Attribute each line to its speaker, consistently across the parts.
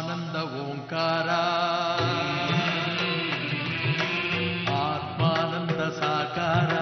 Speaker 1: ಆನಂದ ಓಂಕಾರ ಆತ್ಮಾನಂದ ಸಾಕಾರ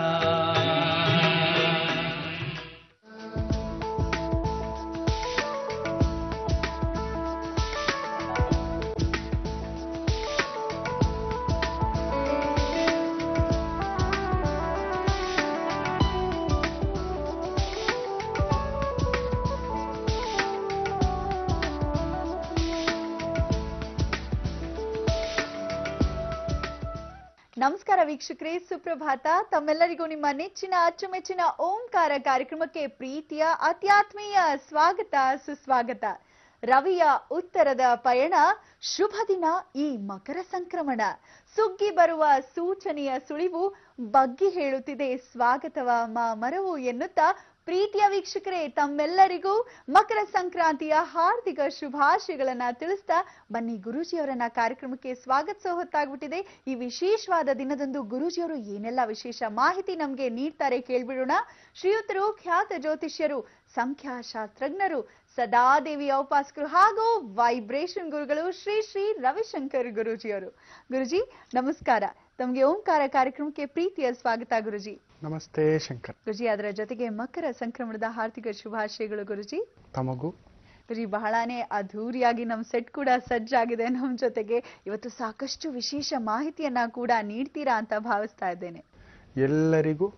Speaker 2: ನಮಸ್ಕಾರ ವೀಕ್ಷಕರೇ ಸುಪ್ರಭಾತ ತಮ್ಮೆಲ್ಲರಿಗೂ ನಿಮ್ಮ ನೆಚ್ಚಿನ ಅಚ್ಚುಮೆಚ್ಚಿನ ಓಂಕಾರ ಕಾರ್ಯಕ್ರಮಕ್ಕೆ ಪ್ರೀತಿಯ ಅತ್ಯಾತ್ಮೀಯ ಸ್ವಾಗತ ಸುಸ್ವಾಗತ ರವಿಯ ಉತ್ತರದ ಪಯಣ ಶುಭ ದಿನ ಈ ಮಕರ ಸಂಕ್ರಮಣ ಸುಗ್ಗಿ ಬರುವ ಸೂಚನೆಯ ಸುಳಿವು ಬಗ್ಗಿ ಹೇಳುತ್ತಿದೆ ಸ್ವಾಗತವ ಮಾ ಮರವು ಎನ್ನುತ್ತಾ ಪ್ರೀತಿಯ ವೀಕ್ಷಕರೇ ತಮ್ಮೆಲ್ಲರಿಗೂ ಮಕರ ಸಂಕ್ರಾಂತಿಯ ಹಾರ್ದಿಕ ಶುಭಾಶಯಗಳನ್ನ ತಿಳಿಸ್ತಾ ಬನ್ನಿ ಗುರೂಜಿಯವರನ್ನ ಕಾರ್ಯಕ್ರಮಕ್ಕೆ ಸ್ವಾಗತಿಸೋ ಹೊತ್ತಾಗ್ಬಿಟ್ಟಿದೆ ಈ ವಿಶೇಷವಾದ ದಿನದಂದು ಗುರೂಜಿಯವರು ಏನೆಲ್ಲ ವಿಶೇಷ ಮಾಹಿತಿ ನಮ್ಗೆ ನೀಡ್ತಾರೆ ಕೇಳ್ಬಿಡೋಣ ಶ್ರೀಯುತರು ಖ್ಯಾತ ಜ್ಯೋತಿಷ್ಯರು ಸಂಖ್ಯಾಶಾಸ್ತ್ರಜ್ಞರು ಸದಾದೇವಿಯ ಉಪಾಸಕರು ಹಾಗೂ ವೈಬ್ರೇಷನ್ ಗುರುಗಳು ಶ್ರೀ ಶ್ರೀ ರವಿಶಂಕರ್ ಗುರೂಜಿಯವರು ಗುರುಜಿ ನಮಸ್ಕಾರ ತಮ್ಗೆ ಓಂಕಾರ ಕಾರ್ಯಕ್ರಮಕ್ಕೆ ಪ್ರೀತಿಯ ಸ್ವಾಗತ ಗುರುಜಿ
Speaker 3: ನಮಸ್ತೆ ಶಂಕರ್
Speaker 2: ಗುರುಜಿ ಅದರ ಜೊತೆಗೆ ಮಕರ ಸಂಕ್ರಮಣದ ಹಾರ್ದಿಕ ಶುಭಾಶಯಗಳು ಗುರುಜಿ
Speaker 3: ತಮಗೂ
Speaker 2: ಗುರುಜಿ ಬಹಳಾನೇ ಅದ್ಧೂರಿಯಾಗಿ ನಮ್ ಸೆಟ್ ಕೂಡ ಸಜ್ಜಾಗಿದೆ ನಮ್ ಜೊತೆಗೆ ಇವತ್ತು ಸಾಕಷ್ಟು ವಿಶೇಷ ಮಾಹಿತಿಯನ್ನ ಕೂಡ ನೀಡ್ತೀರಾ ಅಂತ ಭಾವಿಸ್ತಾ ಇದ್ದೇನೆ
Speaker 3: ಎಲ್ಲರಿಗೂ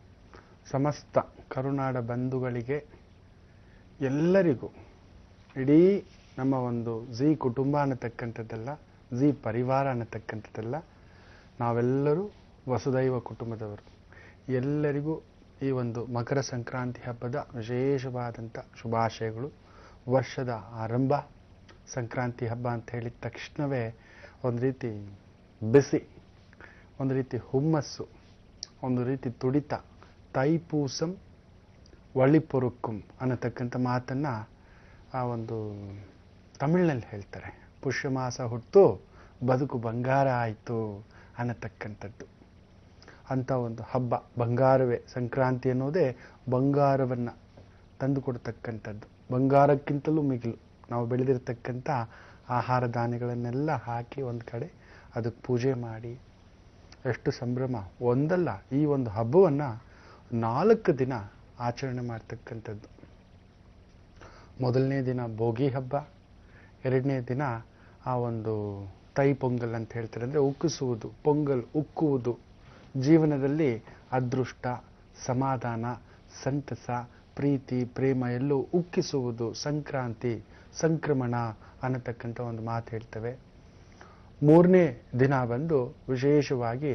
Speaker 3: ಸಮಸ್ತ ಕರುನಾಡ ಬಂಧುಗಳಿಗೆ ಎಲ್ಲರಿಗೂ ಇಡೀ ನಮ್ಮ ಒಂದು ಝೀ ಕುಟುಂಬ ಅನ್ನತಕ್ಕಂಥದ್ದಲ್ಲ ಝೀ ಪರಿವಾರ ಅನ್ನತಕ್ಕಂಥದ್ದಲ್ಲ ನಾವೆಲ್ಲರೂ ವಸುದೈವ ಕುಟುಂಬದವರು ಎಲ್ಲರಿಗೂ ಈ ಒಂದು ಮಕರ ಸಂಕ್ರಾಂತಿ ಹಬ್ಬದ ವಿಶೇಷವಾದಂಥ ಶುಭಾಶಯಗಳು ವರ್ಷದ ಆರಂಭ ಸಂಕ್ರಾಂತಿ ಹಬ್ಬ ಅಂತ ಹೇಳಿದ ತಕ್ಷಣವೇ ಒಂದು ರೀತಿ ಬಿಸಿ ಒಂದು ರೀತಿ ಹುಮ್ಮಸ್ಸು ಒಂದು ರೀತಿ ತುಡಿತ ತೈಪೂಸಂ ಒಳಿಪೊರುಕ್ಕುಂ ಅನ್ನತಕ್ಕಂಥ ಮಾತನ್ನು ಆ ಒಂದು ತಮಿಳಿನಲ್ಲಿ ಹೇಳ್ತಾರೆ ಪುಷ್ಯಮಾಸ ಹುಟ್ಟು ಬದುಕು ಬಂಗಾರ ಆಯಿತು ಅನ್ನತಕ್ಕಂಥದ್ದು ಅಂಥ ಒಂದು ಹಬ್ಬ ಬಂಗಾರವೇ ಸಂಕ್ರಾಂತಿ ಅನ್ನೋದೇ ಬಂಗಾರವನ್ನು ತಂದು ಕೊಡ್ತಕ್ಕಂಥದ್ದು ಬಂಗಾರಕ್ಕಿಂತಲೂ ಮಿಗಿಲು ನಾವು ಬೆಳೆದಿರ್ತಕ್ಕಂಥ ಆಹಾರ ಧಾನ್ಯಗಳನ್ನೆಲ್ಲ ಹಾಕಿ ಒಂದು ಕಡೆ ಅದಕ್ಕೆ ಪೂಜೆ ಮಾಡಿ ಎಷ್ಟು ಸಂಭ್ರಮ ಒಂದಲ್ಲ ಈ ಒಂದು ಹಬ್ಬವನ್ನು ನಾಲ್ಕು ದಿನ ಆಚರಣೆ ಮಾಡ್ತಕ್ಕಂಥದ್ದು ಮೊದಲನೇ ದಿನ ಭೋಗಿ ಹಬ್ಬ ಎರಡನೇ ದಿನ ಆ ಒಂದು ತೈ ಪೊಂಗಲ್ ಅಂತ ಹೇಳ್ತಾರೆ ಅಂದರೆ ಉಕ್ಕಿಸುವುದು ಪೊಂಗಲ್ ಉಕ್ಕುವುದು ಜೀವನದಲ್ಲಿ ಅದೃಷ್ಟ ಸಮಾಧಾನ ಸಂತಸ ಪ್ರೀತಿ ಪ್ರೇಮ ಎಲ್ಲೂ ಉಕ್ಕಿಸುವುದು ಸಂಕ್ರಾಂತಿ ಸಂಕ್ರಮಣ ಅನ್ನತಕ್ಕಂಥ ಒಂದು ಮಾತು ಹೇಳ್ತೇವೆ ಮೂರನೇ ದಿನ ಬಂದು ವಿಶೇಷವಾಗಿ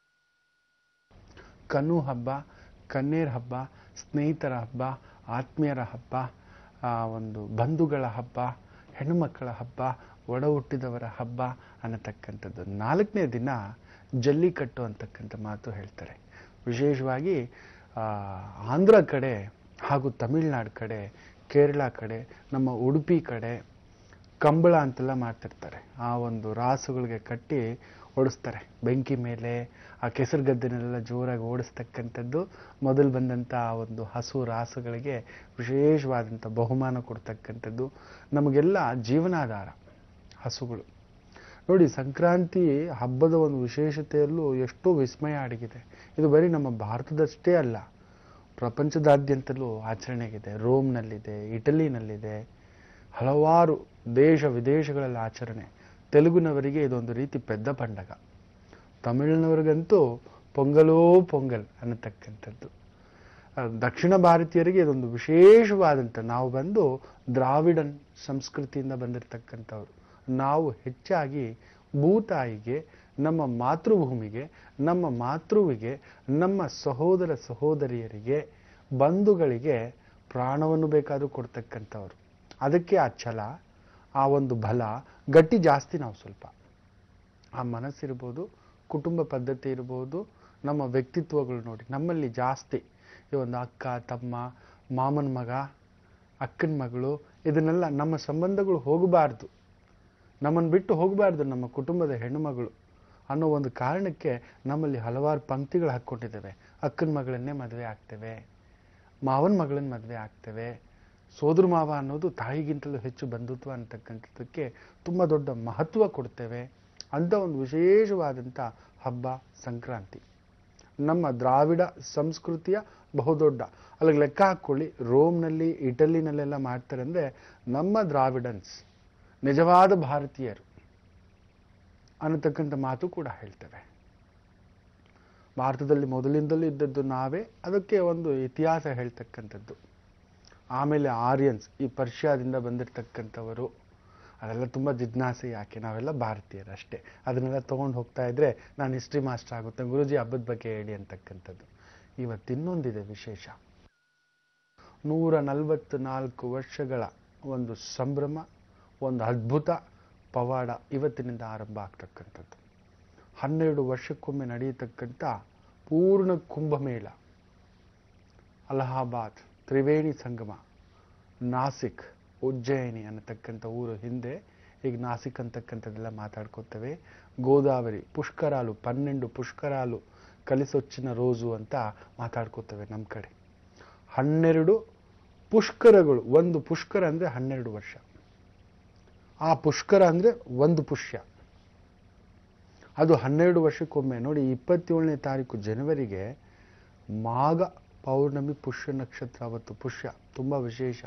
Speaker 3: ಕನು ಹಬ್ಬ ಕನ್ನೇರ ಹಬ್ಬ ಸ್ನೇಹಿತರ ಹಬ್ಬ ಆತ್ಮೀಯರ ಹಬ್ಬ ಆ ಒಂದು ಬಂಧುಗಳ ಹಬ್ಬ ಹೆಣ್ಣುಮಕ್ಕಳ ಹಬ್ಬ ಒಡ ಹುಟ್ಟಿದವರ ಹಬ್ಬ ಅನ್ನತಕ್ಕಂಥದ್ದು ನಾಲ್ಕನೇ ದಿನ ಜಲ್ಲಿಕಟ್ಟು ಅಂತಕ್ಕಂಥ ಮಾತು ಹೇಳ್ತಾರೆ ವಿಶೇಷವಾಗಿ ಆ, ಆಂಧ್ರ ಕಡೆ ಹಾಗೂ ತಮಿಳ್ನಾಡು ಕಡೆ ಕೇರಳ ಕಡೆ ನಮ್ಮ ಉಡುಪಿ ಕಡೆ ಕಂಬಳ ಅಂತೆಲ್ಲ ಮಾಡ್ತಿರ್ತಾರೆ ಆ ಒಂದು ರಾಸುಗಳಿಗೆ ಕಟ್ಟಿ ಓಡಿಸ್ತಾರೆ ಬೆಂಕಿ ಮೇಲೆ ಆ ಕೆಸರು ಗದ್ದೆನೆಲ್ಲ ಜೋರಾಗಿ ಓಡಿಸ್ತಕ್ಕಂಥದ್ದು ಮೊದಲು ಬಂದಂಥ ಆ ಒಂದು ಹಸು ರಾಸುಗಳಿಗೆ ವಿಶೇಷವಾದಂಥ ಬಹುಮಾನ ಕೊಡ್ತಕ್ಕಂಥದ್ದು ನಮಗೆಲ್ಲ ಜೀವನಾಧಾರ ಹಸುಗಳು ನೋಡಿ ಸಂಕ್ರಾಂತಿ ಹಬ್ಬದ ಒಂದು ವಿಶೇಷತೆಯಲ್ಲೂ ಎಷ್ಟೋ ವಿಸ್ಮಯ ಅಡಗಿದೆ ಇದು ಬರೀ ನಮ್ಮ ಭಾರತದಷ್ಟೇ ಅಲ್ಲ ಪ್ರಪಂಚದಾದ್ಯಂತಲೂ ಆಚರಣೆಗಿದೆ ರೋಮ್ನಲ್ಲಿದೆ ಇಟಲಿನಲ್ಲಿದೆ ಹಲವಾರು ದೇಶ ವಿದೇಶಗಳಲ್ಲಿ ಆಚರಣೆ ತೆಲುಗುನವರಿಗೆ ಇದೊಂದು ರೀತಿ ಪೆದ್ದ ಪಂಡಗ ತಮಿಳಿನವರಿಗಂತೂ ಪೊಂಗಲೋ ಪೊಂಗಲ್ ಅನ್ನತಕ್ಕಂಥದ್ದು ಆ, ದಕ್ಷಿಣ ಭಾರತೀಯರಿಗೆ ಇದೊಂದು ವಿಶೇಷವಾದಂಥ ನಾವು ಬಂದು ದ್ರಾವಿಡನ್ ಸಂಸ್ಕೃತಿಯಿಂದ ಬಂದಿರತಕ್ಕಂಥವ್ರು ನಾವು ಹೆಚ್ಚಾಗಿ ಭೂತಾಯಿಗೆ ನಮ್ಮ ಮಾತೃಭೂಮಿಗೆ ನಮ್ಮ ಮಾತೃವಿಗೆ ನಮ್ಮ ಸಹೋದರ ಸಹೋದರಿಯರಿಗೆ ಬಂಧುಗಳಿಗೆ ಪ್ರಾಣವನ್ನು ಬೇಕಾದರೂ ಕೊಡ್ತಕ್ಕಂಥವ್ರು ಅದಕ್ಕೆ ಆ ಛಲ ಆ ಒಂದು ಬಲ ಗಟ್ಟಿ ಜಾಸ್ತಿ ನಾವು ಸ್ವಲ್ಪ ಆ ಮನಸ್ಸಿರ್ಬೋದು ಕುಟುಂಬ ಪದ್ಧತಿ ಇರ್ಬೋದು ನಮ್ಮ ವ್ಯಕ್ತಿತ್ವಗಳು ನೋಡಿ ನಮ್ಮಲ್ಲಿ ಜಾಸ್ತಿ ಈ ಒಂದು ಅಕ್ಕ ತಮ್ಮ ಮಾಮನ ಮಗ ಅಕ್ಕನ ಮಗಳು ಇದನ್ನೆಲ್ಲ ನಮ್ಮ ಸಂಬಂಧಗಳು ಹೋಗಬಾರ್ದು ನಮ್ಮನ್ನು ಬಿಟ್ಟು ಹೋಗಬಾರ್ದು ನಮ್ಮ ಕುಟುಂಬದ ಹೆಣ್ಣುಮಗಳು ಅನ್ನೋ ಒಂದು ಕಾರಣಕ್ಕೆ ನಮ್ಮಲ್ಲಿ ಹಲವಾರು ಪಂಕ್ತಿಗಳು ಹಾಕ್ಕೊಂಡಿದ್ದೇವೆ ಅಕ್ಕನ ಮಗಳನ್ನೇ ಮದುವೆ ಆಗ್ತೇವೆ ಮಾವನ ಮಗಳನ್ನ ಮದುವೆ ಆಗ್ತೇವೆ ಸೋದರ ಮಾವ ಅನ್ನೋದು ತಾಯಿಗಿಂತಲೂ ಹೆಚ್ಚು ಬಂಧುತ್ವ ಅಂತಕ್ಕಂಥದ್ದಕ್ಕೆ ತುಂಬ ದೊಡ್ಡ ಮಹತ್ವ ಕೊಡ್ತೇವೆ ಅಂತ ಒಂದು ವಿಶೇಷವಾದಂಥ ಹಬ್ಬ ಸಂಕ್ರಾಂತಿ ನಮ್ಮ ದ್ರಾವಿಡ ಸಂಸ್ಕೃತಿಯ ಬಹುದೊಡ್ಡ ಅಲ್ಲಿಗೆ ಲೆಕ್ಕ ಹಾಕ್ಕೊಳ್ಳಿ ರೋಮ್ನಲ್ಲಿ ಇಟಲಿನಲ್ಲೆಲ್ಲ ಮಾಡ್ತಾರೆ ಅಂದರೆ ನಮ್ಮ ದ್ರಾವಿಡನ್ಸ್ ನಿಜವಾದ ಭಾರತೀಯರು ಅನ್ನತಕ್ಕಂಥ ಮಾತು ಕೂಡ ಹೇಳ್ತೇವೆ ಭಾರತದಲ್ಲಿ ಮೊದಲಿಂದಲೂ ಇದ್ದದ್ದು ನಾವೇ ಅದಕ್ಕೆ ಒಂದು ಇತಿಹಾಸ ಹೇಳ್ತಕ್ಕಂಥದ್ದು ಆಮೇಲೆ ಆರ್ಯನ್ಸ್ ಈ ಪರ್ಷಿಯಾದಿಂದ ಬಂದಿರತಕ್ಕಂಥವರು ಅದೆಲ್ಲ ತುಂಬ ಜಿಜ್ಞಾಸೆ ಯಾಕೆ ನಾವೆಲ್ಲ ಭಾರತೀಯರು ಅಷ್ಟೇ ಅದನ್ನೆಲ್ಲ ತೊಗೊಂಡು ಹೋಗ್ತಾ ಇದ್ರೆ ನಾನು ಹಿಸ್ಟ್ರಿ ಮಾಸ್ಟರ್ ಆಗುತ್ತೆ ಗುರುಜಿ ಹಬ್ಬದ ಬಗ್ಗೆ ಹೇಳಿ ಅಂತಕ್ಕಂಥದ್ದು ಇವತ್ತು ಇನ್ನೊಂದಿದೆ ವಿಶೇಷ ನೂರ ನಲವತ್ತು ನಾಲ್ಕು ವರ್ಷಗಳ ಒಂದು ಸಂಭ್ರಮ ಒಂದು ಅದ್ಭುತ ಪವಾಡ ಇವತ್ತಿನಿಂದ ಆರಂಭ ಆಗ್ತಕ್ಕಂಥದ್ದು ಹನ್ನೆರಡು ವರ್ಷಕ್ಕೊಮ್ಮೆ ನಡೆಯತಕ್ಕಂಥ ಪೂರ್ಣ ಕುಂಭಮೇಳ ಅಲಹಾಬಾದ್ ತ್ರಿವೇಣಿ ಸಂಗಮ ನಾಸಿಕ್ ಉಜ್ಜಯಿನಿ ಅನ್ನತಕ್ಕಂಥ ಊರು ಹಿಂದೆ ಈಗ ನಾಸಿಕ್ ಅಂತಕ್ಕಂಥದ್ದೆಲ್ಲ ಮಾತಾಡ್ಕೋತೇವೆ ಗೋದಾವರಿ ಪುಷ್ಕರಾಲು ಪನ್ನೆಂಡು ಪುಷ್ಕರಾಲು ಕಲಿಸೊಚ್ಚಿನ ರೋಜು ಅಂತ ಮಾತಾಡ್ಕೋತೇವೆ ನಮ್ಮ ಕಡೆ ಹನ್ನೆರಡು ಪುಷ್ಕರಗಳು ಒಂದು ಪುಷ್ಕರ ಅಂದರೆ ಹನ್ನೆರಡು ವರ್ಷ ಆ ಪುಷ್ಕರ ಅಂದರೆ ಒಂದು ಪುಷ್ಯ ಅದು ಹನ್ನೆರಡು ವರ್ಷಕ್ಕೊಮ್ಮೆ ನೋಡಿ ಇಪ್ಪತ್ತೇಳನೇ ತಾರೀಕು ಜನವರಿಗೆ ಮಾಘ ಪೌರ್ಣಮಿ ಪುಷ್ಯ ನಕ್ಷತ್ರ ಅವತ್ತು ಪುಷ್ಯ ತುಂಬ ವಿಶೇಷ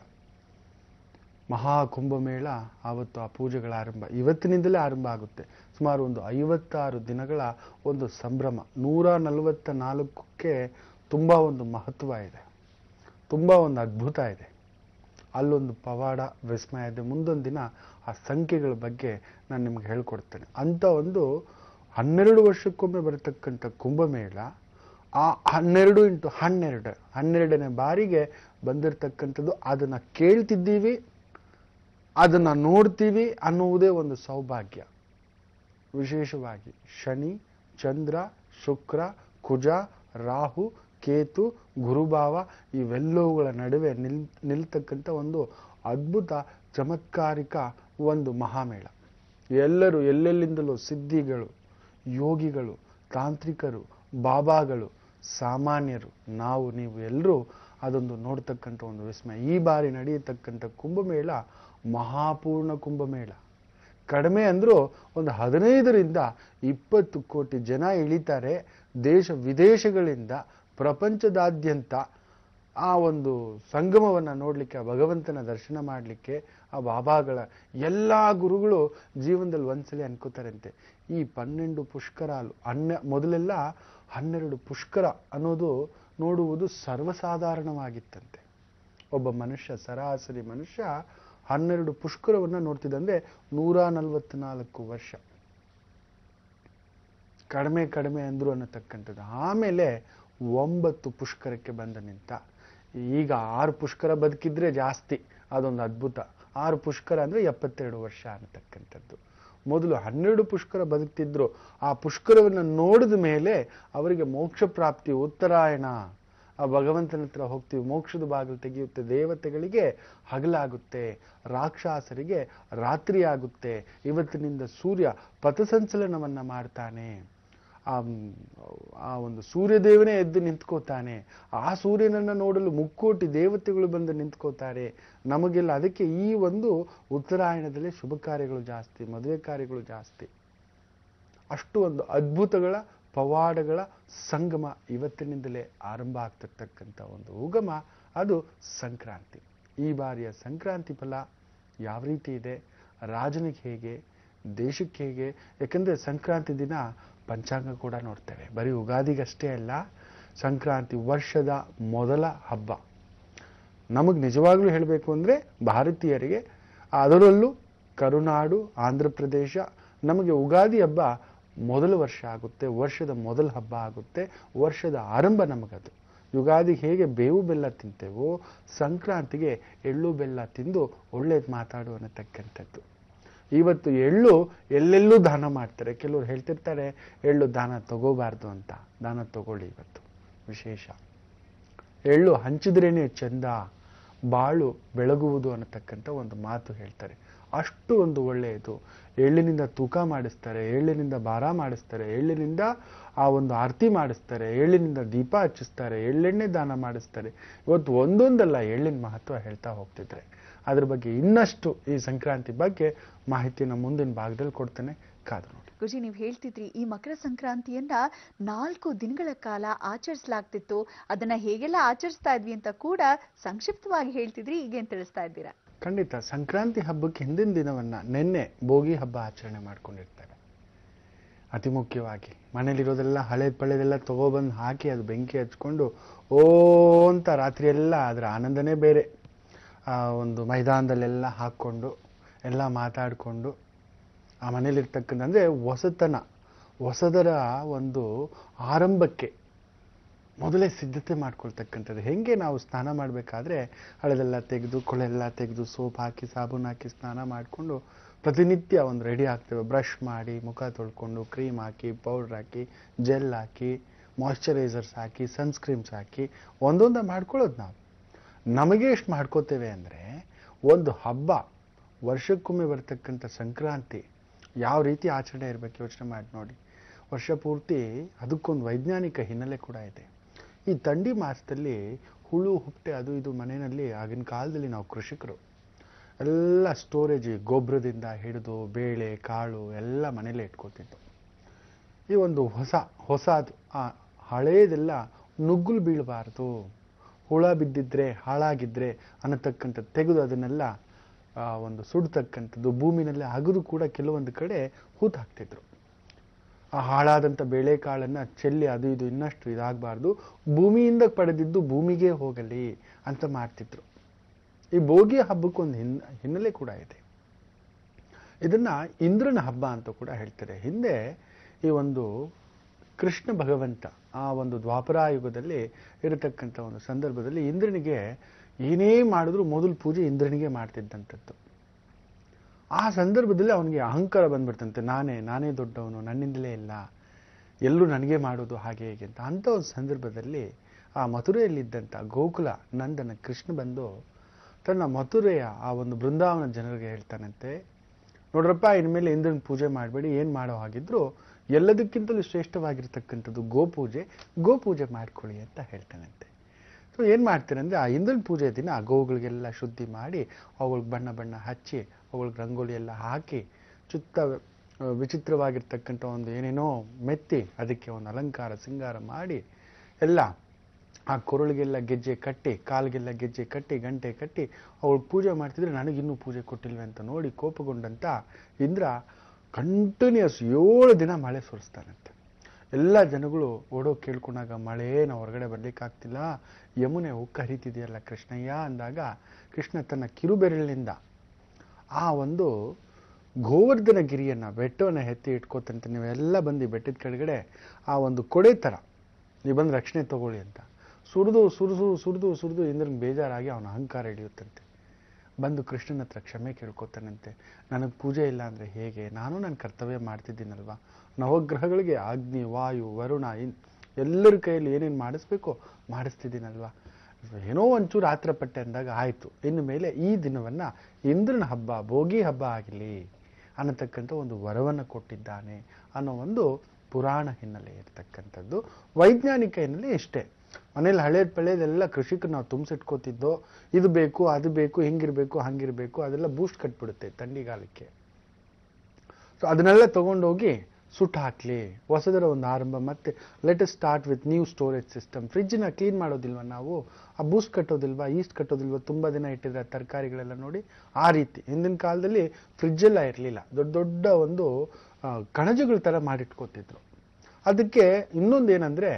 Speaker 3: ಮಹಾಕುಂಭಮೇಳ ಆವತ್ತು ಆ ಪೂಜೆಗಳ ಆರಂಭ ಇವತ್ತಿನಿಂದಲೇ ಆರಂಭ ಆಗುತ್ತೆ ಸುಮಾರು ಒಂದು ಐವತ್ತಾರು ದಿನಗಳ ಒಂದು ಸಂಭ್ರಮ ನೂರ ನಲವತ್ತ ನಾಲ್ಕಕ್ಕೆ ತುಂಬ ಒಂದು ಮಹತ್ವ ಇದೆ ತುಂಬ ಒಂದು ಅದ್ಭುತ ಇದೆ ಅಲ್ಲೊಂದು ಪವಾಡ ವಿಸ್ಮಯ ಇದೆ ಮುಂದೊಂದು ದಿನ ಆ ಸಂಖ್ಯೆಗಳ ಬಗ್ಗೆ ನಾನು ನಿಮ್ಗೆ ಹೇಳ್ಕೊಡ್ತೇನೆ ಅಂಥ ಒಂದು ಹನ್ನೆರಡು ವರ್ಷಕ್ಕೊಮ್ಮೆ ಬರತಕ್ಕಂಥ ಕುಂಭಮೇಳ ಆ ಹನ್ನೆರಡು ಇಂಟು ಹನ್ನೆರಡು ಹನ್ನೆರಡನೇ ಬಾರಿಗೆ ಬಂದಿರತಕ್ಕಂಥದ್ದು ಅದನ್ನು ಕೇಳ್ತಿದ್ದೀವಿ ಅದನ್ನು ನೋಡ್ತೀವಿ ಅನ್ನುವುದೇ ಒಂದು ಸೌಭಾಗ್ಯ ವಿಶೇಷವಾಗಿ ಶನಿ ಚಂದ್ರ ಶುಕ್ರ ಕುಜ ರಾಹು ಕೇತು ಗುರುಭಾವ ಇವೆಲ್ಲವುಗಳ ನಡುವೆ ನಿಲ್ ನಿಲ್ತಕ್ಕಂಥ ಒಂದು ಅದ್ಭುತ ಚಮತ್ಕಾರಿಕ ಒಂದು ಮಹಾಮೇಳ ಎಲ್ಲರೂ ಎಲ್ಲೆಲ್ಲಿಂದಲೂ ಸಿದ್ಧಿಗಳು ಯೋಗಿಗಳು ತಾಂತ್ರಿಕರು ಬಾಬಾಗಳು ಸಾಮಾನ್ಯರು ನಾವು ನೀವು ಎಲ್ಲರೂ ಅದೊಂದು ನೋಡ್ತಕ್ಕಂಥ ಒಂದು ವಿಸ್ಮಯ ಈ ಬಾರಿ ನಡೆಯತಕ್ಕಂಥ ಕುಂಭಮೇಳ ಮಹಾಪೂರ್ಣ ಕುಂಭಮೇಳ ಕಡಿಮೆ ಅಂದರೂ ಒಂದು ಹದಿನೈದರಿಂದ ಇಪ್ಪತ್ತು ಕೋಟಿ ಜನ ಇಳಿತಾರೆ ದೇಶ ವಿದೇಶಗಳಿಂದ ಪ್ರಪಂಚದಾದ್ಯಂತ ಆ ಒಂದು ಸಂಗಮವನ್ನು ನೋಡಲಿಕ್ಕೆ ಆ ಭಗವಂತನ ದರ್ಶನ ಮಾಡಲಿಕ್ಕೆ ಆ ಬಾಬಾಗಳ ಎಲ್ಲ ಗುರುಗಳು ಜೀವನದಲ್ಲಿ ಒಂದ್ಸಲಿ ಅನ್ಕೋತಾರಂತೆ ಈ ಪನ್ನೆಂಡು ಪುಷ್ಕರಾಲು ಹನ್ನೆ ಮೊದಲೆಲ್ಲ ಹನ್ನೆರಡು ಪುಷ್ಕರ ಅನ್ನೋದು ನೋಡುವುದು ಸರ್ವಸಾಧಾರಣವಾಗಿತ್ತಂತೆ ಒಬ್ಬ ಮನುಷ್ಯ ಸರಾಸರಿ ಮನುಷ್ಯ ಹನ್ನೆರಡು ಪುಷ್ಕರವನ್ನು ನೋಡ್ತಿದ್ದಂದ್ರೆ ನೂರ ನಲವತ್ನಾಲ್ಕು ವರ್ಷ ಕಡಿಮೆ ಕಡಿಮೆ ಅಂದ್ರು ಅನ್ನತಕ್ಕಂಥದ್ದು ಆಮೇಲೆ ಒಂಬತ್ತು ಪುಷ್ಕರಕ್ಕೆ ಬಂದ ನಿಂತ ಈಗ ಆರು ಪುಷ್ಕರ ಬದುಕಿದ್ರೆ ಜಾಸ್ತಿ ಅದೊಂದು ಅದ್ಭುತ ಆರು ಪುಷ್ಕರ ಅಂದ್ರೆ ಎಪ್ಪತ್ತೆರಡು ವರ್ಷ ಅನ್ನತಕ್ಕಂಥದ್ದು ಮೊದಲು ಹನ್ನೆರಡು ಪುಷ್ಕರ ಬದುಕ್ತಿದ್ರು ಆ ಪುಷ್ಕರವನ್ನು ನೋಡಿದ ಮೇಲೆ ಅವರಿಗೆ ಮೋಕ್ಷ ಪ್ರಾಪ್ತಿ ಉತ್ತರಾಯಣ ಆ ಭಗವಂತನ ಹತ್ರ ಹೋಗ್ತೀವಿ ಮೋಕ್ಷದ ಬಾಗಿಲು ತೆಗೆಯುತ್ತೆ ದೇವತೆಗಳಿಗೆ ಹಗಲಾಗುತ್ತೆ ರಾಕ್ಷಸರಿಗೆ ರಾತ್ರಿ ಆಗುತ್ತೆ ಇವತ್ತಿನಿಂದ ಸೂರ್ಯ ಪಥಸಂಚಲನವನ್ನ ಮಾಡ್ತಾನೆ ಆ ಮ್, ಆ ಒಂದು ಸೂರ್ಯದೇವನೇ ಎದ್ದು ನಿಂತ್ಕೋತಾನೆ ಆ ಸೂರ್ಯನನ್ನ ನೋಡಲು ಮುಕ್ಕೋಟಿ ದೇವತೆಗಳು ಬಂದು ನಿಂತ್ಕೋತಾರೆ ನಮಗೆಲ್ಲ ಅದಕ್ಕೆ ಈ ಒಂದು ಉತ್ತರಾಯಣದಲ್ಲಿ ಶುಭ ಕಾರ್ಯಗಳು ಜಾಸ್ತಿ ಮದುವೆ ಕಾರ್ಯಗಳು ಜಾಸ್ತಿ ಅಷ್ಟು ಒಂದು ಅದ್ಭುತಗಳ ಪವಾಡಗಳ ಸಂಗಮ ಇವತ್ತಿನಿಂದಲೇ ಆರಂಭ ಆಗ್ತಿರ್ತಕ್ಕಂಥ ಒಂದು ಉಗಮ ಅದು ಸಂಕ್ರಾಂತಿ ಈ ಬಾರಿಯ ಸಂಕ್ರಾಂತಿ ಫಲ ಯಾವ ರೀತಿ ಇದೆ ರಾಜನಿಗೆ ಹೇಗೆ ದೇಶಕ್ಕೆ ಹೇಗೆ ಯಾಕಂದ್ರೆ ಸಂಕ್ರಾಂತಿ ದಿನ ಪಂಚಾಂಗ ಕೂಡ ನೋಡ್ತೇವೆ ಬರೀ ಉಗಾದಿಗಷ್ಟೇ ಅಲ್ಲ ಸಂಕ್ರಾಂತಿ ವರ್ಷದ ಮೊದಲ ಹಬ್ಬ ನಮಗೆ ನಿಜವಾಗ್ಲೂ ಹೇಳಬೇಕು ಅಂದರೆ ಭಾರತೀಯರಿಗೆ ಅದರಲ್ಲೂ ಕರುನಾಡು ಆಂಧ್ರ ಪ್ರದೇಶ ನಮಗೆ ಉಗಾದಿ ಹಬ್ಬ ಮೊದಲ ವರ್ಷ ಆಗುತ್ತೆ ವರ್ಷದ ಮೊದಲ ಹಬ್ಬ ಆಗುತ್ತೆ ವರ್ಷದ ಆರಂಭ ನಮಗದು ಯುಗಾದಿ ಹೇಗೆ ಬೇವು ಬೆಲ್ಲ ತಿಂತೇವೋ ಸಂಕ್ರಾಂತಿಗೆ ಎಳ್ಳು ಬೆಲ್ಲ ತಿಂದು ಒಳ್ಳೇದು ಮಾತಾಡು ಅನ್ನತಕ್ಕಂಥದ್ದು ಇವತ್ತು ಎಳ್ಳು ಎಲ್ಲೆಲ್ಲೂ ದಾನ ಮಾಡ್ತಾರೆ ಕೆಲವರು ಹೇಳ್ತಿರ್ತಾರೆ ಎಳ್ಳು ದಾನ ತಗೋಬಾರ್ದು ಅಂತ ದಾನ ತಗೊಳ್ಳಿ ಇವತ್ತು ವಿಶೇಷ ಎಳ್ಳು ಹಂಚಿದ್ರೇನೆ ಚಂದ ಬಾಳು ಬೆಳಗುವುದು ಅನ್ನತಕ್ಕಂಥ ಒಂದು ಮಾತು ಹೇಳ್ತಾರೆ ಅಷ್ಟು ಒಂದು ಒಳ್ಳೆಯದು ಎಳ್ಳಿನಿಂದ ತೂಕ ಮಾಡಿಸ್ತಾರೆ ಎಳ್ಳಿನಿಂದ ಭಾರ ಮಾಡಿಸ್ತಾರೆ ಎಳ್ಳಿನಿಂದ ಆ ಒಂದು ಆರತಿ ಮಾಡಿಸ್ತಾರೆ ಎಳ್ಳಿನಿಂದ ದೀಪ ಹಚ್ಚಿಸ್ತಾರೆ ಎಳ್ಳೆಣ್ಣೆ ದಾನ ಮಾಡಿಸ್ತಾರೆ ಇವತ್ತು ಒಂದೊಂದಲ್ಲ ಎಳ್ಳಿನ ಮಹತ್ವ ಹೇಳ್ತಾ ಹೋಗ್ತಿದ್ರೆ ಅದ್ರ ಬಗ್ಗೆ ಇನ್ನಷ್ಟು ಈ ಸಂಕ್ರಾಂತಿ ಬಗ್ಗೆ ಮಾಹಿತಿನ ಮುಂದಿನ ಭಾಗದಲ್ಲಿ ಕೊಡ್ತೇನೆ ಕಾದು ನೋಡಿ
Speaker 2: ಗುರುಜಿ ನೀವು ಹೇಳ್ತಿದ್ರಿ ಈ ಮಕರ ಸಂಕ್ರಾಂತಿಯನ್ನ ನಾಲ್ಕು ದಿನಗಳ ಕಾಲ ಆಚರಿಸಲಾಗ್ತಿತ್ತು ಅದನ್ನ ಹೇಗೆಲ್ಲ ಆಚರಿಸ್ತಾ ಇದ್ವಿ ಅಂತ ಕೂಡ ಸಂಕ್ಷಿಪ್ತವಾಗಿ ಹೇಳ್ತಿದ್ರಿ ಈಗೇನ್ ತಿಳಿಸ್ತಾ ಇದ್ದೀರಾ
Speaker 3: ಖಂಡಿತ ಸಂಕ್ರಾಂತಿ ಹಬ್ಬಕ್ಕೆ ಹಿಂದಿನ ದಿನವನ್ನ ನಿನ್ನೆ ಭೋಗಿ ಹಬ್ಬ ಆಚರಣೆ ಮಾಡ್ಕೊಂಡಿರ್ತೇವೆ ಅತಿ ಮುಖ್ಯವಾಗಿ ಮನೇಲಿರೋದೆಲ್ಲ ಹಳೇದ್ ಪಳೆದೆಲ್ಲ ತಗೊಬಂದು ಹಾಕಿ ಅದು ಬೆಂಕಿ ಹಚ್ಕೊಂಡು ಓ ಅಂತ ರಾತ್ರಿ ಎಲ್ಲ ಅದರ ಆನಂದನೇ ಬೇರೆ ಆ ಒಂದು ಮೈದಾನದಲ್ಲೆಲ್ಲ ಹಾಕ್ಕೊಂಡು ಎಲ್ಲ ಮಾತಾಡಿಕೊಂಡು ಆ ಮನೇಲಿರ್ತಕ್ಕಂಥ ಅಂದರೆ ಹೊಸತನ ಹೊಸದರ ಒಂದು ಆರಂಭಕ್ಕೆ ಮೊದಲೇ ಸಿದ್ಧತೆ ಮಾಡ್ಕೊಳ್ತಕ್ಕಂಥದ್ದು ಹೆಂಗೆ ನಾವು ಸ್ನಾನ ಮಾಡಬೇಕಾದ್ರೆ ಹಳೆದೆಲ್ಲ ತೆಗೆದು ಕೊಳೆಲ್ಲ ತೆಗೆದು ಸೋಪ್ ಹಾಕಿ ಸಾಬೂನು ಹಾಕಿ ಸ್ನಾನ ಮಾಡಿಕೊಂಡು ಪ್ರತಿನಿತ್ಯ ಒಂದು ರೆಡಿ ಆಗ್ತೇವೆ ಬ್ರಷ್ ಮಾಡಿ ಮುಖ ತೊಳ್ಕೊಂಡು ಕ್ರೀಮ್ ಹಾಕಿ ಪೌಡ್ರ್ ಹಾಕಿ ಜೆಲ್ ಹಾಕಿ ಮಾಯ್ಶ್ಚರೈಸರ್ಸ್ ಹಾಕಿ ಸನ್ಸ್ಕ್ರೀಮ್ಸ್ ಹಾಕಿ ಒಂದೊಂದ ಮಾಡ್ಕೊಳ್ಳೋದು ನಾವು ನಮಗೆ ಎಷ್ಟು ಮಾಡ್ಕೋತೇವೆ ಅಂದರೆ ಒಂದು ಹಬ್ಬ ವರ್ಷಕ್ಕೊಮ್ಮೆ ಬರ್ತಕ್ಕಂಥ ಸಂಕ್ರಾಂತಿ ಯಾವ ರೀತಿ ಆಚರಣೆ ಇರಬೇಕು ಯೋಚನೆ ಮಾಡಿ ನೋಡಿ ವರ್ಷ ಪೂರ್ತಿ ಅದಕ್ಕೊಂದು ವೈಜ್ಞಾನಿಕ ಹಿನ್ನೆಲೆ ಕೂಡ ಇದೆ ಈ ಥಂಡಿ ಮಾಸದಲ್ಲಿ ಹುಳು ಹುಪ್ಪಟೆ ಅದು ಇದು ಮನೆಯಲ್ಲಿ ಆಗಿನ ಕಾಲದಲ್ಲಿ ನಾವು ಕೃಷಿಕರು ಎಲ್ಲ ಸ್ಟೋರೇಜ್ ಗೊಬ್ಬರದಿಂದ ಹಿಡಿದು ಬೇಳೆ ಕಾಳು ಎಲ್ಲ ಮನೇಲೇ ಇಟ್ಕೋತಿದ್ದು ಈ ಒಂದು ಹೊಸ ಹೊಸದು ಆ ಹಳೇದೆಲ್ಲ ನುಗ್ಗುಲು ಬೀಳಬಾರ್ದು ಹುಳ ಬಿದ್ದಿದ್ರೆ ಹಾಳಾಗಿದ್ರೆ ಅನ್ನತಕ್ಕಂಥ ತೆಗೆದು ಅದನ್ನೆಲ್ಲ ಆ, ಒಂದು ಸುಡ್ತಕ್ಕಂಥದ್ದು ಭೂಮಿನಲ್ಲಿ ಅಗದು ಕೂಡ ಕೆಲವೊಂದು ಕಡೆ ಹೂತು ಹಾಕ್ತಿದ್ರು ಆ ಹಾಳಾದಂಥ ಬೇಳೆಕಾಳನ್ನ ಚೆಲ್ಲಿ ಅದು ಇದು ಇನ್ನಷ್ಟು ಇದಾಗಬಾರ್ದು ಭೂಮಿಯಿಂದ ಪಡೆದಿದ್ದು ಭೂಮಿಗೆ ಹೋಗಲಿ ಅಂತ ಮಾಡ್ತಿದ್ರು ಈ ಭೋಗಿ ಹಬ್ಬಕ್ಕೊಂದು ಹಿನ್ ಹಿನ್ನೆಲೆ ಕೂಡ ಇದೆ ಇದನ್ನ ಇಂದ್ರನ ಹಬ್ಬ ಅಂತ ಕೂಡ ಹೇಳ್ತಾರೆ ಹಿಂದೆ ಈ ಒಂದು ಕೃಷ್ಣ ಭಗವಂತ ಆ ಒಂದು ದ್ವಾಪರಾಯುಗದಲ್ಲಿ ಇರತಕ್ಕಂಥ ಒಂದು ಸಂದರ್ಭದಲ್ಲಿ ಇಂದ್ರನಿಗೆ ಏನೇ ಮಾಡಿದ್ರು ಮೊದಲು ಪೂಜೆ ಇಂದ್ರನಿಗೆ ಮಾಡ್ತಿದ್ದಂಥದ್ದು ಆ ಸಂದರ್ಭದಲ್ಲಿ ಅವನಿಗೆ ಅಹಂಕಾರ ಬಂದ್ಬಿಡ್ತಂತೆ ನಾನೇ ನಾನೇ ದೊಡ್ಡವನು ನನ್ನಿಂದಲೇ ಇಲ್ಲ ಎಲ್ಲರೂ ನನಗೆ ಮಾಡೋದು ಹಾಗೆ ಹೇಗೆ ಅಂತ ಅಂಥ ಒಂದು ಸಂದರ್ಭದಲ್ಲಿ ಆ ಮಥುರೆಯಲ್ಲಿದ್ದಂಥ ಗೋಕುಲ ನಂದನ ಕೃಷ್ಣ ಬಂದು ತನ್ನ ಮಥುರೆಯ ಆ ಒಂದು ಬೃಂದಾವನ ಜನರಿಗೆ ಹೇಳ್ತಾನಂತೆ ನೋಡ್ರಪ್ಪ ಇನ್ಮೇಲೆ ಇಂದ್ರನ ಪೂಜೆ ಮಾಡಬೇಡಿ ಏನು ಮಾಡೋ ಹಾಗಿದ್ರು ಎಲ್ಲದಕ್ಕಿಂತಲೂ ಶ್ರೇಷ್ಠವಾಗಿರ್ತಕ್ಕಂಥದ್ದು ಗೋಪೂಜೆ ಗೋಪೂಜೆ ಮಾಡ್ಕೊಳ್ಳಿ ಅಂತ ಹೇಳ್ತಾನಂತೆ ಸೊ ಏನು ಮಾಡ್ತಾರೆ ಅಂದರೆ ಆ ಇಂದ್ರನ ಪೂಜೆ ದಿನ ಆ ಗೋವುಗಳಿಗೆಲ್ಲ ಶುದ್ಧಿ ಮಾಡಿ ಅವುಗಳಿಗೆ ಬಣ್ಣ ಬಣ್ಣ ಹಚ್ಚಿ ಅವುಗಳಿಗೆ ರಂಗೋಲಿ ಎಲ್ಲ ಹಾಕಿ ಚುತ್ತ ಆ, ವಿಚಿತ್ರವಾಗಿರ್ತಕ್ಕಂಥ ಒಂದು ಏನೇನೋ ಮೆತ್ತಿ ಅದಕ್ಕೆ ಒಂದು ಅಲಂಕಾರ ಸಿಂಗಾರ ಮಾಡಿ ಎಲ್ಲ ಆ ಕೊರಳಿಗೆಲ್ಲ ಗೆಜ್ಜೆ ಕಟ್ಟಿ ಕಾಲಿಗೆಲ್ಲ ಗೆಜ್ಜೆ ಕಟ್ಟಿ ಗಂಟೆ ಕಟ್ಟಿ ಅವಳು ಪೂಜೆ ಮಾಡ್ತಿದ್ರೆ ನನಗಿನ್ನೂ ಪೂಜೆ ಕೊಟ್ಟಿಲ್ವೇ ಅಂತ ನೋಡಿ ಕೋಪಗೊಂಡಂತ ಇಂದ್ರ ಕಂಟಿನ್ಯೂಸ್ ಏಳು ದಿನ ಮಳೆ ಸುರಿಸ್ತಾನಂತೆ ಎಲ್ಲ ಜನಗಳು ಓಡೋ ಕೇಳ್ಕೊಂಡಾಗ ಮಳೆ ನಾವು ಹೊರಗಡೆ ಬರ್ಲಿಕ್ಕಾಗ್ತಿಲ್ಲ ಯಮುನೆ ಉಕ್ಕ ಹರಿತಿದೆಯಲ್ಲ ಕೃಷ್ಣಯ್ಯ ಅಂದಾಗ ಕೃಷ್ಣ ತನ್ನ ಕಿರುಬೆರಳಿನಿಂದ ಆ ಒಂದು ಗೋವರ್ಧನ ಗಿರಿಯನ್ನ ಬೆಟ್ಟವನ್ನ ಎತ್ತಿ ಇಟ್ಕೋತಂತೆ ನೀವೆಲ್ಲ ಬಂದು ಈ ಬೆಟ್ಟದ ಕೆಳಗಡೆ ಆ ಒಂದು ಕೊಡೆ ಥರ ನೀವು ಬಂದು ರಕ್ಷಣೆ ತಗೊಳ್ಳಿ ಅಂತ ಸುರಿದು ಸುರಿದು ಸುರಿದು ಸುರಿದು ಇಂದ್ರನ್ ಬೇಜಾರಾಗಿ ಅವನ ಅಹಂಕಾರ ಹಿಡಿಯುತ್ತಂತೆ ಬಂದು ಕೃಷ್ಣನ ಹತ್ರ ಕ್ಷಮೆ ಕೇಳ್ಕೊತಾನಂತೆ ನನಗೆ ಪೂಜೆ ಇಲ್ಲ ಅಂದರೆ ಹೇಗೆ ನಾನು ನನ್ನ ಕರ್ತವ್ಯ ಮಾಡ್ತಿದ್ದೀನಲ್ವಾ ನವಗ್ರಹಗಳಿಗೆ ಅಗ್ನಿ ವಾಯು ವರುಣ ಇನ್ ಎಲ್ಲರ ಕೈಯಲ್ಲಿ ಏನೇನು ಮಾಡಿಸ್ಬೇಕೋ ಮಾಡಿಸ್ತಿದ್ದೀನಲ್ವಾ ಏನೋ ಒಂಚೂರು ಆತ್ರ ಪಟ್ಟೆ ಅಂದಾಗ ಆಯಿತು ಇನ್ನು ಮೇಲೆ ಈ ದಿನವನ್ನ ಇಂದ್ರನ ಹಬ್ಬ ಭೋಗಿ ಹಬ್ಬ ಆಗಲಿ ಅನ್ನತಕ್ಕಂಥ ಒಂದು ವರವನ್ನು ಕೊಟ್ಟಿದ್ದಾನೆ ಅನ್ನೋ ಒಂದು ಪುರಾಣ ಹಿನ್ನೆಲೆ ಇರ್ತಕ್ಕಂಥದ್ದು ವೈಜ್ಞಾನಿಕ ಹಿನ್ನೆಲೆ ಇಷ್ಟೇ ಮನೇಲಿ ಹಳೇದ್ ಪಳೇದೆಲ್ಲ ಕೃಷಿಕರು ನಾವು ತುಂಬಿಸಿಟ್ಕೋತಿದ್ದೋ ಇದು ಬೇಕು ಅದು ಬೇಕು ಹಿಂಗಿರ್ಬೇಕು ಹಂಗಿರ್ಬೇಕು ಅದೆಲ್ಲ ಬೂಸ್ಟ್ ಕಟ್ಬಿಡುತ್ತೆ ಥಂಡಿಗಾಲಕ್ಕೆ ಸೊ ಅದನ್ನೆಲ್ಲ ತಗೊಂಡೋಗಿ ಸುಟ್ಟು ಹಾಕ್ಲಿ ಹೊಸದರ ಒಂದು ಆರಂಭ ಮತ್ತೆ let start with new storage system ಫ್ರಿಜ್ನ ಕ್ಲೀನ್ ಮಾಡೋದಿಲ್ವ ನಾವು ಆ ಬೂಸ್ಟ್ ಕಟ್ಟೋದಿಲ್ವಾ ಈಸ್ಟ್ ಕಟ್ಟೋದಿಲ್ವಾ ತುಂಬ ದಿನ ಇಟ್ಟಿದ್ರೆ ತರಕಾರಿಗಳೆಲ್ಲ ನೋಡಿ ಆ ರೀತಿ ಹಿಂದಿನ ಕಾಲದಲ್ಲಿ ಫ್ರಿಜ್ ಎಲ್ಲ ಇರಲಿಲ್ಲ ದೊಡ್ಡ ದೊಡ್ಡ ಒಂದು ಆ, ಕಣಜಗಳ ಥರ ಮಾಡಿಟ್ಕೋತಿದ್ರು ಅದಕ್ಕೆ ಇನ್ನೊಂದು ಏನಂದ್ರೆ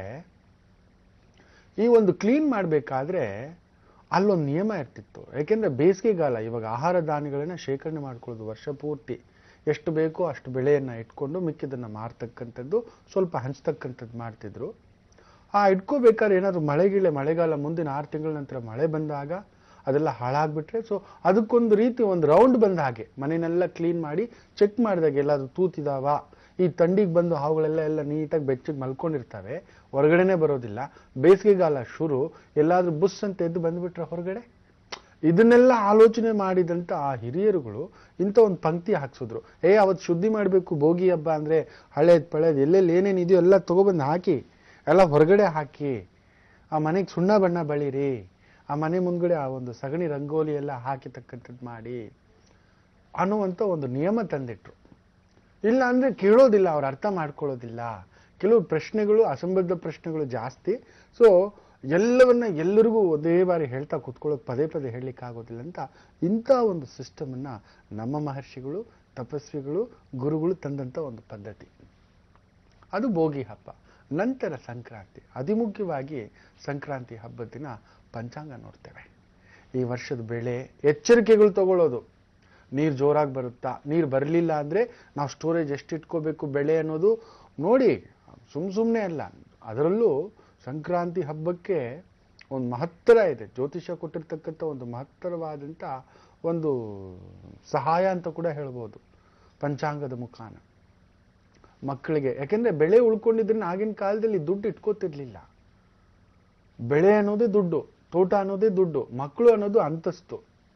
Speaker 3: ಈ ಒಂದು ಕ್ಲೀನ್ ಮಾಡಬೇಕಾದ್ರೆ ಅಲ್ಲೊಂದು ನಿಯಮ ಇರ್ತಿತ್ತು ಯಾಕೆಂದ್ರೆ ಬೇಸಿಗೆಗಾಲ ಇವಾಗ ಆಹಾರ ಧಾನ್ಯಗಳನ್ನ ಶೇಖರಣೆ ಮಾಡ್ಕೊಳ್ಳೋದು ವರ್ಷ ಪೂರ್ತಿ ಎಷ್ಟು ಬೇಕೋ ಅಷ್ಟು ಬೆಳೆಯನ್ನ ಇಟ್ಕೊಂಡು ಮಿಕ್ಕಿದನ್ನ ಮಾರ್ತಕ್ಕಂಥದ್ದು ಸ್ವಲ್ಪ ಹಂಚ್ತಕ್ಕಂಥದ್ದು ಮಾಡ್ತಿದ್ರು ಆ ಇಟ್ಕೋಬೇಕಾದ್ರೆ ಏನಾದ್ರು ಮಳೆಗಿಳೆ ಮಳೆಗಾಲ ಮುಂದಿನ ಆರು ತಿಂಗಳ ನಂತರ ಮಳೆ ಬಂದಾಗ ಅದೆಲ್ಲ ಹಾಳಾಗ್ಬಿಟ್ರೆ ಸೊ ಅದಕ್ಕೊಂದು ರೀತಿ ಒಂದು ರೌಂಡ್ ಬಂದ ಹಾಗೆ ಮನೆಯನ್ನೆಲ್ಲ ಕ್ಲೀನ್ ಮಾಡಿ ಚೆಕ್ ಮಾಡಿದಾಗ ಎಲ್ಲಾದ್ರೂ ತೂತಿದಾವ ಈ ಥಂಡಿಗೆ ಬಂದು ಹಾವುಗಳೆಲ್ಲ ಎಲ್ಲ ನೀಟಾಗಿ ಬೆಚ್ಚಗೆ ಮಲ್ಕೊಂಡಿರ್ತವೆ ಹೊರಗಡೆನೆ ಬರೋದಿಲ್ಲ ಬೇಸಿಗೆಗಾಲ ಶುರು ಎಲ್ಲಾದ್ರೂ ಬುಸ್ ಅಂತ ಎದ್ದು ಬಂದ್ಬಿಟ್ರೆ ಹೊರಗಡೆ ಇದನ್ನೆಲ್ಲ ಆಲೋಚನೆ ಮಾಡಿದಂತ ಆ ಹಿರಿಯರುಗಳು ಇಂಥ ಒಂದು ಪಂಕ್ತಿ ಹಾಕ್ಸಿದ್ರು ಏ ಅವತ್ತು ಶುದ್ಧಿ ಮಾಡಬೇಕು ಭೋಗಿ ಹಬ್ಬ ಅಂದ್ರೆ ಹಳೇದ್ ಪಳೇದ್ ಎಲ್ಲೆಲ್ಲಿ ಏನೇನು ಇದೆಯೋ ಎಲ್ಲ ತಗೊಬಂದು ಹಾಕಿ ಎಲ್ಲ ಹೊರಗಡೆ ಹಾಕಿ ಆ ಮನೆಗೆ ಸುಣ್ಣ ಬಣ್ಣ ಬಳಿರಿ ಆ ಮನೆ ಮುಂದ್ಗಡೆ ಆ ಒಂದು ಸಗಣಿ ರಂಗೋಲಿ ಎಲ್ಲ ಹಾಕಿತಕ್ಕಂಥದ್ದು ಮಾಡಿ ಅನ್ನುವಂಥ ಒಂದು ನಿಯಮ ತಂದಿಟ್ರು ಇಲ್ಲ ಅಂದ್ರೆ ಕೇಳೋದಿಲ್ಲ ಅವ್ರು ಅರ್ಥ ಮಾಡ್ಕೊಳ್ಳೋದಿಲ್ಲ ಕೆಲವು ಪ್ರಶ್ನೆಗಳು ಅಸಂಬದ್ಧ ಪ್ರಶ್ನೆಗಳು ಜಾಸ್ತಿ ಸೊ ಎಲ್ಲವನ್ನ ಎಲ್ಲರಿಗೂ ಒಂದೇ ಬಾರಿ ಹೇಳ್ತಾ ಕೂತ್ಕೊಳ್ಳೋಕೆ ಪದೇ ಪದೇ ಹೇಳಲಿಕ್ಕೆ ಆಗೋದಿಲ್ಲ ಅಂತ ಇಂಥ ಒಂದು ಸಿಸ್ಟಮನ್ನ ನಮ್ಮ ಮಹರ್ಷಿಗಳು ತಪಸ್ವಿಗಳು ಗುರುಗಳು ತಂದಂಥ ಒಂದು ಪದ್ಧತಿ ಅದು ಭೋಗಿ ಹಬ್ಬ ನಂತರ ಸಂಕ್ರಾಂತಿ ಅತಿ ಮುಖ್ಯವಾಗಿ ಸಂಕ್ರಾಂತಿ ಹಬ್ಬದ ದಿನ ಪಂಚಾಂಗ ನೋಡ್ತೇವೆ ಈ ವರ್ಷದ ಬೆಳೆ ಎಚ್ಚರಿಕೆಗಳು ತಗೊಳ್ಳೋದು ನೀರು ಜೋರಾಗಿ ಬರುತ್ತಾ ನೀರು ಬರಲಿಲ್ಲ ಅಂದರೆ ನಾವು ಸ್ಟೋರೇಜ್ ಎಷ್ಟು ಇಟ್ಕೋಬೇಕು ಬೆಳೆ ಅನ್ನೋದು ನೋಡಿ ಸುಮ್ ಸುಮ್ಮನೆ ಅಲ್ಲ ಅದರಲ್ಲೂ ಸಂಕ್ರಾಂತಿ ಹಬ್ಬಕ್ಕೆ ಒಂದು ಮಹತ್ತರ ಇದೆ ಜ್ಯೋತಿಷ ಕೊಟ್ಟಿರ್ತಕ್ಕಂಥ ಒಂದು ಮಹತ್ತರವಾದಂಥ ಒಂದು ಸಹಾಯ ಅಂತ ಕೂಡ ಹೇಳ್ಬೋದು ಪಂಚಾಂಗದ ಮುಖಾನ ಮಕ್ಕಳಿಗೆ ಯಾಕೆಂದ್ರೆ ಬೆಳೆ ಉಳ್ಕೊಂಡಿದ್ರೆ ಆಗಿನ ಕಾಲದಲ್ಲಿ ದುಡ್ಡು ಇಟ್ಕೋತಿರ್ಲಿಲ್ಲ ಬೆಳೆ ಅನ್ನೋದೇ ದುಡ್ಡು ತೋಟ ಅನ್ನೋದೇ ದುಡ್ಡು ಮಕ್ಕಳು ಅನ್ನೋದು ಅಂತಸ್ತು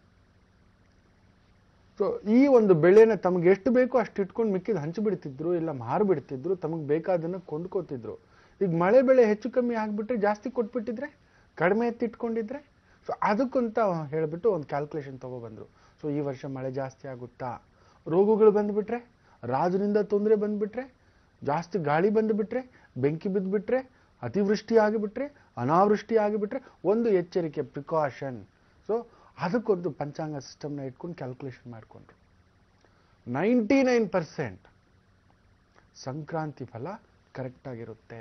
Speaker 3: ಸೊ ಈ ಒಂದು ಬೆಳೆನ ತಮಗೆ ಎಷ್ಟು ಬೇಕೋ ಅಷ್ಟು ಇಟ್ಕೊಂಡು ಮಿಕ್ಕಿದ ಹಂಚಿಬಿಡ್ತಿದ್ರು ಇಲ್ಲ ಮಾರ್ಬಿಡ್ತಿದ್ರು ತಮಗೆ ಬೇಕಾದನ್ನ ಕೊಂಡ್ಕೋತಿದ್ರು ಈಗ ಮಳೆ ಬೆಳೆ ಹೆಚ್ಚು ಕಮ್ಮಿ ಆಗ್ಬಿಟ್ರೆ ಜಾಸ್ತಿ ಕೊಟ್ಬಿಟ್ಟಿದ್ರೆ ಕಡಿಮೆ ಎತ್ತಿಟ್ಕೊಂಡಿದ್ರೆ ಸೊ ಅದಕ್ಕಂತ ಹೇಳ್ಬಿಟ್ಟು ಒಂದು ಕ್ಯಾಲ್ಕುಲೇಷನ್ ತಗೊಬಂದ್ರು ಸೊ ಈ ವರ್ಷ ಮಳೆ ಜಾಸ್ತಿ ಆಗುತ್ತಾ ರೋಗಗಳು ಬಂದ್ಬಿಟ್ರೆ ರಾಜನಿಂದ ತೊಂದರೆ ಬಂದ್ಬಿಟ್ರೆ ಜಾಸ್ತಿ ಗಾಳಿ ಬಂದುಬಿಟ್ರೆ ಬೆಂಕಿ ಬಿದ್ದುಬಿಟ್ರೆ ಅತಿವೃಷ್ಟಿ ಆಗಿಬಿಟ್ರೆ ಅನಾವೃಷ್ಟಿ ಆಗಿಬಿಟ್ರೆ ಒಂದು ಎಚ್ಚರಿಕೆ ಪ್ರಿಕಾಷನ್ ಸೊ ಅದಕ್ಕೊಂದು ಪಂಚಾಂಗ ಸಿಸ್ಟಮ್ನ ಇಟ್ಕೊಂಡು ಕ್ಯಾಲ್ಕುಲೇಷನ್ ಮಾಡಿಕೊಂಡ್ರು ನೈಂಟಿ ನೈನ್ ಪರ್ಸೆಂಟ್ ಸಂಕ್ರಾಂತಿ ಫಲ ಕರೆಕ್ಟ್ ಆಗಿರುತ್ತೆ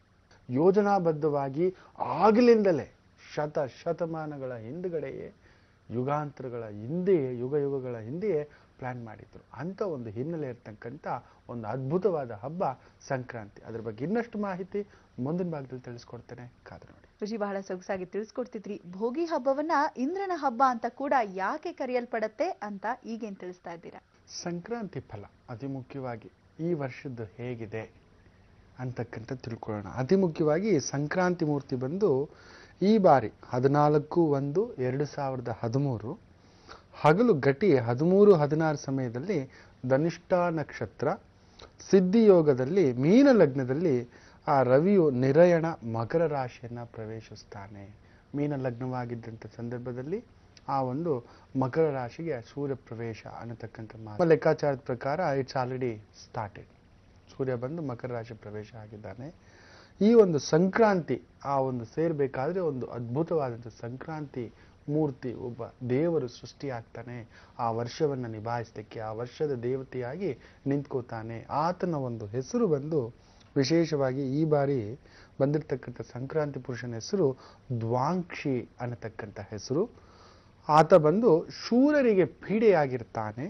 Speaker 3: ಯೋಜನಾಬದ್ಧವಾಗಿ ಆಗಲಿಂದಲೇ ಶತ ಶತಮಾನಗಳ ಹಿಂದ್ಗಡೆಯೇ ಯುಗಾಂತರಗಳ ಹಿಂದೆಯೇ ಯುಗ ಯುಗಗಳ ಹಿಂದೆಯೇ ಪ್ಲಾನ್ ಮಾಡಿದ್ರು ಅಂತ ಒಂದು ಹಿನ್ನೆಲೆ ಇರ್ತಕ್ಕಂಥ ಒಂದು ಅದ್ಭುತವಾದ ಹಬ್ಬ ಸಂಕ್ರಾಂತಿ ಅದ್ರ ಬಗ್ಗೆ ಇನ್ನಷ್ಟು ಮಾಹಿತಿ ಮುಂದಿನ ಭಾಗದಲ್ಲಿ ತಿಳಿಸ್ಕೊಡ್ತೇನೆ ಕಾದು ನೋಡಿ
Speaker 2: ರುಚಿ ಬಹಳ ಸೊಗಸಾಗಿ ತಿಳಿಸ್ಕೊಡ್ತಿದ್ರಿ ಭೋಗಿ ಹಬ್ಬವನ್ನ ಇಂದ್ರನ ಹಬ್ಬ ಅಂತ ಕೂಡ ಯಾಕೆ ಕರೆಯಲ್ಪಡತ್ತೆ ಅಂತ ಈಗೇನ್ ತಿಳಿಸ್ತಾ ಇದ್ದೀರಾ
Speaker 3: ಸಂಕ್ರಾಂತಿ ಫಲ ಅತಿ ಮುಖ್ಯವಾಗಿ ಈ ವರ್ಷದ್ದು ಹೇಗಿದೆ ಅಂತಕ್ಕಂಥ ತಿಳ್ಕೊಳ್ಳೋಣ ಅತಿ ಮುಖ್ಯವಾಗಿ ಸಂಕ್ರಾಂತಿ ಮೂರ್ತಿ ಬಂದು ಈ ಬಾರಿ ಹದಿನಾಲ್ಕು ಒಂದು ಎರಡು ಸಾವಿರದ ಹದಿಮೂರು ಹಗಲು ಗಟಿ ಹದಿಮೂರು ಹದಿನಾರು ಸಮಯದಲ್ಲಿ ಧನಿಷ್ಠ ನಕ್ಷತ್ರ ಸಿದ್ಧಿಯೋಗದಲ್ಲಿ ಮೀನ ಲಗ್ನದಲ್ಲಿ ಆ ರವಿಯು ನಿರಯಣ ಮಕರ ರಾಶಿಯನ್ನ ಪ್ರವೇಶಿಸ್ತಾನೆ ಮೀನ ಲಗ್ನವಾಗಿದ್ದಂಥ ಸಂದರ್ಭದಲ್ಲಿ ಆ ಒಂದು ಮಕರ ರಾಶಿಗೆ ಸೂರ್ಯ ಪ್ರವೇಶ ಅನ್ನತಕ್ಕಂಥ ಮಾತು. ನಮ್ಮ ಲೆಕ್ಕಾಚಾರದ ಪ್ರಕಾರ ಇಟ್ಸ್ ಆಲ್ರೆಡಿ ಸ್ಟಾರ್ಟೆಡ್ ಸೂರ್ಯ ಬಂದು ಮಕರ ರಾಶಿ ಪ್ರವೇಶ ಆಗಿದ್ದಾನೆ ಈ ಒಂದು ಸಂಕ್ರಾಂತಿ ಆ ಒಂದು ಸೇರ್ಬೇಕಾದ್ರೆ ಒಂದು ಅದ್ಭುತವಾದಂಥ ಸಂಕ್ರಾಂತಿ ಮೂರ್ತಿ ಒಬ್ಬ ದೇವರು ಸೃಷ್ಟಿಯಾಗ್ತಾನೆ ಆ ವರ್ಷವನ್ನು ನಿಭಾಯಿಸಲಿಕ್ಕೆ ಆ ವರ್ಷದ ದೇವತೆಯಾಗಿ ನಿಂತ್ಕೋತಾನೆ ಆತನ ಒಂದು ಹೆಸರು ಬಂದು ವಿಶೇಷವಾಗಿ ಈ ಬಾರಿ ಬಂದಿರತಕ್ಕಂಥ ಸಂಕ್ರಾಂತಿ ಪುರುಷನ ಹೆಸರು ದ್ವಾಂಕ್ಷಿ ಅನ್ನತಕ್ಕಂಥ ಹೆಸರು ಆತ ಬಂದು ಶೂರರಿಗೆ ಪೀಡೆಯಾಗಿರ್ತಾನೆ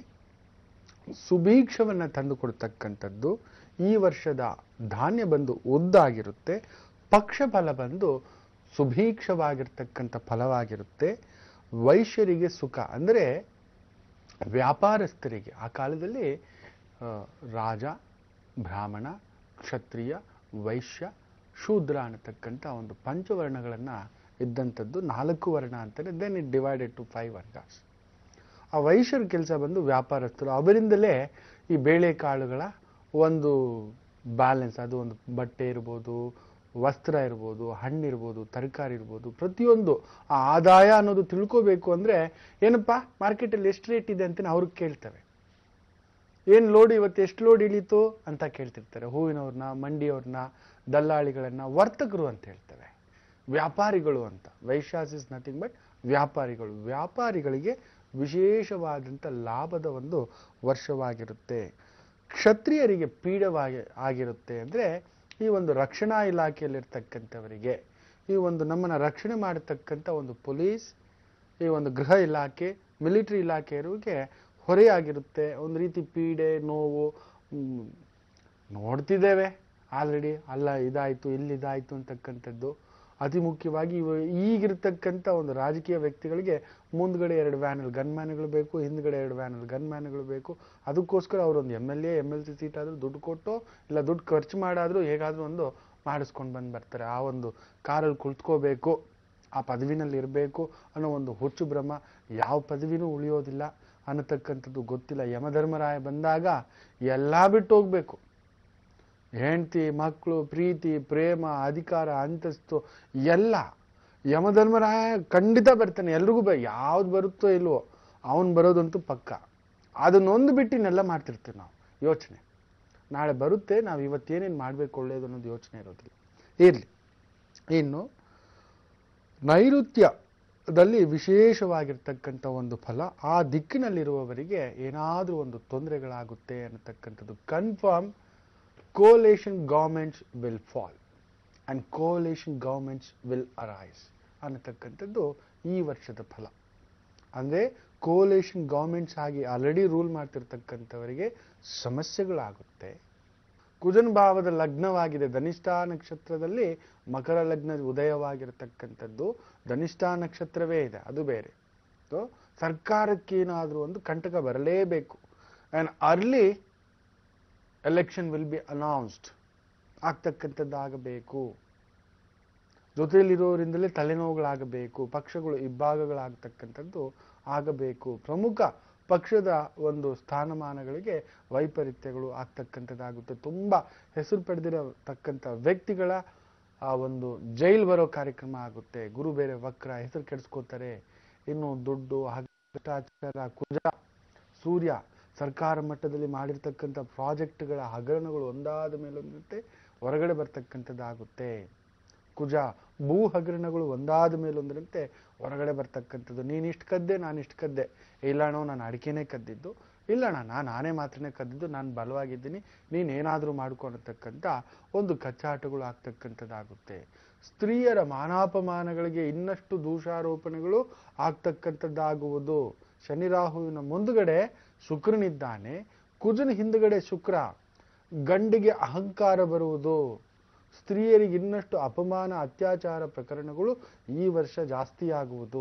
Speaker 3: ಸುಭೀಕ್ಷವನ್ನ ತಂದು ಕೊಡ್ತಕ್ಕಂಥದ್ದು ಈ ವರ್ಷದ ಧಾನ್ಯ ಬಂದು ಉದ್ದಾಗಿರುತ್ತೆ ಪಕ್ಷ ಫಲ ಬಂದು ಸುಭೀಕ್ಷವಾಗಿರ್ತಕ್ಕಂಥ ಫಲವಾಗಿರುತ್ತೆ ವೈಶ್ಯರಿಗೆ ಸುಖ ಅಂದರೆ ವ್ಯಾಪಾರಸ್ಥರಿಗೆ ಆ ಕಾಲದಲ್ಲಿ ಆ, ರಾಜ ಬ್ರಾಹ್ಮಣ ಕ್ಷತ್ರಿಯ ವೈಶ್ಯ ಶೂದ್ರ ಅನ್ನತಕ್ಕಂಥ ಒಂದು ಪಂಚವರ್ಣಗಳನ್ನ ಇದ್ದಂಥದ್ದು ನಾಲ್ಕು ವರ್ಣ ಅಂತಾರೆ then it divided to five ವರ್ಗಾಸ್ ಆ ವೈಶ್ಯರ ಕೆಲಸ ಬಂದು ವ್ಯಾಪಾರಸ್ಥರು ಅವರಿಂದಲೇ ಈ ಬೇಳೆಕಾಳುಗಳ ಒಂದು ಬ್ಯಾಲೆನ್ಸ್ ಅದು ಒಂದು ಬಟ್ಟೆ ಇರ್ಬೋದು ವಸ್ತ್ರ ಇರ್ಬೋದು ಹಣ್ಣಿರ್ಬೋದು ತರಕಾರಿ ಇರ್ಬೋದು ಪ್ರತಿಯೊಂದು ಆ ಆದಾಯ ಅನ್ನೋದು ತಿಳ್ಕೋಬೇಕು ಅಂದ್ರೆ ಏನಪ್ಪ ಮಾರ್ಕೆಟಲ್ಲಿ ಎಷ್ಟು ರೇಟ್ ಇದೆ ಅಂತ ಅವ್ರಿಗೆ ಕೇಳ್ತವೆ ಏನ್ ಲೋಡ್ ಇವತ್ತು ಎಷ್ಟು ಲೋಡ್ ಇಳೀತು ಅಂತ ಕೇಳ್ತಿರ್ತಾರೆ ಹೂವಿನವ್ರನ್ನ ಮಂಡಿಯವ್ರನ್ನ ದಲ್ಲಾಳಿಗಳನ್ನ ವರ್ತಕರು ಅಂತ ಹೇಳ್ತೇವೆ ವ್ಯಾಪಾರಿಗಳು ಅಂತ ವೈಶ್ಯಾಸ್ ಇಸ್ ನಥಿಂಗ್ ಬಟ್ ವ್ಯಾಪಾರಿಗಳು ವ್ಯಾಪಾರಿಗಳಿಗೆ ವಿಶೇಷವಾದಂಥ ಲಾಭದ ಒಂದು ವರ್ಷವಾಗಿರುತ್ತೆ ಕ್ಷತ್ರಿಯರಿಗೆ ಪೀಡವಾಗಿ ಆಗಿರುತ್ತೆ ಅಂದ್ರೆ ಈ ಒಂದು ರಕ್ಷಣಾ ಇಲಾಖೆಯಲ್ಲಿರ್ತಕ್ಕಂಥವರಿಗೆ ಈ ಒಂದು ನಮ್ಮನ್ನ ರಕ್ಷಣೆ ಮಾಡತಕ್ಕಂಥ ಒಂದು ಪೊಲೀಸ್ ಈ ಒಂದು ಗೃಹ ಇಲಾಖೆ ಮಿಲಿಟರಿ ಇಲಾಖೆಯವರಿಗೆ ಹೊರೆಯಾಗಿರುತ್ತೆ ಒಂದು ರೀತಿ ಪೀಡೆ ನೋವು ಮ್, ನೋಡ್ತಿದ್ದೇವೆ ಆಲ್ರೆಡಿ ಅಲ್ಲ ಇದಾಯ್ತು ಇಲ್ಲಿ ಇದಾಯ್ತು ಅಂತಕ್ಕಂಥದ್ದು ಅತಿ ಮುಖ್ಯವಾಗಿ ಇವ ಈಗಿರ್ತಕ್ಕಂಥ ಒಂದು ರಾಜಕೀಯ ವ್ಯಕ್ತಿಗಳಿಗೆ ಮುಂದ್ಗಡೆ ಎರಡು ವ್ಯಾನಲ್ಲಿ ಗನ್ ಮ್ಯಾನ್ಗಳು ಬೇಕು ಹಿಂದ್ಗಡೆ ಎರಡು ವ್ಯಾನಲ್ಲಿ ಗನ್ ಮ್ಯಾನ್ಗಳು ಬೇಕು ಅದಕ್ಕೋಸ್ಕರ ಅವರೊಂದು M L A M L C seat ಆದರೂ ದುಡ್ಡು ಕೊಟ್ಟು ಇಲ್ಲ ದುಡ್ಡು ಖರ್ಚು ಮಾಡಾದರೂ ಹೇಗಾದರೂ ಒಂದು ಮಾಡಿಸ್ಕೊಂಡು ಬಂದು ಬರ್ತಾರೆ ಆ ಒಂದು ಕಾರಲ್ಲಿ ಕುಳಿತುಕೋಬೇಕು ಆ ಪದವಿನಲ್ಲಿ ಇರಬೇಕು ಅನ್ನೋ ಒಂದು ಹುಚ್ಚು ಭ್ರಮ ಯಾವ ಪದವಿನೂ ಉಳಿಯೋದಿಲ್ಲ ಅನ್ನತಕ್ಕಂಥದ್ದು ಗೊತ್ತಿಲ್ಲ ಯಮಧರ್ಮರಾಯ ಬಂದಾಗ ಎಲ್ಲ ಬಿಟ್ಟು ಹೋಗ್ಬೇಕು ಹೆಂಡತಿ ಮಕ್ಕಳು ಪ್ರೀತಿ ಪ್ರೇಮ ಅಧಿಕಾರ ಅಂತಸ್ತು ಎಲ್ಲ ಯಮಧರ್ಮರಾಯ ಖಂಡಿತ ಬರ್ತಾನೆ ಎಲ್ರಿಗೂ ಬ ಯಾವ್ದು ಬರುತ್ತೋ ಇಲ್ವೋ ಅವನು ಬರೋದಂತೂ ಪಕ್ಕ ಅದನ್ನೊಂದು ಬಿಟ್ಟು ಇನ್ನೆಲ್ಲ ಮಾಡ್ತಿರ್ತೀವಿ ನಾವು ಯೋಚನೆ ನಾಳೆ ಬರುತ್ತೆ ನಾವು ಇವತ್ತೇನೇನು ಮಾಡಬೇಕು ಒಳ್ಳೆಯದು ಅನ್ನೋದು ಯೋಚನೆ ಇರೋದಿಲ್ಲ ಇರಲಿ ಇನ್ನು ನೈಋತ್ಯದಲ್ಲಿ ವಿಶೇಷವಾಗಿರ್ತಕ್ಕಂಥ ಒಂದು ಫಲ ಆ ದಿಕ್ಕಿನಲ್ಲಿರುವವರಿಗೆ ಏನಾದರೂ ಒಂದು ತೊಂದರೆಗಳಾಗುತ್ತೆ ಅನ್ನತಕ್ಕಂಥದ್ದು confirm coalition governments will fall and coalition governments will arise ಅನ್ನತಕ್ಕಂಥದ್ದು ಈ ವರ್ಷದ ಫಲ ಅಂದರೆ ಕೋಲೇಷನ್ ಗೌರ್ಮೆಂಟ್ಸ್ ಆಗಿ ಆಲ್ರೆಡಿ ರೂಲ್ ಮಾಡ್ತಿರ್ತಕ್ಕಂಥವರಿಗೆ ಸಮಸ್ಯೆಗಳಾಗುತ್ತೆ ಕುಜನ್ ಭಾವದ ಲಗ್ನವಾಗಿದೆ ಧನಿಷ್ಠಾ ನಕ್ಷತ್ರದಲ್ಲಿ ಮಕರ ಲಗ್ನ ಉದಯವಾಗಿರತಕ್ಕಂಥದ್ದು ಧನಿಷ್ಠಾ ನಕ್ಷತ್ರವೇ ಇದೆ ಅದು ಬೇರೆ ಸೊ ಸರ್ಕಾರಕ್ಕೇನಾದರೂ ಒಂದು ಕಂಟಕ ಬರಲೇಬೇಕು and early election will be announced ಆಗ್ತಕ್ಕಂಥದ್ದಾಗಬೇಕು ಜೊತೆಯಲ್ಲಿರೋರಿಂದಲೇ ತಲೆನೋವುಗಳಾಗಬೇಕು ಪಕ್ಷಗಳು ಇಬ್ಬಾಗಗಳಾಗ್ತಕ್ಕಂಥದ್ದು ಆಗಬೇಕು ಪ್ರಮುಖ ಪಕ್ಷದ ಒಂದು ಸ್ಥಾನಮಾನಗಳಿಗೆ ವೈಪರೀತ್ಯಗಳು ಆಗ್ತಕ್ಕಂಥದ್ದಾಗುತ್ತೆ ತುಂಬ ಹೆಸರು ಪಡೆದಿರತಕ್ಕಂಥ ವ್ಯಕ್ತಿಗಳ ಆ ಒಂದು ಜೈಲ್ ಬರೋ ಕಾರ್ಯಕ್ರಮ ಆಗುತ್ತೆ ಗುರು ಬೇರೆ ವಕ್ರ ಹೆಸರು ಕೆಡಿಸ್ಕೋತಾರೆ ಇನ್ನು ದುಡ್ಡು ಹಗ್ಗ, ಭ್ರಷ್ಟಾಚಾರ ಕುಜ ಸೂರ್ಯ ಸರ್ಕಾರ ಮಟ್ಟದಲ್ಲಿ ಮಾಡಿರ್ತಕ್ಕಂಥ ಪ್ರಾಜೆಕ್ಟ್ಗಳ ಹಗರಣಗಳು ಒಂದಾದ ಮೇಲೊಂದಂತೆ ಹೊರಗಡೆ ಬರ್ತಕ್ಕಂಥದ್ದಾಗುತ್ತೆ ಕುಜ ಭೂ ಹಗರಣಗಳು ಒಂದಾದ ಮೇಲೊಂದರಂತೆ ಹೊರಗಡೆ ಬರ್ತಕ್ಕಂಥದ್ದು ನೀನು ಇಷ್ಟು ಕದ್ದೆ ನಾನು ಇಷ್ಟು ಕದ್ದೆ ಇಲ್ಲಣ್ಣೋ ನಾನು ಅಡಿಕೆನೇ ಕದ್ದಿದ್ದು ಇಲ್ಲಣ್ಣ ನಾನು ನಾನೇ ಮಾತ್ರನೇ ಕದ್ದಿದ್ದು ನಾನು ಬಲವಾಗಿದ್ದೀನಿ ನೀನೇನಾದರೂ ಮಾಡ್ಕೊಳತಕ್ಕಂಥ ಒಂದು ಕಚ್ಚಾಟಗಳು ಆಗ್ತಕ್ಕಂಥದ್ದಾಗುತ್ತೆ ಸ್ತ್ರೀಯರ ಮಾನಾಪಮಾನಗಳಿಗೆ ಇನ್ನಷ್ಟು ದೂಷಾರೋಪಣೆಗಳು ಆಗ್ತಕ್ಕಂಥದ್ದಾಗುವುದು ಶನಿ ರಾಹುವಿನ ಮುಂದುಗಡೆ ಶುಕ್ರನಿದ್ದಾನೆ ಕುಜನ ಹಿಂದುಗಡೆ ಶುಕ್ರ ಗಂಡಿಗೆ ಅಹಂಕಾರ ಬರುವುದು ಸ್ತ್ರೀಯರಿಗೆ ಇನ್ನಷ್ಟು ಅಪಮಾನ ಅತ್ಯಾಚಾರ ಪ್ರಕರಣಗಳು ಈ ವರ್ಷ ಜಾಸ್ತಿಯಾಗುವುದು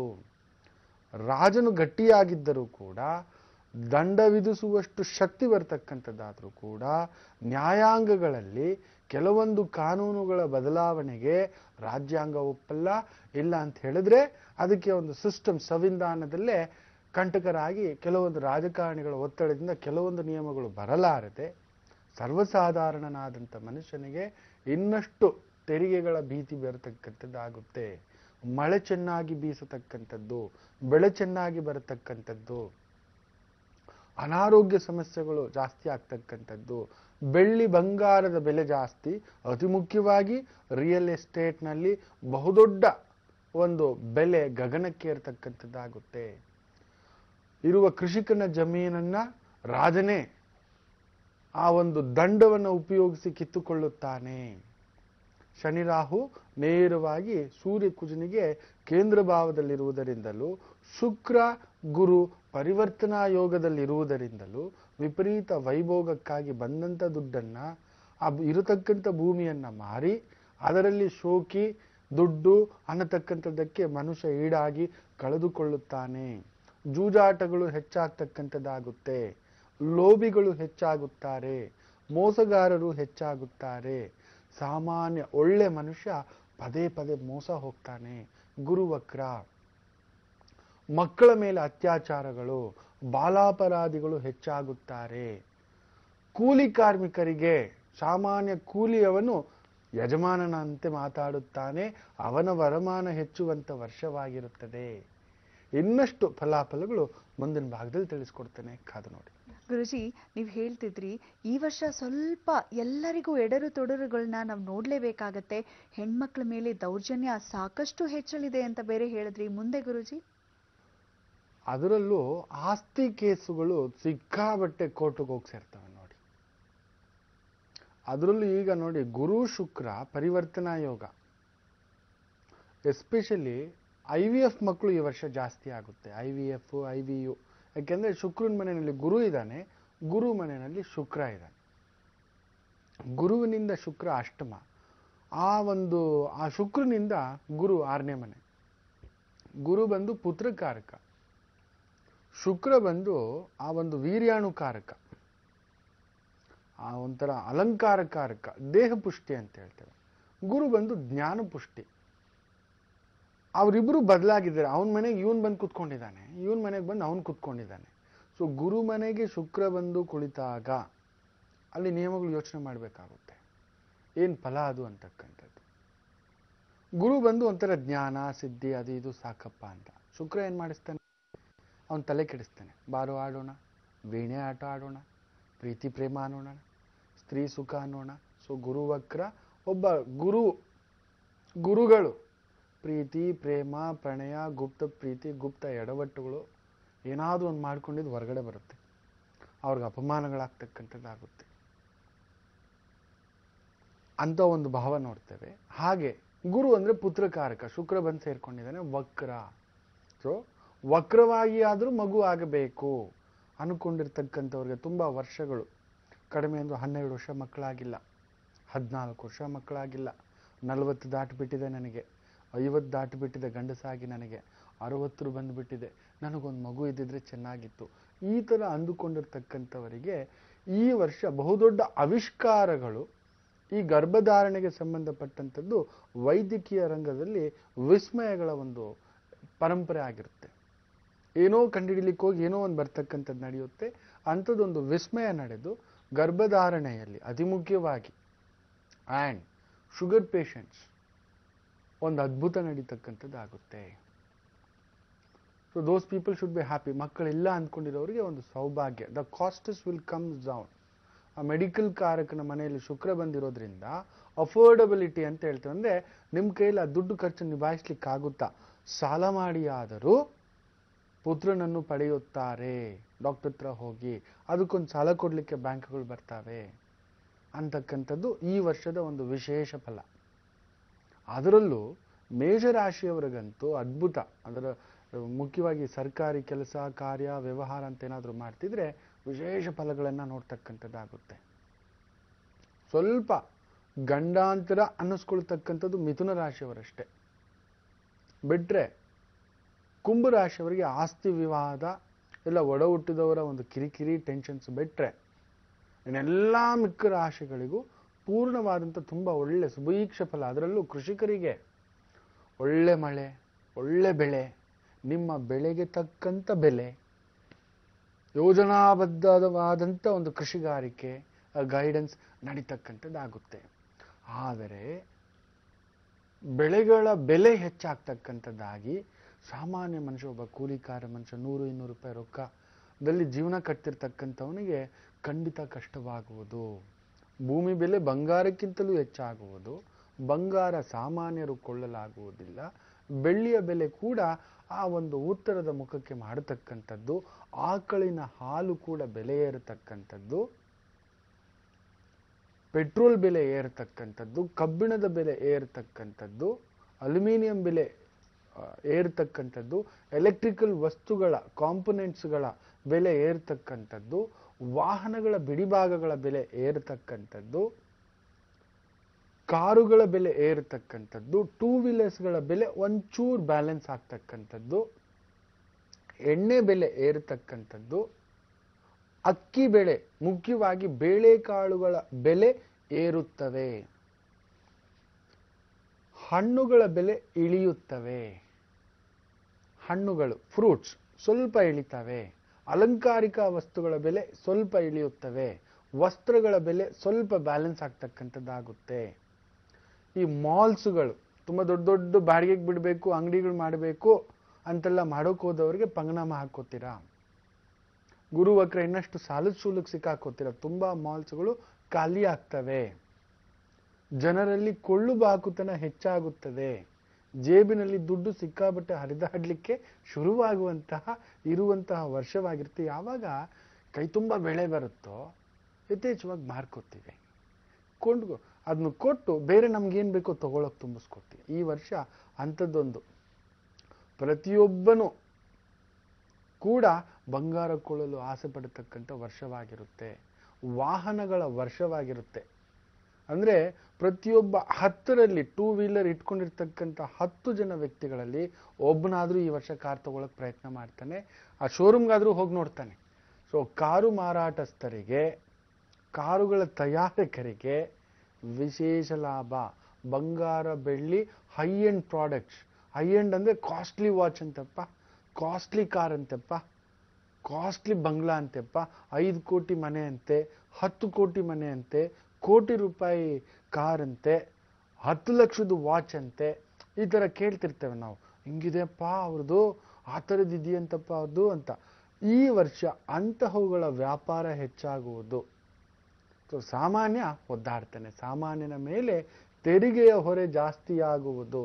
Speaker 3: ರಾಜನು ಗಟ್ಟಿಯಾಗಿದ್ದರೂ ಕೂಡ ದಂಡ ವಿಧಿಸುವಷ್ಟು ಶಕ್ತಿ ಬರ್ತಕ್ಕಂಥದ್ದಾದರೂ ಕೂಡ ನ್ಯಾಯಾಂಗಗಳಲ್ಲಿ ಕೆಲವೊಂದು ಕಾನೂನುಗಳ ಬದಲಾವಣೆಗೆ ರಾಜ್ಯಾಂಗ ಒಪ್ಪಲ್ಲ ಇಲ್ಲ ಅಂತ ಹೇಳಿದ್ರೆ ಅದಕ್ಕೆ ಒಂದು ಸಿಸ್ಟಮ್ ಸಂವಿಧಾನದಲ್ಲೇ ಕಂಟಕರಾಗಿ ಕೆಲವೊಂದು ರಾಜಕಾರಣಿಗಳ ಒತ್ತಡದಿಂದ ಕೆಲವೊಂದು ನಿಯಮಗಳು ಬರಲಾರದೆ ಸರ್ವಸಾಧಾರಣನಾದಂಥ ಮನುಷ್ಯನಿಗೆ ಇನ್ನಷ್ಟು ತೆರಿಗೆಗಳ ಭೀತಿ ಬರತಕ್ಕಂಥದ್ದಾಗುತ್ತೆ ಮಳೆ ಚೆನ್ನಾಗಿ ಬೀಸತಕ್ಕಂಥದ್ದು ಬೆಳೆ ಚೆನ್ನಾಗಿ ಬರತಕ್ಕಂಥದ್ದು ಅನಾರೋಗ್ಯ ಸಮಸ್ಯೆಗಳು ಜಾಸ್ತಿ ಆಗ್ತಕ್ಕಂಥದ್ದು ಬೆಳ್ಳಿ ಬಂಗಾರದ ಬೆಲೆ ಜಾಸ್ತಿ ಅತಿ ಮುಖ್ಯವಾಗಿ ರಿಯಲ್ ಎಸ್ಟೇಟ್ನಲ್ಲಿ ಬಹುದೊಡ್ಡ ಒಂದು ಬೆಲೆ ಗಗನಕ್ಕೆ ಇರತಕ್ಕಂಥದ್ದಾಗುತ್ತೆ ಇರುವ ಕೃಷಿಕನ ಜಮೀನನ್ನ ರಾಜನೇ ಆ ಒಂದು ದಂಡವನ್ನು ಉಪಯೋಗಿಸಿ ಕಿತ್ತುಕೊಳ್ಳುತ್ತಾನೆ ಶನಿ ರಾಹು ನೇರವಾಗಿ ಸೂರ್ಯ ಕುಜನಿಗೆ ಕೇಂದ್ರ ಭಾವದಲ್ಲಿರುವುದರಿಂದಲೂ ಶುಕ್ರ ಗುರು ಪರಿವರ್ತನಾ ಯೋಗದಲ್ಲಿರುವುದರಿಂದಲೂ ವಿಪರೀತ ವೈಭೋಗಕ್ಕಾಗಿ ಬಂದಂಥ ದುಡ್ಡನ್ನ ಆ ಇರತಕ್ಕಂಥ ಭೂಮಿಯನ್ನ ಮಾರಿ ಅದರಲ್ಲಿ ಶೋಕಿ ದುಡ್ಡು ಅನ್ನತಕ್ಕಂಥದ್ದಕ್ಕೆ ಮನುಷ್ಯ ಈಡಾಗಿ ಕಳೆದುಕೊಳ್ಳುತ್ತಾನೆ ಜೂಜಾಟಗಳು ಹೆಚ್ಚಾಗ್ತಕ್ಕಂಥದ್ದಾಗುತ್ತೆ ಲೋಭಿಗಳು ಹೆಚ್ಚಾಗುತ್ತಾರೆ ಮೋಸಗಾರರು ಹೆಚ್ಚಾಗುತ್ತಾರೆ ಸಾಮಾನ್ಯ ಒಳ್ಳೆ ಮನುಷ್ಯ ಪದೇ ಪದೇ ಮೋಸ ಹೋಗ್ತಾನೆ ಗುರುವಕ್ರ ಮಕ್ಕಳ ಮೇಲೆ ಅತ್ಯಾಚಾರಗಳು ಬಾಲಾಪರಾಧಿಗಳು ಹೆಚ್ಚಾಗುತ್ತಾರೆ ಕೂಲಿ ಕಾರ್ಮಿಕರಿಗೆ ಸಾಮಾನ್ಯ ಕೂಲಿಯವನು ಯಜಮಾನನಂತೆ ಮಾತಾಡುತ್ತಾನೆ ಅವನ ವರಮಾನ ಹೆಚ್ಚುವಂತ ವರ್ಷವಾಗಿರುತ್ತದೆ ಇನ್ನಷ್ಟು ಫಲಾಫಲಗಳು ಮುಂದಿನ ಭಾಗದಲ್ಲಿ ತಿಳಿಸ್ಕೊಡ್ತೇನೆ ಕಾದು ನೋಡಿ
Speaker 2: ಗುರುಜಿ ನೀವು ಹೇಳ್ತಿದ್ರಿ ಈ ವರ್ಷ ಸ್ವಲ್ಪ ಎಲ್ಲರಿಗೂ ಎಡರು ತೊಡರುಗಳನ್ನ ನಾವು ನೋಡ್ಲೇಬೇಕಾಗತ್ತೆ ಹೆಣ್ಮಕ್ಳ ಮೇಲೆ ದೌರ್ಜನ್ಯ ಸಾಕಷ್ಟು ಹೆಚ್ಚಲಿದೆ ಅಂತ ಬೇರೆ ಹೇಳಿದ್ರಿ ಮುಂದೆ ಗುರುಜಿ
Speaker 3: ಅದರಲ್ಲೂ ಆಸ್ತಿ ಕೇಸುಗಳು ಸಿಕ್ಕಾಬಟ್ಟೆ ಕೋರ್ಟಿಗೆ ಹೋಗಿ ಸೇರ್ತವೆ ನೋಡಿ ಅದರಲ್ಲೂ ಈಗ ನೋಡಿ ಗುರು ಶುಕ್ರ ಪರಿವರ್ತನಾ ಯೋಗ ಎಸ್ಪೆಷಲಿ ಐ ವಿ ಎಫ್ ಮಕ್ಕಳು ಈ ವರ್ಷ ಜಾಸ್ತಿ ಆಗುತ್ತೆ I V F I V U ಯಾಕೆಂದ್ರೆ ಶುಕ್ರನ ಮನೆಯಲ್ಲಿ ಗುರು ಇದ್ದಾನೆ ಗುರು ಮನೆಯಲ್ಲಿ ಶುಕ್ರ ಇದ್ದಾನೆ ಗುರುವಿನಿಂದ ಶುಕ್ರ ಅಷ್ಟಮ ಆ ಒಂದು ಆ ಶುಕ್ರನಿಂದ ಗುರು ಆರನೇ ಮನೆ ಗುರು ಬಂದು ಪುತ್ರಕಾರಕ ಶುಕ್ರ ಬಂದು ಆ ಒಂದು ವೀರ್ಯಾಣುಕಾರಕ ಆ ಒಂಥರ ಅಲಂಕಾರಕಾರಕ ದೇಹ ಪುಷ್ಟಿ ಅಂತ ಹೇಳ್ತೇವೆ ಗುರು ಬಂದು ಜ್ಞಾನ ಪುಷ್ಟಿ ಅವರಿಬ್ರು ಬದಲಾಗಿದ್ದಾರೆ ಅವನ ಮನೆಗೆ ಇವನ್ ಬಂದು ಕುತ್ಕೊಂಡಿದ್ದಾನೆ ಇವನ್ ಮನೆಗೆ ಬಂದು ಅವನು ಕುತ್ಕೊಂಡಿದ್ದಾನೆ ಸೊ ಗುರು ಮನೆಗೆ ಶುಕ್ರ ಬಂದು ಕುಳಿತಾಗ ಅಲ್ಲಿ ನಿಯಮಗಳು ಯೋಚನೆ ಮಾಡಬೇಕಾಗುತ್ತೆ ಏನು ಫಲ ಅದು ಅಂತಕ್ಕಂಥದ್ದು ಗುರು ಬಂದು ಒಂಥರ ಜ್ಞಾನ ಸಿದ್ಧಿ ಅದು ಇದು ಸಾಕಪ್ಪ ಅಂತ ಶುಕ್ರ ಏನು ಮಾಡಿಸ್ತಾನೆ ಅವನ ತಲೆ ಕೆಡಿಸ್ತಾನೆ ಬಾರೋ ಆಡೋಣ ವೀಣೆ ಆಟ ಆಡೋಣ ಪ್ರೀತಿ ಪ್ರೇಮ ಅನ್ನೋಣ ಸ್ತ್ರೀ ಸುಖ ಅನ್ನೋಣ ಸೊ ಗುರು ವಕ್ರ ಒಬ್ಬ ಗುರು ಗುರುಗಳು ಪ್ರೀತಿ ಪ್ರೇಮ ಪ್ರಣಯ ಗುಪ್ತ ಪ್ರೀತಿ ಗುಪ್ತ ಎಡವಟ್ಟುಗಳು ಏನಾದರೂ ಒಂದು ಮಾಡ್ಕೊಂಡಿದ್ದು ಹೊರಗಡೆ ಬರುತ್ತೆ ಅವ್ರಿಗೆ ಅಪಮಾನಗಳಾಗ್ತಕ್ಕಂಥದ್ದಾಗುತ್ತೆ ಅಂತ ಒಂದು ಭಾವ ನೋಡ್ತೇವೆ ಹಾಗೆ ಗುರು ಅಂದ್ರೆ ಪುತ್ರಕಾರಕ ಶುಕ್ರ ಬಂದು ಸೇರ್ಕೊಂಡಿದ್ದಾನೆ ವಕ್ರ ಸೊ ವಕ್ರವಾಗಿ ಆದರೂ ಮಗು ಆಗಬೇಕು ಅನ್ಕೊಂಡಿರ್ತಕ್ಕಂಥವ್ರಿಗೆ ತುಂಬಾ ವರ್ಷಗಳು ಕಡಿಮೆ ಅಂದ್ರೆ ಹನ್ನೆರಡು ವರ್ಷ ಮಕ್ಕಳಾಗಿಲ್ಲ ಹದಿನಾಲ್ಕು ವರ್ಷ ಮಕ್ಕಳಾಗಿಲ್ಲ ನಲವತ್ತು ದಾಟಿಬಿಟ್ಟಿದೆ ನನಗೆ ಐವತ್ತು ದಾಟಿಬಿಟ್ಟಿದೆ ಗಂಡಸಾಗಿ ನನಗೆ ಅರವತ್ತರು ಬಂದುಬಿಟ್ಟಿದೆ ನನಗೊಂದು ಮಗು ಇದ್ದಿದ್ರೆ ಚೆನ್ನಾಗಿತ್ತು ಈ ಥರ ಅಂದುಕೊಂಡಿರ್ತಕ್ಕಂಥವರಿಗೆ ಈ ವರ್ಷ ಬಹುದೊಡ್ಡ ಆವಿಷ್ಕಾರಗಳು ಈ ಗರ್ಭಧಾರಣೆಗೆ ಸಂಬಂಧಪಟ್ಟಂಥದ್ದು ವೈದ್ಯಕೀಯ ರಂಗದಲ್ಲಿ ವಿಸ್ಮಯಗಳ ಒಂದು ಪರಂಪರೆ ಆಗಿರುತ್ತೆ ಏನೋ ಕಂಡುಹಿಡಿಲಿಕ್ಕೆ ಹೋಗಿ ಏನೋ ಒಂದು ಬರ್ತಕ್ಕಂಥದ್ದು ನಡೆಯುತ್ತೆ ಅಂಥದ್ದೊಂದು ವಿಸ್ಮಯ ನಡೆದು ಗರ್ಭಧಾರಣೆಯಲ್ಲಿ ಅತಿ ಮುಖ್ಯವಾಗಿ ಆ್ಯಂಡ್ ಶುಗರ್ ಪೇಷಂಟ್ಸ್ ಒಂದು ಅದ್ಭುತ ನಡೀತಕ್ಕಂಥದ್ದು ಆಗುತ್ತೆ so those people should be happy ಮಕ್ಕಳಿಲ್ಲ ಅಂದ್ಕೊಂಡಿರೋರಿಗೆ ಒಂದು ಸೌಭಾಗ್ಯ the costs will comes down ಆ ಮೆಡಿಕಲ್ ಕಾರಕನ ಮನೆಯಲ್ಲಿ ಶುಕ್ರ ಬಂದಿರೋದ್ರಿಂದ ಅಫೋರ್ಡಬಿಲಿಟಿ ಅಂತ ಹೇಳ್ತೇವೆ ಅಂದ್ರೆ ನಿಮ್ಮ ಕೈಯಲ್ಲಿ ಆ ದುಡ್ಡು ಖರ್ಚು ನಿಭಾಯಿಸ್ಲಿಕ್ಕೆ ಆಗುತ್ತಾ ಸಾಲ ಮಾಡಿ ಆದರೂ ಪುತ್ರನನ್ನು ಪಡೆಯುತ್ತಾರೆ ಡಾಕ್ಟರ್ ಹತ್ರ ಹೋಗಿ ಅದಕ್ಕೊಂದು ಸಾಲ ಕೊಡ್ಲಿಕ್ಕೆ ಬ್ಯಾಂಕ್ಗಳು ಬರ್ತಾವೆ ಅಂತಕ್ಕಂಥದ್ದು ಈ ವರ್ಷದ ಒಂದು ವಿಶೇಷ ಫಲ ಅದರಲ್ಲೂ ಮೇಷರಾಶಿಯವರಿಗಂತೂ ಅದ್ಭುತ ಅದರ ಮುಖ್ಯವಾಗಿ ಸರ್ಕಾರಿ ಕೆಲಸ ಕಾರ್ಯ ವ್ಯವಹಾರ ಅಂತ ಏನಾದರೂ ಮಾಡ್ತಿದ್ರೆ ವಿಶೇಷ ಫಲಗಳನ್ನು ನೋಡ್ತಕ್ಕಂಥದ್ದಾಗುತ್ತೆ ಸ್ವಲ್ಪ ಗಂಡಾಂತರ ಅನ್ನಿಸ್ಕೊಳ್ತಕ್ಕಂಥದ್ದು ಮಿಥುನ ರಾಶಿಯವರಷ್ಟೇ ಬಿಟ್ರೆ ಕುಂಭ ರಾಶಿಯವರಿಗೆ ಆಸ್ತಿ ವಿವಾದ ಎಲ್ಲ ಒಡ ಹುಟ್ಟಿದವರ ಒಂದು ಕಿರಿಕಿರಿ ಟೆನ್ಷನ್ಸ್ ಬಿಟ್ರೆ ಇನ್ನೆಲ್ಲ ಮಿಕ್ಕ ರಾಶಿಗಳಿಗೂ ಪೂರ್ಣವಾದಂಥ ತುಂಬ ಒಳ್ಳೆ ಸುಭೀಕ್ಷ ಫಲ ಅದರಲ್ಲೂ ಕೃಷಿಕರಿಗೆ ಒಳ್ಳೆ ಮಳೆ ಒಳ್ಳೆ ಬೆಳೆ ನಿಮ್ಮ ಬೆಳೆಗೆ ತಕ್ಕಂಥ ಬೆಲೆ ಯೋಜನಾಬದ್ಧವಾದಂಥ ಒಂದು ಕೃಷಿಗಾರಿಕೆ ಗೈಡೆನ್ಸ್ ನಡೀತಕ್ಕಂಥದ್ದಾಗುತ್ತೆ ಆದರೆ ಬೆಳೆಗಳ ಬೆಲೆ ಹೆಚ್ಚಾಗ್ತಕ್ಕಂಥದ್ದಾಗಿ ಸಾಮಾನ್ಯ ಮನುಷ್ಯ ಒಬ್ಬ ಕೂಲಿಕಾರ ಮನುಷ್ಯ ನೂರು ಇನ್ನೂರು ರೂಪಾಯಿ ರೊಕ್ಕದಲ್ಲಿ ಜೀವನ ಕಟ್ತಿರ್ತಕ್ಕಂಥವನಿಗೆ ಖಂಡಿತ ಕಷ್ಟವಾಗುವುದು ಭೂಮಿ ಬೆಲೆ ಬಂಗಾರಕ್ಕಿಂತಲೂ ಹೆಚ್ಚಾಗುವುದು ಬಂಗಾರ ಸಾಮಾನ್ಯರು ಕೊಳ್ಳಲಾಗುವುದಿಲ್ಲ ಬೆಳ್ಳಿಯ ಬೆಲೆ ಕೂಡ ಆ ಒಂದು ಉತ್ತರದ ಮುಖಕ್ಕೆ ಮಾಡತಕ್ಕಂಥದ್ದು ಆಕಳಿನ ಹಾಲು ಕೂಡ ಬೆಲೆ ಏರತಕ್ಕಂಥದ್ದು ಪೆಟ್ರೋಲ್ ಬೆಲೆ ಏರ್ತಕ್ಕಂಥದ್ದು ಕಬ್ಬಿಣದ ಬೆಲೆ ಏರ್ತಕ್ಕಂಥದ್ದು ಅಲ್ಯೂಮಿನಿಯಂ ಬೆಲೆ ಆ, ಏರ್ತಕ್ಕಂಥದ್ದು ಎಲೆಕ್ಟ್ರಿಕಲ್ ವಸ್ತುಗಳ ಕಾಂಪೊನೆಂಟ್ಸ್ಗಳ ಬೆಲೆ ಏರ್ತಕ್ಕಂಥದ್ದು ವಾಹನಗಳ ಬಿಡಿಭಾಗಗಳ ಬೆಲೆ ಏರ್ತಕ್ಕಂಥದ್ದು ಕಾರುಗಳ ಬೆಲೆ ಏರ್ತಕ್ಕಂಥದ್ದು ಟೂ ವೀಲರ್ಸ್ಗಳ ಬೆಲೆ ಒಂಚೂರು ಬ್ಯಾಲೆನ್ಸ್ ಆಗ್ತಕ್ಕಂಥದ್ದು ಎಣ್ಣೆ ಬೆಲೆ ಏರ್ತಕ್ಕಂಥದ್ದು ಅಕ್ಕಿ ಬೆಳೆ ಮುಖ್ಯವಾಗಿ ಬೇಳೆಕಾಳುಗಳ ಬೆಲೆ ಏರುತ್ತವೆ ಹಣ್ಣುಗಳ ಬೆಲೆ ಇಳಿಯುತ್ತವೆ ಹಣ್ಣುಗಳು ಫ್ರೂಟ್ಸ್ ಸ್ವಲ್ಪ ಇಳಿತವೆ ಅಲಂಕಾರಿಕ ವಸ್ತುಗಳ ಬೆಲೆ ಸ್ವಲ್ಪ ಇಳಿಯುತ್ತವೆ ವಸ್ತ್ರಗಳ ಬೆಲೆ ಸ್ವಲ್ಪ ಬ್ಯಾಲೆನ್ಸ್ ಆಗ್ತಕ್ಕಂಥದ್ದಾಗುತ್ತೆ ಈ ಮಾಲ್ಸ್ಗಳು ತುಂಬ ದೊಡ್ಡ ದೊಡ್ಡ ಬಾಡಿಗೆಗೆ ಬಿಡಬೇಕು ಅಂಗಡಿಗಳು ಮಾಡಬೇಕು ಅಂತೆಲ್ಲ ಮಾಡೋಕೆ ಹೋದವರಿಗೆ ಪಂಗನಾಮ ಹಾಕೋತೀರಾ ಗುರು ವಕ್ರ ಇನ್ನಷ್ಟು ಸಾಲದ ಶೂಲಕ್ಕೆ ಸಿಕ್ಕಾಕೋತೀರ ತುಂಬಾ ಮಾಲ್ಸ್ಗಳು ಖಾಲಿ ಆಗ್ತವೆ ಜನರಲ್ಲಿ ಕೊಳ್ಳು ಬಾಕುತನ ಹೆಚ್ಚಾಗುತ್ತದೆ ಜೇಬಿನಲ್ಲಿ ದುಡ್ಡು ಸಿಕ್ಕಾಬಟ್ಟೆ ಹರಿದಾಡ್ಲಿಕ್ಕೆ ಶುರುವಾಗುವಂತಹ ಇರುವಂತಹ ವರ್ಷವಾಗಿರುತ್ತೆ ಯಾವಾಗ ಕೈ ತುಂಬ ಬೆಳೆ ಬರುತ್ತೋ ಯಥೇಚ್ಛವಾಗಿ ಮಾರ್ಕೋತೀವಿ ಕೊಂಡು ಅದನ್ನು ಕೊಟ್ಟು ಬೇರೆ ನಮ್ಗೇನು ಬೇಕೋ ತಗೊಳಕ್ ತುಂಬಿಸ್ಕೊತೀವಿ ಈ ವರ್ಷ ಅಂಥದ್ದೊಂದು ಪ್ರತಿಯೊಬ್ಬನು ಕೂಡ ಬಂಗಾರ ಕೊಳ್ಳಲು ಆಸೆ ಪಡತಕ್ಕಂಥ ವರ್ಷವಾಗಿರುತ್ತೆ ವಾಹನಗಳ ವರ್ಷವಾಗಿರುತ್ತೆ ಅಂದ್ರೆ ಪ್ರತಿಯೊಬ್ಬ ಹತ್ತರಲ್ಲಿ ಟೂ ವೀಲರ್ ಇಟ್ಕೊಂಡಿರ್ತಕ್ಕಂಥ ಹತ್ತು ಜನ ವ್ಯಕ್ತಿಗಳಲ್ಲಿ ಒಬ್ಬನಾದ್ರೂ ಈ ವರ್ಷ ಕಾರ್ ತಗೊಳಕ್ ಪ್ರಯತ್ನ ಮಾಡ್ತಾನೆ ಆ ಶೋರೂಮ್ಗಾದ್ರೂ ಹೋಗಿ ನೋಡ್ತಾನೆ ಸೊ ಕಾರು ಮಾರಾಟಸ್ಥರಿಗೆ ಕಾರುಗಳ ತಯಾರಕರಿಗೆ ವಿಶೇಷ ಲಾಭ ಬಂಗಾರ ಬೆಳ್ಳಿ high end products high end ಅಂದರೆ ಕಾಸ್ಟ್ಲಿ ವಾಚ್ ಅಂತಪ್ಪ ಕಾಸ್ಟ್ಲಿ ಕಾರ್ ಅಂತೆಪ್ಪ ಕಾಸ್ಟ್ಲಿ ಬಂಗ್ಲಾ ಅಂತೆಪ್ಪ ಐದು ಕೋಟಿ ಮನೆ ಅಂತೆ ಹತ್ತು ಕೋಟಿ ಮನೆ ಅಂತೆ ಕೋಟಿ ರೂಪಾಯಿ ಕಾರ್ ಅಂತೆ ಹತ್ತು ಲಕ್ಷದ ವಾಚ್ ಅಂತೆ ಈ ಥರ ಕೇಳ್ತಿರ್ತೇವೆ ನಾವು ಹಿಂಗಿದೆಯಪ್ಪ ಅವ್ರದ್ದು ಆ ಥರದ್ದು ಇದೆಯಂತಪ್ಪ ಅವ್ರದ್ದು ಅಂತ ಈ ವರ್ಷ ಅಂತಹವುಗಳ ವ್ಯಾಪಾರ ಹೆಚ್ಚಾಗುವುದು ಸೊ ಸಾಮಾನ್ಯ ಒದ್ದಾಡ್ತಾನೆ ಸಾಮಾನ್ಯನ ಮೇಲೆ ತೆರಿಗೆಯ ಹೊರೆ ಜಾಸ್ತಿಯಾಗುವುದು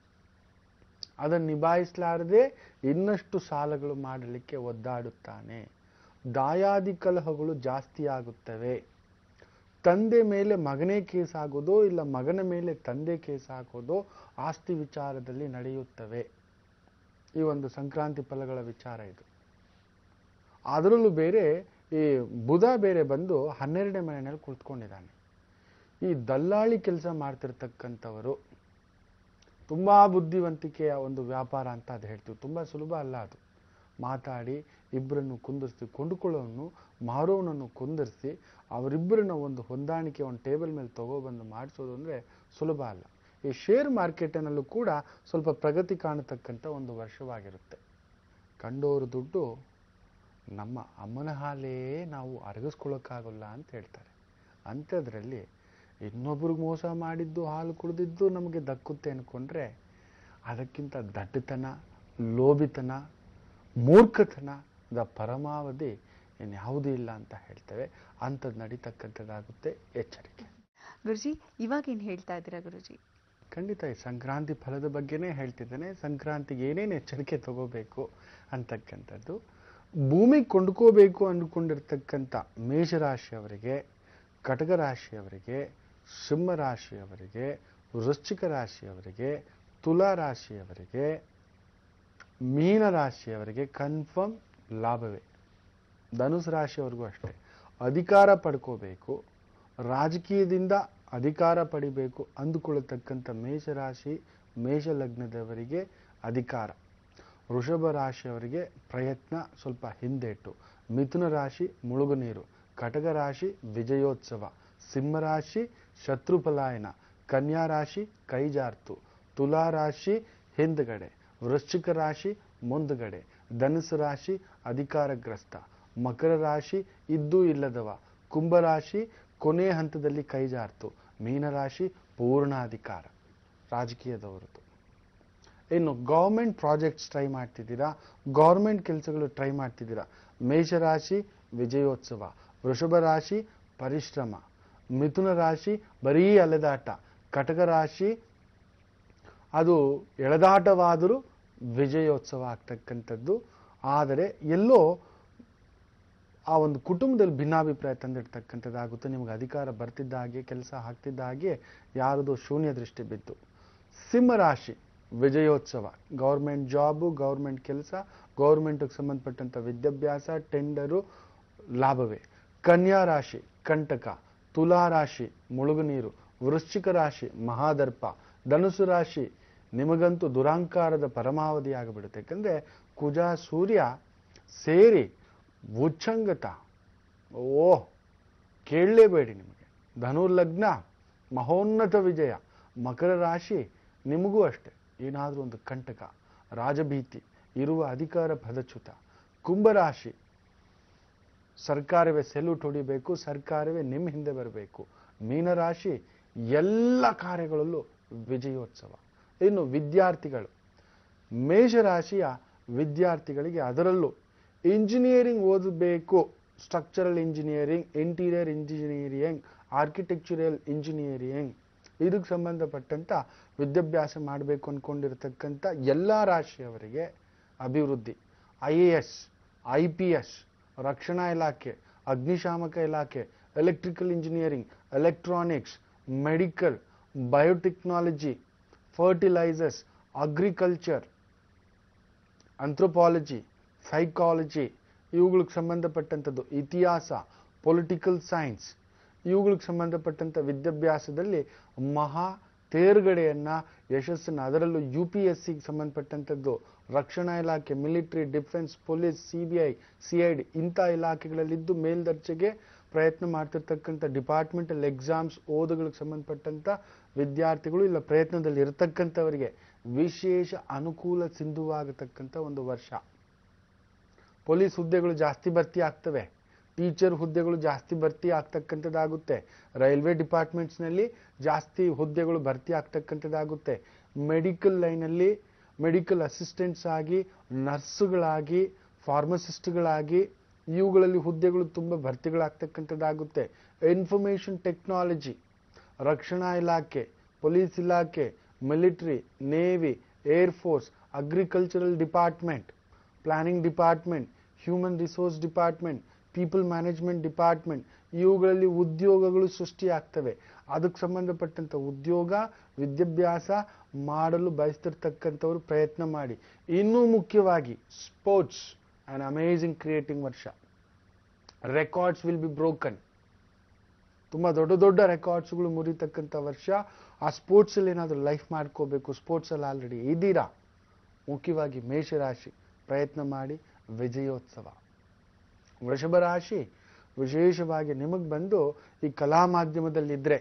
Speaker 3: ಅದನ್ನು ನಿಭಾಯಿಸಲಾರದೆ ಇನ್ನಷ್ಟು ಸಾಲಗಳು ಮಾಡಲಿಕ್ಕೆ ಒದ್ದಾಡುತ್ತಾನೆ ದಾಯಾದಿ ಕಲಹಗಳು ಜಾಸ್ತಿಯಾಗುತ್ತವೆ ತಂದೆ ಮೇಲೆ ಮಗನೇ ಕೇಸ್ ಆಗೋದೋ ಇಲ್ಲ ಮಗನ ಮೇಲೆ ತಂದೆ ಕೇಸ್ ಹಾಕೋದೋ ಆಸ್ತಿ ವಿಚಾರದಲ್ಲಿ ನಡೆಯುತ್ತವೆ ಈ ಒಂದು ಸಂಕ್ರಾಂತಿ ಫಲಗಳ ವಿಚಾರ ಇದು ಅದರಲ್ಲೂ ಬೇರೆ ಈ ಬುಧ ಬೇರೆ ಬಂದು ಹನ್ನೆರಡನೇ ಮನೆಯಲ್ಲಿ ಕುಳಿತುಕೊಂಡಿದ್ದಾನೆ ಈ ದಲ್ಲಾಳಿ ಕೆಲಸ ಮಾಡ್ತಿರ್ತಕ್ಕಂಥವರು ತುಂಬ ಬುದ್ಧಿವಂತಿಕೆಯ ಒಂದು ವ್ಯಾಪಾರ ಅಂತ ಅದು ಹೇಳ್ತೀವಿ ತುಂಬ ಸುಲಭ ಅಲ್ಲ ಅದು ಮಾತಾಡಿ ಇಬ್ಬರನ್ನು ಕುಂದಿರಿಸಿ ಕೊಂಡುಕೊಳ್ಳೋನು ಮಾರೋನನ್ನು ಕುಂದಿರಿಸಿ ಅವರಿಬ್ಬರನ್ನ ಒಂದು ಹೊಂದಾಣಿಕೆ ಒಂದು ಟೇಬಲ್ ಮೇಲೆ ತಗೊಬಂದು ಮಾಡಿಸೋದು ಅಂದರೆ ಸುಲಭ ಅಲ್ಲ ಈ ಶೇರ್ ಮಾರ್ಕೆಟಿನಲ್ಲೂ ಕೂಡ ಸ್ವಲ್ಪ ಪ್ರಗತಿ ಕಾಣತಕ್ಕಂಥ ಒಂದು ವರ್ಷವಾಗಿರುತ್ತೆ ಕಂಡೋರು ದುಡ್ಡು ನಮ್ಮ ಅಮ್ಮನ ಹಾಲೇ ನಾವು ಅರಗಿಸ್ಕೊಳ್ಳೋಕ್ಕಾಗಲ್ಲ ಅಂತ ಹೇಳ್ತಾರೆ ಅಂಥದ್ರಲ್ಲಿ ಇನ್ನೊಬ್ರಿಗೆ ಮೋಸ ಮಾಡಿದ್ದು ಹಾಲು ಕುಡಿದಿದ್ದು ನಮಗೆ ದಕ್ಕುತ್ತೆ ಅಂದ್ಕೊಂಡ್ರೆ ಅದಕ್ಕಿಂತ ದಡ್ಡತನ ಲೋಭಿತನ ಮೂರ್ಖತನದ ಪರಮಾವಧಿ ಇನ್ಯಾವುದೂ ಇಲ್ಲ ಅಂತ ಹೇಳ್ತೇವೆ ಅಂಥದ್ದು ನಡೀತಕ್ಕಂಥದ್ದಾಗುತ್ತೆ ಎಚ್ಚರಿಕೆ
Speaker 2: ಗುರುಜಿ ಇವಾಗ ಏನ್ ಹೇಳ್ತಾ ಇದ್ದೀರಾ ಗುರುಜಿ
Speaker 3: ಖಂಡಿತ ಈ ಸಂಕ್ರಾಂತಿ ಫಲದ ಬಗ್ಗೆನೇ ಹೇಳ್ತಿದ್ದೇನೆ ಸಂಕ್ರಾಂತಿಗೆ ಏನೇನು ಎಚ್ಚರಿಕೆ ತಗೋಬೇಕು ಅಂತಕ್ಕಂಥದ್ದು ಭೂಮಿ ಕೊಂಡ್ಕೋಬೇಕು ಅಂದ್ಕೊಂಡಿರ್ತಕ್ಕಂಥ ಮೇಷರಾಶಿಯವರಿಗೆ ಕಟಕ ರಾಶಿಯವರಿಗೆ ಸಿಂಹ ರಾಶಿಯವರಿಗೆ ವೃಶ್ಚಿಕ ರಾಶಿಯವರಿಗೆ ತುಲಾ ರಾಶಿಯವರಿಗೆ ಮೀನ ರಾಶಿಯವರಿಗೆ ಕನ್ಫರ್ಮ್ ಲಾಭವೇ ಧನುಸು ರಾಶಿಯವರೆಗೂ ಅಷ್ಟೇ ಅಧಿಕಾರ ಪಡ್ಕೋಬೇಕು ರಾಜಕೀಯದಿಂದ ಅಧಿಕಾರ ಪಡಿಬೇಕು ಅಂದುಕೊಳ್ಳತಕ್ಕಂಥ ಮೇಷರಾಶಿ ಮೇಷ ಲಗ್ನದವರಿಗೆ ಅಧಿಕಾರ ವೃಷಭ ರಾಶಿಯವರಿಗೆ ಪ್ರಯತ್ನ ಸ್ವಲ್ಪ ಹಿಂದೇಟು ಮಿಥುನ ರಾಶಿ ಮುಳುಗು ನೀರು ಕಟಕ ರಾಶಿ ವಿಜಯೋತ್ಸವ ಸಿಂಹರಾಶಿ ಶತ್ರು ಪಲಾಯನ ಕನ್ಯಾ ರಾಶಿ ಕೈಜಾರ್ತು ತುಲಾ ರಾಶಿ ಹಿಂದ್ಗಡೆ ವೃಶ್ಚಿಕ ರಾಶಿ ಮುಂದ್ಗಡೆ ಧನುಸು ರಾಶಿ ಅಧಿಕಾರಗ್ರಸ್ತ ಮಕರ ರಾಶಿ ಇದ್ದೂ ಇಲ್ಲದವ ಕುಂಭರಾಶಿ ಕೊನೆ ಹಂತದಲ್ಲಿ ಕೈಜಾರ್ತು ಮೀನರಾಶಿ ಪೂರ್ಣಾಧಿಕಾರ ರಾಜಕೀಯದವರದ್ದು ಇನ್ನು ಗೌರ್ಮೆಂಟ್ ಪ್ರಾಜೆಕ್ಟ್ಸ್ ಟ್ರೈ ಮಾಡ್ತಿದ್ದೀರಾ ಗೌರ್ಮೆಂಟ್ ಕೆಲಸಗಳು ಟ್ರೈ ಮಾಡ್ತಿದ್ದೀರಾ ಮೇಷರಾಶಿ ವಿಜಯೋತ್ಸವ ವೃಷಭ ರಾಶಿ ಪರಿಶ್ರಮ ಮಿಥುನ ರಾಶಿ ಬರೀ ಅಲೆದಾಟ ಕಟಕ ರಾಶಿ ಅದು ಎಳೆದಾಟವಾದರೂ ವಿಜಯೋತ್ಸವ ಆಗ್ತಕ್ಕಂಥದ್ದು ಆದರೆ ಎಲ್ಲೋ ಆ ಒಂದು ಕುಟುಂಬದಲ್ಲಿ ಭಿನ್ನಾಭಿಪ್ರಾಯ ತಂದಿಡ್ತಕ್ಕಂಥದ್ದಾಗುತ್ತೆ ನಿಮ್ಗೆ ಅಧಿಕಾರ ಬರ್ತಿದ್ದ ಹಾಗೆ ಕೆಲಸ ಆಗ್ತಿದ್ದ ಹಾಗೆ ಯಾರದು ಶೂನ್ಯ ದೃಷ್ಟಿ ಬಿದ್ದು ಸಿಂಹರಾಶಿ ವಿಜಯೋತ್ಸವ ಗೌರ್ಮೆಂಟ್ ಜಾಬು ಗೌರ್ಮೆಂಟ್ ಕೆಲಸ ಗೌರ್ಮೆಂಟ್ಗೆ ಸಂಬಂಧಪಟ್ಟಂಥ ವಿದ್ಯಾಭ್ಯಾಸ ಟೆಂಡರು ಲಾಭವೇ ಕನ್ಯಾ ರಾಶಿ ಕಂಟಕ ತುಲಾ ರಾಶಿ ಮುಳುಗು ನೀರು ವೃಶ್ಚಿಕ ರಾಶಿ ಮಹಾದರ್ಪ ಧನುಸು ರಾಶಿ ನಿಮಗಂತೂ ದುರಾಂಕಾರದ ಪರಮಾವಧಿ ಆಗಿಬಿಡುತ್ತೆ ಯಾಕಂದ್ರೆ ಕುಜ ಸೂರ್ಯ ಸೇರಿ ಉಚ್ಚಂಗತ ಓ ಕೇಳಲೇಬೇಡಿ ನಿಮಗೆ ಧನು ಲಗ್ನ ಮಹೋನ್ನತ ವಿಜಯ ಮಕರ ರಾಶಿ ನಿಮಗೂ ಅಷ್ಟೆ ಏನಾದರೂ ಒಂದು ಕಂಟಕ ರಾಜಭೀತಿ ಇರುವ ಅಧಿಕಾರ ಪದಚ್ಯುತ ಕುಂಭರಾಶಿ ಸರ್ಕಾರವೇ ಸೆಲ್ಯೂಟ್ ಹೊಡಿಬೇಕು ಸರ್ಕಾರವೇ ನಿಮ್ಮ ಹಿಂದೆ ಬರಬೇಕು ಮೀನರಾಶಿ ಎಲ್ಲ ಕಾರ್ಯಗಳಲ್ಲೂ ವಿಜಯೋತ್ಸವ ಇನ್ನು ವಿದ್ಯಾರ್ಥಿಗಳು ಮೇಷರಾಶಿಯ ವಿದ್ಯಾರ್ಥಿಗಳಿಗೆ ಅದರಲ್ಲೂ ಇಂಜಿನಿಯರಿಂಗ್ ಓದಬೇಕು structural engineering interior engineering architectural engineering ಇದಕ್ಕೆ ಸಂಬಂಧಪಟ್ಟಂತ ವಿದ್ಯಾಭ್ಯಾಸ ಮಾಡಬೇಕು ಅಂದ್ಕೊಂಡಿರ್ತಕ್ಕಂಥ ಎಲ್ಲ ರಾಶಿಯವರಿಗೆ ಅಭಿವೃದ್ಧಿ I A S I P S ರಕ್ಷಣಾ ಇಲಾಖೆ ಅಗ್ನಿಶಾಮಕ ಇಲಾಖೆ electrical engineering electronics medical biotechnology fertilisers agriculture anthropology psychology ಇವುಗಳಿಗೆ ಸಂಬಂಧಪಟ್ಟಂಥದ್ದು ಇತಿಹಾಸ ಪೊಲಿಟಿಕಲ್ ಸೈನ್ಸ್ ಇವುಗಳಿಗೆ ಸಂಬಂಧಪಟ್ಟಂಥ ವಿದ್ಯಾಭ್ಯಾಸದಲ್ಲಿ ಮಹಾ ತೇರ್ಗಡೆಯನ್ನ ಯಶಸ್ಸನ್ನು ಅದರಲ್ಲೂ ಯು ಪಿ ಎಸ್ ಸಿಗೆ ಸಂಬಂಧಪಟ್ಟಂಥದ್ದು ರಕ್ಷಣಾ ಇಲಾಖೆ military defence police C B I C I D ಇಂಥ ಇಲಾಖೆಗಳಲ್ಲಿದ್ದು ಮೇಲ್ದರ್ಜೆಗೆ ಪ್ರಯತ್ನ ಮಾಡ್ತಿರ್ತಕ್ಕಂಥ ಡಿಪಾರ್ಟ್ಮೆಂಟಲ್ ಎಕ್ಸಾಮ್ಸ್ ಓದುಗಳಿಗೆ ಸಂಬಂಧಪಟ್ಟಂಥ ವಿದ್ಯಾರ್ಥಿಗಳು ಇಲ್ಲ ಪ್ರಯತ್ನದಲ್ಲಿ ಇರತಕ್ಕಂಥವರಿಗೆ ವಿಶೇಷ ಅನುಕೂಲ ಸಿಂಧುವಾಗತಕ್ಕಂಥ ಒಂದು ವರ್ಷ ಪೊಲೀಸ್ ಹುದ್ದೆಗಳು ಜಾಸ್ತಿ ಭರ್ತಿ ಆಗ್ತವೆ ಟೀಚರ್ ಹುದ್ದೆಗಳು ಜಾಸ್ತಿ ಭರ್ತಿ ಆಗ್ತಕ್ಕಂಥದ್ದಾಗುತ್ತೆ ರೈಲ್ವೆ ಡಿಪಾರ್ಟ್ಮೆಂಟ್ಸ್ನಲ್ಲಿ ಜಾಸ್ತಿ ಹುದ್ದೆಗಳು ಭರ್ತಿ ಆಗ್ತಕ್ಕಂಥದ್ದಾಗುತ್ತೆ ಮೆಡಿಕಲ್ ಲೈನಲ್ಲಿ ಮೆಡಿಕಲ್ ಅಸಿಸ್ಟೆಂಟ್ಸ್ ಆಗಿ ನರ್ಸುಗಳಾಗಿ ಫಾರ್ಮಸಿಸ್ಟ್ಗಳಾಗಿ ಇವುಗಳಲ್ಲಿ ಹುದ್ದೆಗಳು ತುಂಬ ಭರ್ತಿಗಳಾಗ್ತಕ್ಕಂಥದ್ದಾಗುತ್ತೆ ಇನ್ಫಾರ್ಮೇಷನ್ ಟೆಕ್ನಾಲಜಿ ರಕ್ಷಣಾ ಇಲಾಖೆ ಪೊಲೀಸ್ ಇಲಾಖೆ military navy air force agricultural department planning department human resource department people management department ಇವುಗಳಲ್ಲಿ ಉದ್ಯೋಗಗಳು ಸೃಷ್ಟಿಯಾಗ್ತವೆ ಅದಕ್ಕೆ ಸಂಬಂಧಪಟ್ಟಂಥ ಉದ್ಯೋಗ ವಿದ್ಯಾಭ್ಯಾಸ ಮಾಡಲು ಬಯಸ್ತಿರ್ತಕ್ಕಂಥವ್ರು ಪ್ರಯತ್ನ ಮಾಡಿ ಇನ್ನೂ ಮುಖ್ಯವಾಗಿ ಸ್ಪೋರ್ಟ್ಸ್ ಆ್ಯಂಡ್ ಅಮೇಝಿಂಗ್ ಕ್ರಿಯೇಟಿಂಗ್ ವರ್ಷ ರೆಕಾರ್ಡ್ಸ್ ವಿಲ್ ಬಿ ಬ್ರೋಕನ್ ತುಂಬ ದೊಡ್ಡ ದೊಡ್ಡ ರೆಕಾರ್ಡ್ಸ್ಗಳು ಮುರಿತಕ್ಕಂಥ ವರ್ಷ ಆ ಸ್ಪೋರ್ಟ್ಸಲ್ಲಿ ಏನಾದರೂ ಲೈಫ್ ಮಾಡ್ಕೋಬೇಕು ಸ್ಪೋರ್ಟ್ಸಲ್ಲಿ ಆಲ್ರೆಡಿ ಇದ್ದೀರಾ ಮುಖ್ಯವಾಗಿ ಮೇಷರಾಶಿ ಪ್ರಯತ್ನ ಮಾಡಿ ವಿಜಯೋತ್ಸವ ವೃಷಭ ರಾಶಿ ವಿಶೇಷವಾಗಿ ನಿಮಗೆ ಬಂದು ಈ ಕಲಾ ಮಾಧ್ಯಮದಲ್ಲಿದ್ದರೆ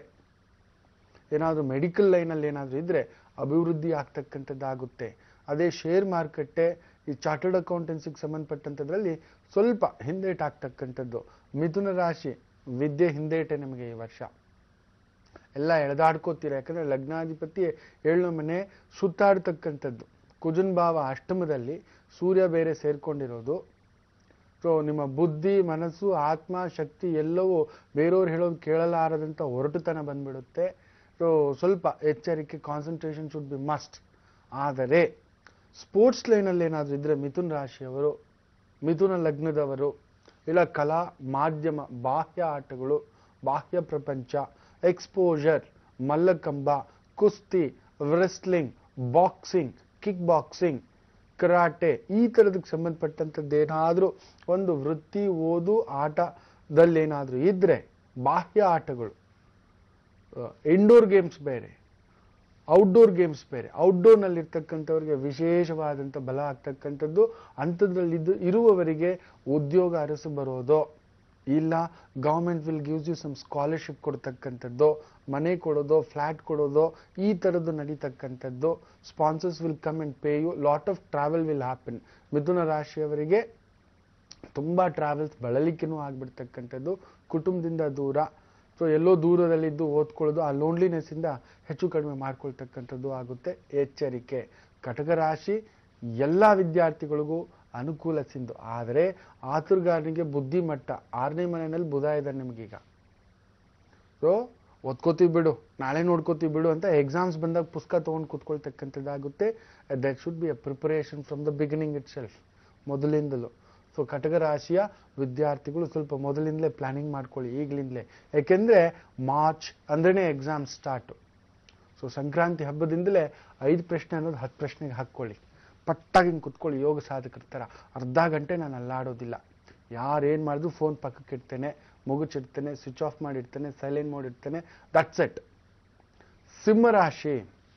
Speaker 3: ಏನಾದರೂ ಮೆಡಿಕಲ್ ಲೈನಲ್ಲಿ ಏನಾದರೂ ಇದ್ದರೆ ಅಭಿವೃದ್ಧಿ ಆಗ್ತಕ್ಕಂಥದ್ದಾಗುತ್ತೆ ಅದೇ ಶೇರ್ ಮಾರುಕಟ್ಟೆ ಈ ಚಾರ್ಟರ್ಡ್ ಅಕೌಂಟೆನ್ಸಿಗೆ ಸಂಬಂಧಪಟ್ಟಂಥದ್ರಲ್ಲಿ ಸ್ವಲ್ಪ ಹಿಂದೇಟ್ ಆಗ್ತಕ್ಕಂಥದ್ದು ಮಿಥುನ ರಾಶಿ ವಿದ್ಯೆ ಹಿಂದೇಟೆ ನಿಮಗೆ ಈ ವರ್ಷ ಎಲ್ಲ ಎಳೆದಾಡ್ಕೋತೀರ ಯಾಕಂದ್ರೆ ಲಗ್ನಾಧಿಪತಿ ಏಳನೇ ಮನೆ ಸುತ್ತಾಡ್ತಕ್ಕಂಥದ್ದು ಕುಜನ್ ಭಾವ ಅಷ್ಟಮದಲ್ಲಿ ಸೂರ್ಯ ಬೇರೆ ಸೇರ್ಕೊಂಡಿರೋದು ಸೊ ನಿಮ್ಮ ಬುದ್ಧಿ ಮನಸ್ಸು ಆತ್ಮ ಶಕ್ತಿ ಎಲ್ಲವೂ ಬೇರೆಯವ್ರು ಹೇಳೋದು ಕೇಳಲಾರದಂಥ ಹೊರಟುತನ ಬಂದ್ಬಿಡುತ್ತೆ ಸೊ ಸ್ವಲ್ಪ ಎಚ್ಚರಿಕೆ ಕಾನ್ಸಂಟ್ರೇಷನ್ ಶುಡ್ ಬಿ ಮಸ್ಟ್ ಆದರೆ ಸ್ಪೋರ್ಟ್ಸ್ ಲೈನಲ್ಲಿ ಏನಾದರೂ ಇದ್ದರೆ ಮಿಥುನ್ ರಾಶಿಯವರು ಮಿಥುನ ಲಗ್ನದವರು ಇಲ್ಲ ಕಲಾ ಮಾಧ್ಯಮ ಬಾಹ್ಯ ಆಟಗಳು ಬಾಹ್ಯ ಪ್ರಪಂಚ ಎಕ್ಸ್ಪೋಜರ್ ಮಲ್ಲಕಂಬ ಕುಸ್ತಿ wrestling boxing kick boxing karate ಈ ಥರದಕ್ಕೆ ಸಂಬಂಧಪಟ್ಟಂಥದ್ದು ಏನಾದರೂ ಒಂದು ವೃತ್ತಿ ಓದು ಆಟದಲ್ಲೇನಾದರೂ ಇದ್ದರೆ ಬಾಹ್ಯ ಆಟಗಳು ಇಂಡೋರ್ ಗೇಮ್ಸ್ ಬೇರೆ ಔಟ್ಡೋರ್ ಗೇಮ್ಸ್ ಬೇರೆ ಔಟ್ಡೋರ್ನಲ್ಲಿರ್ತಕ್ಕಂಥವ್ರಿಗೆ ವಿಶೇಷವಾದಂಥ ಬಲ ಆಗ್ತಕ್ಕಂಥದ್ದು ಅಂಥದ್ರಲ್ಲಿ ಇದ್ದು ಇರುವವರಿಗೆ ಉದ್ಯೋಗ ಅರಸು ಬರೋದು ಇಲ್ಲ government will gives you some scholarship ಕೊಡ್ತಕ್ಕಂಥದ್ದು ಮನೆ ಕೊಡೋದು ಫ್ಲ್ಯಾಟ್ ಕೊಡೋದು ಈ ಥರದ್ದು ನಡೀತಕ್ಕಂಥದ್ದು sponsors will come and pay you lot of travel will happen ಮಿಥುನ ರಾಶಿಯವರಿಗೆ ತುಂಬ ಟ್ರಾವೆಲ್ಸ್ ಬಳಲಿಕೆನೂ ಆಗ್ಬಿಡ್ತಕ್ಕಂಥದ್ದು ಕುಟುಂಬದಿಂದ ದೂರ ಸೊ ಎಲ್ಲೋ ದೂರದಲ್ಲಿದ್ದು ಓದ್ಕೊಳ್ಳೋದು ಆ ಲೋನ್ಲಿನೆಸ್ಸಿಂದ ಹೆಚ್ಚು ಕಡಿಮೆ ಮಾಡ್ಕೊಳ್ತಕ್ಕಂಥದ್ದು ಆಗುತ್ತೆ ಎಚ್ಚರಿಕೆ ಕಟಕ ರಾಶಿ ಎಲ್ಲ ವಿದ್ಯಾರ್ಥಿಗಳಿಗೂ ಅನುಕೂಲ ಸಿಂಧು ಆದರೆ ಆತುರಗಾರನಿಗೆ ಬುದ್ಧಿಮಟ್ಟ ಆರನೇ ಮನೆಯಲ್ಲಿ ಬುಧ ಇದ್ದಾನೆ ನಿಮಗೀಗ ಸೊ ಓದ್ಕೋತೀವಿ ಬಿಡು ನಾಳೆ ನೋಡ್ಕೋತೀವಿ ಬಿಡು ಅಂತ ಎಕ್ಸಾಮ್ಸ್ ಬಂದಾಗ ಪುಸ್ತಕ ತೊಗೊಂಡು ಕೂತ್ಕೊಳ್ತಕ್ಕಂಥದ್ದಾಗುತ್ತೆ that should be a preparation from the beginning it self ಮೊದಲಿಂದಲೂ ಸೊ ಕಟಕ ರಾಶಿಯ ವಿದ್ಯಾರ್ಥಿಗಳು ಸ್ವಲ್ಪ ಮೊದಲಿಂದಲೇ ಪ್ಲಾನಿಂಗ್ ಮಾಡ್ಕೊಳ್ಳಿ ಈಗಲಿಂದಲೇ ಯಾಕೆಂದರೆ ಮಾರ್ಚ್ ಅಂದ್ರೇ ಎಕ್ಸಾಮ್ ಸ್ಟಾರ್ಟು ಸೊ ಸಂಕ್ರಾಂತಿ ಹಬ್ಬದಿಂದಲೇ ಐದು ಪ್ರಶ್ನೆ ಅನ್ನೋದು ಹತ್ತು ಪ್ರಶ್ನೆಗೆ ಹಾಕ್ಕೊಳ್ಳಿ ಪಟ್ಟಾಗಿ ಹಿಂಗೆ ಕುತ್ಕೊಳ್ಳಿ ಯೋಗ ಸಾಧಕರ ಥರ ಅರ್ಧ ಗಂಟೆ ನಾನು ಅಲ್ಲಾಡೋದಿಲ್ಲ ಯಾರೇನು ಮಾಡಿದ್ರು ಫೋನ್ ಪಕ್ಕಕ್ಕೆ ಇಡ್ತೇನೆ ಮುಗುಚಿಡ್ತೇನೆ ಸ್ವಿಚ್ ಆಫ್ ಮಾಡಿಡ್ತೇನೆ ಸೈಲೆಂಟ್ ಮಾಡಿಡ್ತೇನೆ ದಟ್ಸ್ ಇಟ್ ಸಿಂಹರಾಶಿ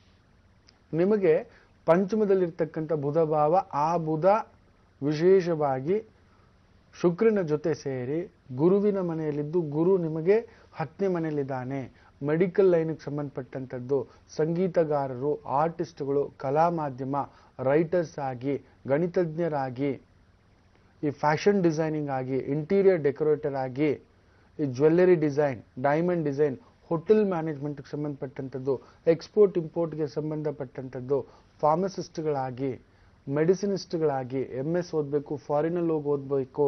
Speaker 3: ನಿಮಗೆ ಪಂಚಮದಲ್ಲಿರ್ತಕ್ಕಂಥ ಬುಧ ಭಾವ ಆ ಬುಧ ವಿಶೇಷವಾಗಿ ಶುಕ್ರನ ಜೊತೆ ಸೇರಿ ಗುರುವಿನ ಮನೆಯಲ್ಲಿದ್ದು ಗುರು ನಿಮಗೆ ಹತ್ತನೇ ಮನೆಯಲ್ಲಿದ್ದಾನೆ ಮೆಡಿಕಲ್ ಲೈನ್ಗೆ ಸಂಬಂಧಪಟ್ಟಂಥದ್ದು ಸಂಗೀತಗಾರರು ಆರ್ಟಿಸ್ಟ್ಗಳು ಕಲಾ ಮಾಧ್ಯಮ ರೈಟರ್ಸ್ ಆಗಿ ಗಣಿತಜ್ಞರಾಗಿ ಈ ಫ್ಯಾಷನ್ ಡಿಸೈನಿಂಗ್ ಆಗಿ ಇಂಟೀರಿಯರ್ ಡೆಕೋರೇಟರ್ ಆಗಿ ಈ jewellery design diamond design hotel ಮ್ಯಾನೇಜ್ಮೆಂಟ್ಗೆ ಸಂಬಂಧಪಟ್ಟಂಥದ್ದು ಎಕ್ಸ್ಪೋರ್ಟ್ ಇಂಪೋರ್ಟ್ಗೆ ಸಂಬಂಧಪಟ್ಟಂಥದ್ದು ಫಾರ್ಮಸಿಸ್ಟ್ಗಳಾಗಿ ಮೆಡಿಸಿನಿಸ್ಟ್ಗಳಾಗಿ ಎಮ್ ಎಸ್ ಓದಬೇಕು ಫಾರಿನಲ್ಲಿ ಹೋಗಿ ಓದಬೇಕು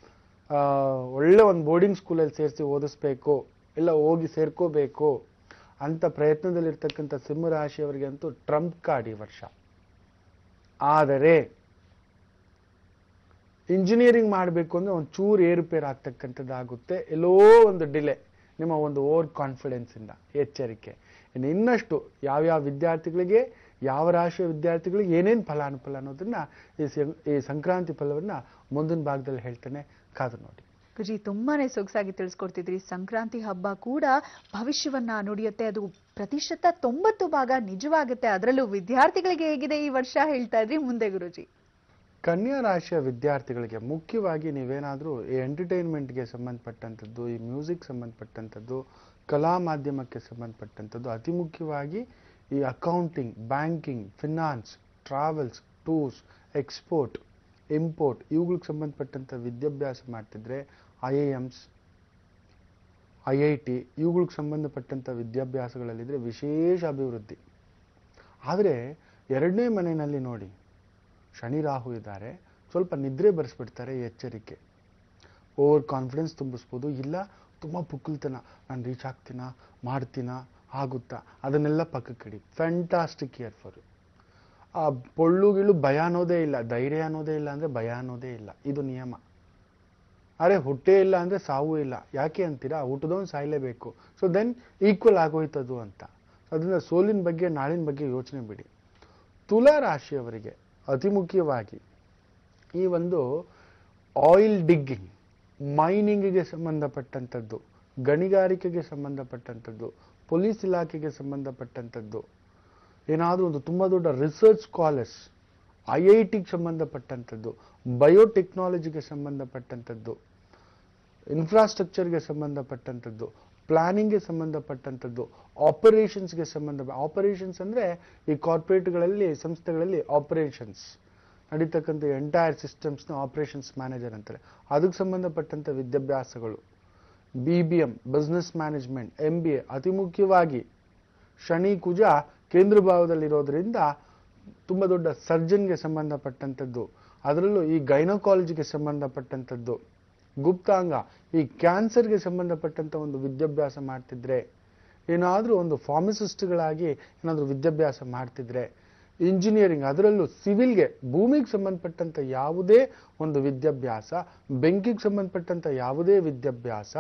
Speaker 3: ಒಳ್ಳೆ ಒಂದು ಬೋರ್ಡಿಂಗ್ ಸ್ಕೂಲಲ್ಲಿ ಸೇರಿಸಿ ಓದಿಸ್ಬೇಕು ಇಲ್ಲ ಹೋಗಿ ಸೇರ್ಕೋಬೇಕು ಅಂತ ಪ್ರಯತ್ನದಲ್ಲಿರ್ತಕ್ಕಂಥ ಸಿಂಹರಾಶಿಯವರಿಗೆ ಅಂತೂ ಟ್ರಂಪ್ ಕಾರ್ಡ್ ಈ ವರ್ಷ ಆದರೆ ಇಂಜಿನಿಯರಿಂಗ್ ಮಾಡಬೇಕು ಅಂದರೆ ಒಂದು ಚೂರು ಏರುಪೇರು ಆಗ್ತಕ್ಕಂಥದ್ದಾಗುತ್ತೆ ಎಲ್ಲೋ ಒಂದು ಡಿಲೆ ನಿಮ್ಮ ಒಂದು ಓವರ್ ಕಾನ್ಫಿಡೆನ್ಸಿಂದ ಎಚ್ಚರಿಕೆ ಇನ್ನು ಇನ್ನಷ್ಟು ಯಾವ್ಯಾವ ವಿದ್ಯಾರ್ಥಿಗಳಿಗೆ ಯಾವ ರಾಶಿಯ ವಿದ್ಯಾರ್ಥಿಗಳಿಗೆ ಏನೇನು ಫಲಾನುಫಲ ಅನ್ನೋದನ್ನ ಈ ಸಂ- ಈ ಸಂಕ್ರಾಂತಿ ಫಲವನ್ನ ಮುಂದಿನ ಭಾಗದಲ್ಲಿ ಹೇಳ್ತೇನೆ ಕಾದು ನೋಡಿ
Speaker 2: ಗುರುಜಿ ತುಂಬಾನೇ ಸೊಗಸಾಗಿ ತಿಳಿಸ್ಕೊಡ್ತಿದ್ರಿ ಸಂಕ್ರಾಂತಿ ಹಬ್ಬ ಕೂಡ ಭವಿಷ್ಯವನ್ನ ನುಡಿಯುತ್ತೆ ಅದು ಪ್ರತಿಶತ ತೊಂಬತ್ತು ಭಾಗ ನಿಜವಾಗುತ್ತೆ ಅದರಲ್ಲೂ ವಿದ್ಯಾರ್ಥಿಗಳಿಗೆ ಹೇಗಿದೆ ಈ ವರ್ಷ ಹೇಳ್ತಾ ಇದ್ರಿ ಮುಂದೆ ಗುರುಜಿ
Speaker 3: ಕನ್ಯಾ ರಾಶಿಯ ವಿದ್ಯಾರ್ಥಿಗಳಿಗೆ ಮುಖ್ಯವಾಗಿ ನೀವೇನಾದರೂ ಈ ಎಂಟರ್ಟೈನ್ಮೆಂಟ್ಗೆ ಸಂಬಂಧಪಟ್ಟಂಥದ್ದು ಈ ಮ್ಯೂಸಿಕ್ ಸಂಬಂಧಪಟ್ಟಂಥದ್ದು ಕಲಾ ಮಾಧ್ಯಮಕ್ಕೆ ಸಂಬಂಧಪಟ್ಟಂಥದ್ದು ಅತಿ ಮುಖ್ಯವಾಗಿ ಈ accounting banking finance travels tours export import ಇವುಗಳಿಗೆ ಸಂಬಂಧಪಟ್ಟಂಥ ವಿದ್ಯಾಭ್ಯಾಸ ಮಾಡ್ತಿದ್ರೆ I I Ms I I T ಇವುಗಳಿಗೆ ಸಂಬಂಧಪಟ್ಟಂಥ ವಿದ್ಯಾಭ್ಯಾಸಗಳಲ್ಲಿದ್ದರೆ ವಿಶೇಷ ಅಭಿವೃದ್ಧಿ ಆದರೆ ಎರಡನೇ ಮನೆಯಲ್ಲಿ ನೋಡಿ ಶನಿ ರಾಹು ಇದ್ದಾರೆ ಸ್ವಲ್ಪ ನಿದ್ರೆ ಬರೆಸ್ಬಿಡ್ತಾರೆ ಎಚ್ಚರಿಕೆ ಓವರ್ ಕಾನ್ಫಿಡೆನ್ಸ್ ತುಂಬಿಸ್ಬೋದು ಇಲ್ಲ ತುಂಬ ಪುಕ್ಕಲ್ತನ ನಾನು ರೀಚ್ ಆಗ್ತೀನಾ ಮಾಡ್ತೀನಾ ಆಗುತ್ತಾ ಅದನ್ನೆಲ್ಲ ಪಕ್ಕಕ್ಕೆ ಇಡಿ ಫ್ಯಾಂಟಾಸ್ಟಿಕ್ ಇಯರ್ ಫಾರ್ ಆ ಪೊಳ್ಳುಗಿಳು ಭಯ ಅನ್ನೋದೇ ಇಲ್ಲ ಧೈರ್ಯ ಅನ್ನೋದೇ ಇಲ್ಲ ಅಂದರೆ ಭಯ ಅನ್ನೋದೇ ಇಲ್ಲ ಇದು ನಿಯಮ ಅರೆ ಹುಟ್ಟೇ ಇಲ್ಲ ಅಂದರೆ ಸಾವು ಇಲ್ಲ ಯಾಕೆ ಅಂತೀರಾ ಹುಟ್ಟದವನು ಸಾಯಲೇಬೇಕು ಸೊ ದೆನ್ ಈಕ್ವಲ್ ಆಗೋಯ್ತದು ಅಂತ ಅದರಿಂದ ಸೋಲಿನ ಬಗ್ಗೆ ನಾಳಿನ ಬಗ್ಗೆ ಯೋಚನೆ ಬಿಡಿ ತುಲಾ ರಾಶಿಯವರಿಗೆ ಅತಿ ಮುಖ್ಯವಾಗಿ ಈ ಒಂದು ಆಯಿಲ್ ಡಿಗ್ಗಿಂಗ್ ಮೈನಿಂಗಿಗೆ ಸಂಬಂಧಪಟ್ಟಂಥದ್ದು ಗಣಿಗಾರಿಕೆಗೆ ಸಂಬಂಧಪಟ್ಟಂಥದ್ದು ಪೊಲೀಸ್ ಇಲಾಖೆಗೆ ಸಂಬಂಧಪಟ್ಟಂಥದ್ದು ಏನಾದರೂ ಒಂದು ತುಂಬ ದೊಡ್ಡ ರಿಸರ್ಚ್ ಸ್ಕಾಲರ್ಸ್ ಐ ಐ ಟಿಗೆ ಸಂಬಂಧಪಟ್ಟಂಥದ್ದು ಬಯೋಟೆಕ್ನಾಲಜಿಗೆ ಸಂಬಂಧಪಟ್ಟಂಥದ್ದು ಇನ್ಫ್ರಾಸ್ಟ್ರಕ್ಚರ್ಗೆ ಸಂಬಂಧಪಟ್ಟಂಥದ್ದು ಪ್ಲಾನಿಂಗ್ಗೆ ಸಂಬಂಧಪಟ್ಟಂಥದ್ದು ಆಪರೇಷನ್ಸ್ಗೆ ಸಂಬಂಧ ಆಪರೇಷನ್ಸ್ ಅಂದರೆ ಈ ಕಾರ್ಪೊರೇಟ್ಗಳಲ್ಲಿ ಸಂಸ್ಥೆಗಳಲ್ಲಿ ಆಪರೇಷನ್ಸ್ ನಡೀತಕ್ಕಂಥ ಎಂಟೈರ್ ಸಿಸ್ಟಮ್ಸ್ನ ಆಪರೇಷನ್ಸ್ ಮ್ಯಾನೇಜರ್ ಅಂತಾರೆ ಅದಕ್ಕೆ ಸಂಬಂಧಪಟ್ಟಂಥ ವಿದ್ಯಾಭ್ಯಾಸಗಳು B B M business management M B A ಅತಿ ಮುಖ್ಯವಾಗಿ ಶನಿ ಕುಜ ಕೇಂದ್ರ ಭಾವದಲ್ಲಿರೋದ್ರಿಂದ ತುಂಬ ದೊಡ್ಡ ಸರ್ಜನ್ಗೆ ಸಂಬಂಧಪಟ್ಟಂಥದ್ದು ಅದರಲ್ಲೂ ಈ ಗೈನಕಾಲಜಿಗೆ ಸಂಬಂಧಪಟ್ಟಂಥದ್ದು ಗುಪ್ತಾಂಗ ಈ ಕ್ಯಾನ್ಸರ್ಗೆ ಸಂಬಂಧಪಟ್ಟಂಥ ಒಂದು ವಿದ್ಯಾಭ್ಯಾಸ ಮಾಡ್ತಿದ್ರೆ ಏನಾದರೂ ಒಂದು ಫಾರ್ಮಸಿಸ್ಟ್ಗಳಾಗಿ ಏನಾದರೂ ವಿದ್ಯಾಭ್ಯಾಸ ಮಾಡ್ತಿದ್ರೆ ಇಂಜಿನಿಯರಿಂಗ್ ಅದರಲ್ಲೂ ಸಿವಿಲ್ಗೆ ಭೂಮಿಗೆ ಸಂಬಂಧಪಟ್ಟಂಥ ಯಾವುದೇ ಒಂದು ವಿದ್ಯಾಭ್ಯಾಸ ಬೆಂಕಿಗೆ ಸಂಬಂಧಪಟ್ಟಂಥ ಯಾವುದೇ ವಿದ್ಯಾಭ್ಯಾಸ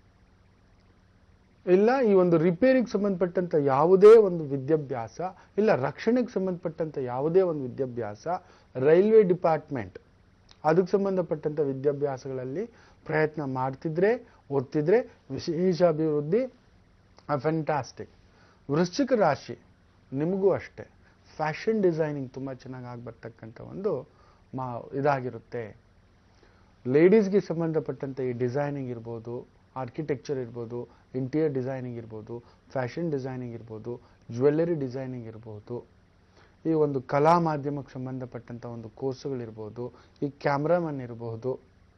Speaker 3: ಇಲ್ಲ ಈ ಒಂದು ರಿಪೇರಿಗೆ ಸಂಬಂಧಪಟ್ಟಂತ ಯಾವುದೇ ಒಂದು ವಿದ್ಯಾಭ್ಯಾಸ ಇಲ್ಲ ರಕ್ಷಣೆಗೆ ಸಂಬಂಧಪಟ್ಟಂತ ಯಾವುದೇ ಒಂದು ವಿದ್ಯಾಭ್ಯಾಸ ರೈಲ್ವೆ ಡಿಪಾರ್ಟ್ಮೆಂಟ್ ಅದಕ್ಕೆ ಸಂಬಂಧಪಟ್ಟಂತ ವಿದ್ಯಾಭ್ಯಾಸಗಳಲ್ಲಿ ಪ್ರಯತ್ನ ಮಾಡ್ತಿದ್ರೆ ಓದ್ತಿದ್ರೆ ವಿಶೇಷ ಅಭಿವೃದ್ಧಿ ಫ್ಯಾಂಟಾಸ್ಟಿಕ್ ವೃಶ್ಚಿಕ ರಾಶಿ ನಿಮಗೂ ಅಷ್ಟೇ ಫ್ಯಾಷನ್ ಡಿಸೈನಿಂಗ್ ತುಂಬ ಚೆನ್ನಾಗಿ ಆಗ್ಬರ್ತಕ್ಕಂಥ ಒಂದು ಮಾ ಇದಾಗಿರುತ್ತೆ ಲೇಡೀಸ್ಗೆ ಸಂಬಂಧಪಟ್ಟಂತೆ ಈ ಡಿಸೈನಿಂಗ್ ಇರ್ಬೋದು ಆರ್ಕಿಟೆಕ್ಚರ್ ಇರ್ಬೋದು ಇಂಟೀರಿಯರ್ ಡಿಸೈನಿಂಗ್ ಇರ್ಬೋದು ಫ್ಯಾಷನ್ ಡಿಸೈನಿಂಗ್ ಇರ್ಬೋದು ಜ್ಯುವೆಲ್ಲರಿ ಡಿಸೈನಿಂಗ್ ಇರ್ಬೋದು ಈ ಒಂದು ಕಲಾ ಮಾಧ್ಯಮಕ್ಕೆ ಸಂಬಂಧಪಟ್ಟಂಥ ಒಂದು ಕೋರ್ಸ್ಗಳಿರ್ಬೋದು ಈ ಕ್ಯಾಮ್ರಾಮನ್ ಇರಬಹುದು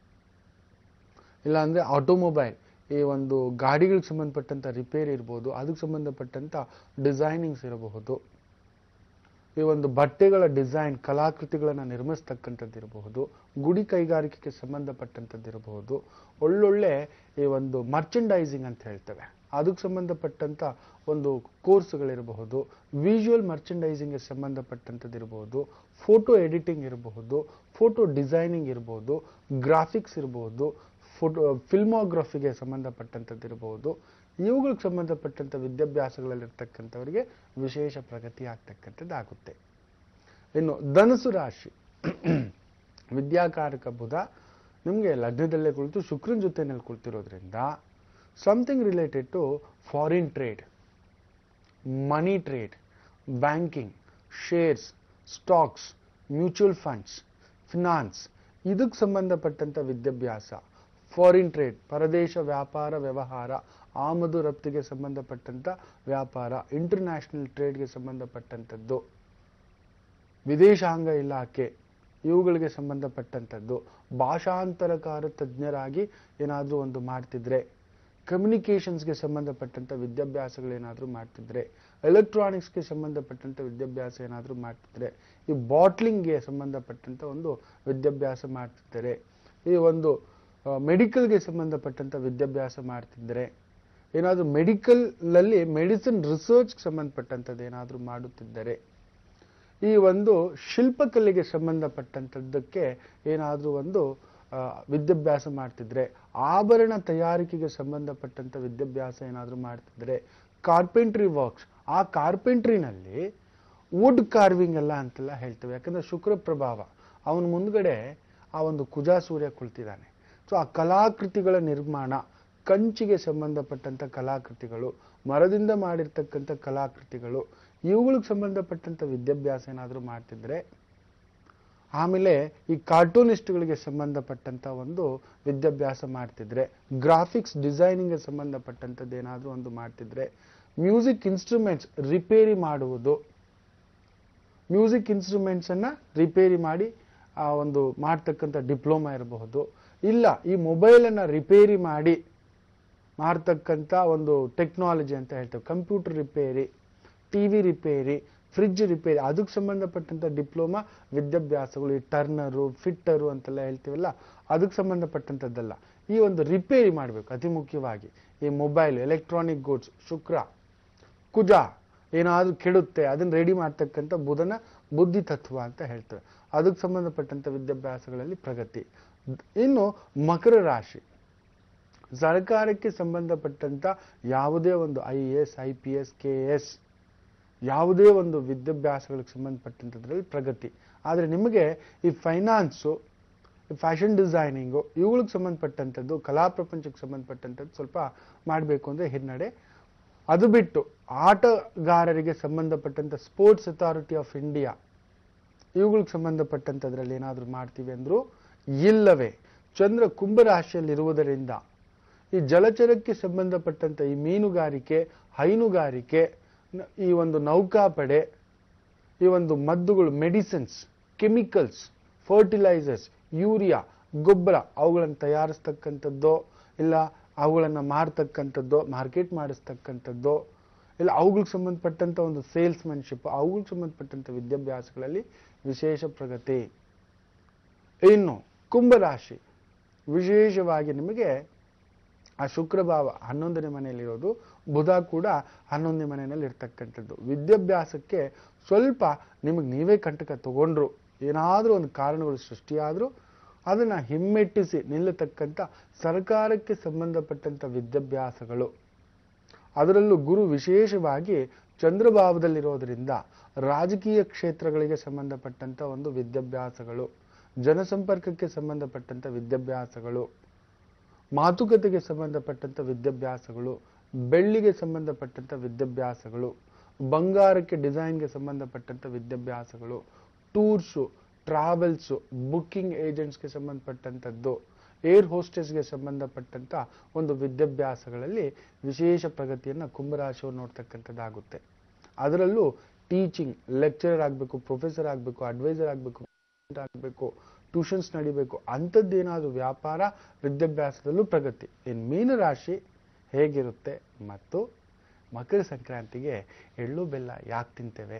Speaker 3: ಇಲ್ಲಾಂದರೆ ಆಟೋಮೊಬೈಲ್ ಈ ಒಂದು ಗಾಡಿಗಳಿಗೆ ಸಂಬಂಧಪಟ್ಟಂಥ ರಿಪೇರಿ ಇರ್ಬೋದು ಅದಕ್ಕೆ ಸಂಬಂಧಪಟ್ಟಂಥ ಡಿಸೈನಿಂಗ್ಸ್ ಇರಬಹುದು ಈ ಒಂದು ಬಟ್ಟೆಗಳ ಡಿಸೈನ್ ಕಲಾಕೃತಿಗಳನ್ನು ನಿರ್ಮಿಸ್ತಕ್ಕಂಥದ್ದು ಇರಬಹುದು ಗುಡಿ ಕೈಗಾರಿಕೆಗೆ ಸಂಬಂಧಪಟ್ಟಂಥದ್ದು ಇರಬಹುದು ಒಳ್ಳೊಳ್ಳೆ ಈ ಒಂದು ಮರ್ಚಂಡೈಸಿಂಗ್ ಅಂತ ಹೇಳ್ತೇವೆ ಅದಕ್ಕೆ ಸಂಬಂಧಪಟ್ಟಂಥ ಒಂದು ಕೋರ್ಸ್ಗಳಿರಬಹುದು ವಿಜುವಲ್ ಮರ್ಚಂಡೈಸಿಂಗ್ಗೆ ಸಂಬಂಧಪಟ್ಟಂಥದ್ದು ಇರಬಹುದು ಫೋಟೋ ಎಡಿಟಿಂಗ್ ಇರಬಹುದು ಫೋಟೋ ಡಿಸೈನಿಂಗ್ ಇರಬಹುದು ಗ್ರಾಫಿಕ್ಸ್ ಇರಬಹುದು ಫೋಟೋ ಫಿಲ್ಮೋಗ್ರಫಿಗೆ ಸಂಬಂಧಪಟ್ಟಂಥದ್ದು ಇರಬಹುದು ಇವುಗಳಿಗೆ ಸಂಬಂಧಪಟ್ಟಂಥ ವಿದ್ಯಾಭ್ಯಾಸಗಳಲ್ಲಿರ್ತಕ್ಕಂಥವರಿಗೆ ವಿಶೇಷ ಪ್ರಗತಿ ಆಗ್ತಕ್ಕಂಥದ್ದು ಆಗುತ್ತೆ ಇನ್ನು ಧನುಸು ರಾಶಿ ವಿದ್ಯಾಕಾರಕ ಬುಧ ನಿಮಗೆ ಲಗ್ನದಲ್ಲೇ ಕುಳಿತು ಶುಕ್ರನ ಜೊತೆನಲ್ಲಿ ಕುಳಿತಿರೋದ್ರಿಂದ something related to foreign trade money trade banking shares stocks mutual funds finance ಇದಕ್ಕೆ ಸಂಬಂಧಪಟ್ಟಂಥ ವಿದ್ಯಾಭ್ಯಾಸ ಫಾರಿನ್ ಟ್ರೇಡ್ ಪರದೇಶ ವ್ಯಾಪಾರ ವ್ಯವಹಾರ ಆಮದು ರಫ್ತಿಗೆ ಸಂಬಂಧಪಟ್ಟಂಥ ವ್ಯಾಪಾರ ಇಂಟರ್ನ್ಯಾಷನಲ್ ಟ್ರೇಡ್ಗೆ ಸಂಬಂಧಪಟ್ಟಂಥದ್ದು ವಿದೇಶಾಂಗ ಇಲಾಖೆ ಇವುಗಳಿಗೆ ಸಂಬಂಧಪಟ್ಟಂಥದ್ದು ಭಾಷಾಂತರಕಾರ ತಜ್ಞರಾಗಿ ಏನಾದರೂ ಒಂದು ಮಾಡ್ತಿದ್ರೆ ಕಮ್ಯುನಿಕೇಷನ್ಸ್ಗೆ ಸಂಬಂಧಪಟ್ಟಂಥ ವಿದ್ಯಾಭ್ಯಾಸಗಳೇನಾದರೂ ಮಾಡ್ತಿದ್ರೆ ಎಲೆಕ್ಟ್ರಾನಿಕ್ಸ್ಗೆ ಸಂಬಂಧಪಟ್ಟಂಥ ವಿದ್ಯಾಭ್ಯಾಸ ಏನಾದರೂ ಮಾಡ್ತಿದ್ರೆ ಈ ಬಾಟ್ಲಿಂಗ್ಗೆ ಸಂಬಂಧಪಟ್ಟಂಥ ಒಂದು ವಿದ್ಯಾಭ್ಯಾಸ ಮಾಡ್ತಿದ್ದಾರೆ ಈ ಒಂದು ಮೆಡಿಕಲ್ಗೆ ಸಂಬಂಧಪಟ್ಟಂಥ ವಿದ್ಯಾಭ್ಯಾಸ ಮಾಡ್ತಿದ್ದಾರೆ ಏನಾದರೂ ಮೆಡಿಕಲಲ್ಲಿ ಮೆಡಿಸಿನ್ ರಿಸರ್ಚ್ಗೆ ಸಂಬಂಧಪಟ್ಟಂಥದ್ದು ಏನಾದರೂ ಮಾಡುತ್ತಿದ್ದರೆ ಈ ಒಂದು ಶಿಲ್ಪಕಲೆಗೆ ಸಂಬಂಧಪಟ್ಟಂಥದ್ದಕ್ಕೆ ಏನಾದರೂ ಒಂದು ಆ, ವಿದ್ಯಾಭ್ಯಾಸ ಮಾಡ್ತಿದ್ರೆ ಆಭರಣ ತಯಾರಿಕೆಗೆ ಸಂಬಂಧಪಟ್ಟಂಥ ವಿದ್ಯಾಭ್ಯಾಸ ಏನಾದರೂ ಮಾಡ್ತಿದ್ರೆ ಕಾರ್ಪೆಂಟ್ರಿ ವರ್ಕ್ಸ್ ಆ ಕಾರ್ಪೆಂಟ್ರಿನಲ್ಲಿ ವುಡ್ ಕಾರ್ವಿಂಗ್ ಎಲ್ಲ ಅಂತೆಲ್ಲ ಹೇಳ್ತೇವೆ ಯಾಕಂದ್ರೆ ಶುಕ್ರ ಪ್ರಭಾವ ಅವನ ಮುಂದ್ಗಡೆ ಆ ಒಂದು ಕುಜಾ ಸೂರ್ಯ ಕುಳಿತಿದ್ದಾನೆ ಸೊ ಆ ಕಲಾಕೃತಿಗಳ ನಿರ್ಮಾಣ ಕಂಚಿಗೆ ಸಂಬಂಧಪಟ್ಟಂಥ ಕಲಾಕೃತಿಗಳು ಮರದಿಂದ ಮಾಡಿರ್ತಕ್ಕಂಥ ಕಲಾಕೃತಿಗಳು ಇವುಗಳಿಗೆ ಸಂಬಂಧಪಟ್ಟಂಥ ವಿದ್ಯಾಭ್ಯಾಸ ಏನಾದರೂ ಮಾಡ್ತಿದ್ರೆ ಆಮೇಲೆ ಈ ಕಾರ್ಟೂನಿಸ್ಟ್ಗಳಿಗೆ ಸಂಬಂಧಪಟ್ಟಂಥ ಒಂದು ವಿದ್ಯಾಭ್ಯಾಸ ಮಾಡ್ತಿದ್ರೆ ಗ್ರಾಫಿಕ್ಸ್ ಡಿಸೈನಿಂಗ್ಗೆ ಸಂಬಂಧಪಟ್ಟಂಥದ್ದು ಏನಾದರೂ ಒಂದು ಮಾಡ್ತಿದ್ರೆ ಮ್ಯೂಸಿಕ್ ಇನ್ಸ್ಟ್ರೂಮೆಂಟ್ಸ್ ರಿಪೇರಿ ಮಾಡುವುದು ಮ್ಯೂಸಿಕ್ ಇನ್ಸ್ಟ್ರೂಮೆಂಟ್ಸ್ ಅನ್ನ ರಿಪೇರಿ ಮಾಡಿ ಆ ಒಂದು ಮಾಡ್ತಕ್ಕಂಥ ಡಿಪ್ಲೊಮಾ ಇರಬಹುದು ಇಲ್ಲ ಈ ಮೊಬೈಲ್ ಅನ್ನ ರಿಪೇರಿ ಮಾಡಿ ಮಾಡ್ತಕ್ಕಂಥ ಒಂದು ಟೆಕ್ನಾಲಜಿ ಅಂತ ಹೇಳ್ತೇವೆ computer repair TV repair fridge repair ಅದಕ್ಕೆ ಸಂಬಂಧಪಟ್ಟಂತ ಡಿಪ್ಲೊಮಾ ವಿದ್ಯಾಭ್ಯಾಸಗಳು ಈ ಟರ್ನರು ಫಿಟ್ಟರು ಅಂತೆಲ್ಲ ಹೇಳ್ತೀವಲ್ಲ ಅದಕ್ಕೆ ಸಂಬಂಧಪಟ್ಟಂಥದ್ದಲ್ಲ ಈ ಒಂದು ರಿಪೇರಿ ಮಾಡಬೇಕು ಅತಿ ಮುಖ್ಯವಾಗಿ ಈ ಮೊಬೈಲ್ ಎಲೆಕ್ಟ್ರಾನಿಕ್ ಗೂಡ್ಸ್ ಶುಕ್ರ ಕುಜ ಏನಾದ್ರೂ ಕೆಡುತ್ತೆ ಅದನ್ನ ರೆಡಿ ಮಾಡ್ತಕ್ಕಂಥ ಬುಧನ ಬುದ್ಧಿ ತತ್ವ ಅಂತ ಹೇಳ್ತೇವೆ ಅದಕ್ಕೆ ಸಂಬಂಧಪಟ್ಟಂತ ವಿದ್ಯಾಭ್ಯಾಸಗಳಲ್ಲಿ ಪ್ರಗತಿ ಇನ್ನು ಮಕರ ರಾಶಿ ಸರ್ಕಾರಕ್ಕೆ ಸಂಬಂಧಪಟ್ಟಂತ ಯಾವುದೇ ಒಂದು I A S I P S K S ಯಾವುದೇ ಒಂದು ವಿದ್ಯಾಭ್ಯಾಸಗಳಿಗೆ ಸಂಬಂಧಪಟ್ಟಂಥದ್ರಲ್ಲಿ ಪ್ರಗತಿ ಆದರೆ ನಿಮಗೆ ಈ ಫೈನಾನ್ಸು ಫ್ಯಾಷನ್ ಡಿಸೈನಿಂಗು ಇವುಗಳಿಗೆ ಸಂಬಂಧಪಟ್ಟಂಥದ್ದು ಕಲಾ ಪ್ರಪಂಚಕ್ಕೆ ಸಂಬಂಧಪಟ್ಟಂಥದ್ದು ಸ್ವಲ್ಪ ಮಾಡಬೇಕು ಅಂದರೆ ಹಿನ್ನಡೆ ಅದು ಬಿಟ್ಟು ಆಟಗಾರರಿಗೆ ಸಂಬಂಧಪಟ್ಟಂಥ ಸ್ಪೋರ್ಟ್ಸ್ ಅಥಾರಿಟಿ ಆಫ್ ಇಂಡಿಯಾ ಇವುಗಳಿಗೆ ಸಂಬಂಧಪಟ್ಟಂಥದ್ರಲ್ಲಿ ಏನಾದರೂ ಮಾಡ್ತೀವಿ ಅಂದ್ರು ಇಲ್ಲವೇ ಚಂದ್ರ ಕುಂಭರಾಶಿಯಲ್ಲಿರುವುದರಿಂದ ಈ ಜಲಚರಕ್ಕೆ ಸಂಬಂಧಪಟ್ಟಂತ ಈ ಮೀನುಗಾರಿಕೆ ಹೈನುಗಾರಿಕೆ ನ- ಈ ಒಂದು ನೌಕಾಪಡೆ ಈ ಒಂದು ಮದ್ದುಗಳು ಮೆಡಿಸಿನ್ಸ್ ಕೆಮಿಕಲ್ಸ್ ಫರ್ಟಿಲೈಸರ್ಸ್ ಯೂರಿಯಾ ಗೊಬ್ಬರ ಅವುಗಳನ್ನು ತಯಾರಿಸ್ತಕ್ಕಂಥದ್ದು ಇಲ್ಲ ಅವುಗಳನ್ನು ಮಾರ್ತಕ್ಕಂಥದ್ದು ಮಾರ್ಕೆಟ್ ಮಾಡಿಸ್ತಕ್ಕಂಥದ್ದು ಇಲ್ಲ ಅವುಗಳಿಗೆ ಸಂಬಂಧಪಟ್ಟಂತ ಒಂದು ಸೇಲ್ಸ್ಮನ್ಶಿಪ್ ಅವುಗಳಿಗೆ ಸಂಬಂಧಪಟ್ಟಂತ ವಿದ್ಯಾಭ್ಯಾಸಗಳಲ್ಲಿ ವಿಶೇಷ ಪ್ರಗತಿ ಇನ್ನು ಕುಂಭರಾಶಿ ವಿಶೇಷವಾಗಿ ನಿಮಗೆ ಆ ಶುಕ್ರಭಾವ ಹನ್ನೊಂದನೇ ಮನೆಯಲ್ಲಿರೋದು ಬುಧ ಕೂಡ ಹನ್ನೊಂದನೇ ಮನೆಯಲ್ಲಿ ಇರ್ತಕ್ಕಂಥದ್ದು ವಿದ್ಯಾಭ್ಯಾಸಕ್ಕೆ ಸ್ವಲ್ಪ ನಿಮಗೆ ನೀವೇ ಕಂಟಕ ತಗೊಂಡ್ರು ಏನಾದರೂ ಒಂದು ಕಾರಣಗಳು ಸೃಷ್ಟಿಯಾದರೂ ಅದನ್ನ ಹಿಮ್ಮೆಟ್ಟಿಸಿ ನಿಲ್ಲತಕ್ಕಂಥ ಸರ್ಕಾರಕ್ಕೆ ಸಂಬಂಧಪಟ್ಟಂತ ವಿದ್ಯಾಭ್ಯಾಸಗಳು ಅದರಲ್ಲೂ ಗುರು ವಿಶೇಷವಾಗಿ ಚಂದ್ರಭಾವದಲ್ಲಿರೋದ್ರಿಂದ ರಾಜಕೀಯ ಕ್ಷೇತ್ರಗಳಿಗೆ ಸಂಬಂಧಪಟ್ಟಂತ ಒಂದು ವಿದ್ಯಾಭ್ಯಾಸಗಳು ಜನಸಂಪರ್ಕಕ್ಕೆ ಸಂಬಂಧಪಟ್ಟಂತ ವಿದ್ಯಾಭ್ಯಾಸಗಳು ಮಾತುಕತೆಗೆ ಸಂಬಂಧಪಟ್ಟಂತ ವಿದ್ಯಾಭ್ಯಾಸಗಳು ಬೆಳ್ಳಿಗೆ ಸಂಬಂಧಪಟ್ಟಂತ ವಿದ್ಯಾಭ್ಯಾಸಗಳು ಬಂಗಾರಕ್ಕೆ ಡಿಸೈನ್ಗೆ ಸಂಬಂಧಪಟ್ಟಂತ ವಿದ್ಯಾಭ್ಯಾಸಗಳು ಟೂರ್ಸು ಟ್ರಾವೆಲ್ಸು ಬುಕ್ಕಿಂಗ್ ಏಜೆಂಟ್ಸ್ಗೆ ಸಂಬಂಧಪಟ್ಟಂಥದ್ದು ಏರ್ ಹೋಸ್ಟೆಸ್ಗೆ ಸಂಬಂಧಪಟ್ಟಂತ ಒಂದು ವಿದ್ಯಾಭ್ಯಾಸಗಳಲ್ಲಿ ವಿಶೇಷ ಪ್ರಗತಿಯನ್ನು ಕುಂಭರಾಶಿಯವರು ನೋಡ್ತಕ್ಕಂಥದ್ದಾಗುತ್ತೆ ಅದರಲ್ಲೂ ಟೀಚಿಂಗ್ ಲೆಕ್ಚರರ್ ಆಗಬೇಕು ಪ್ರೊಫೆಸರ್ ಆಗಬೇಕು ಅಡ್ವೈಸರ್ ಆಗಬೇಕು ಆಗಬೇಕು ಟ್ಯೂಷನ್ಸ್ ನಡಿಬೇಕು ಅಂಥದ್ದೇನಾದ್ರೂ ವ್ಯಾಪಾರ ವಿದ್ಯಾಭ್ಯಾಸದಲ್ಲೂ ಪ್ರಗತಿ ಇನ್ನು ಮೀನರಾಶಿ ಹೇಗಿರುತ್ತೆ ಮತ್ತು ಮಕರ ಸಂಕ್ರಾಂತಿಗೆ ಎಳ್ಳು ಬೆಲ್ಲ ಯಾಕೆ ತಿಂತೇವೆ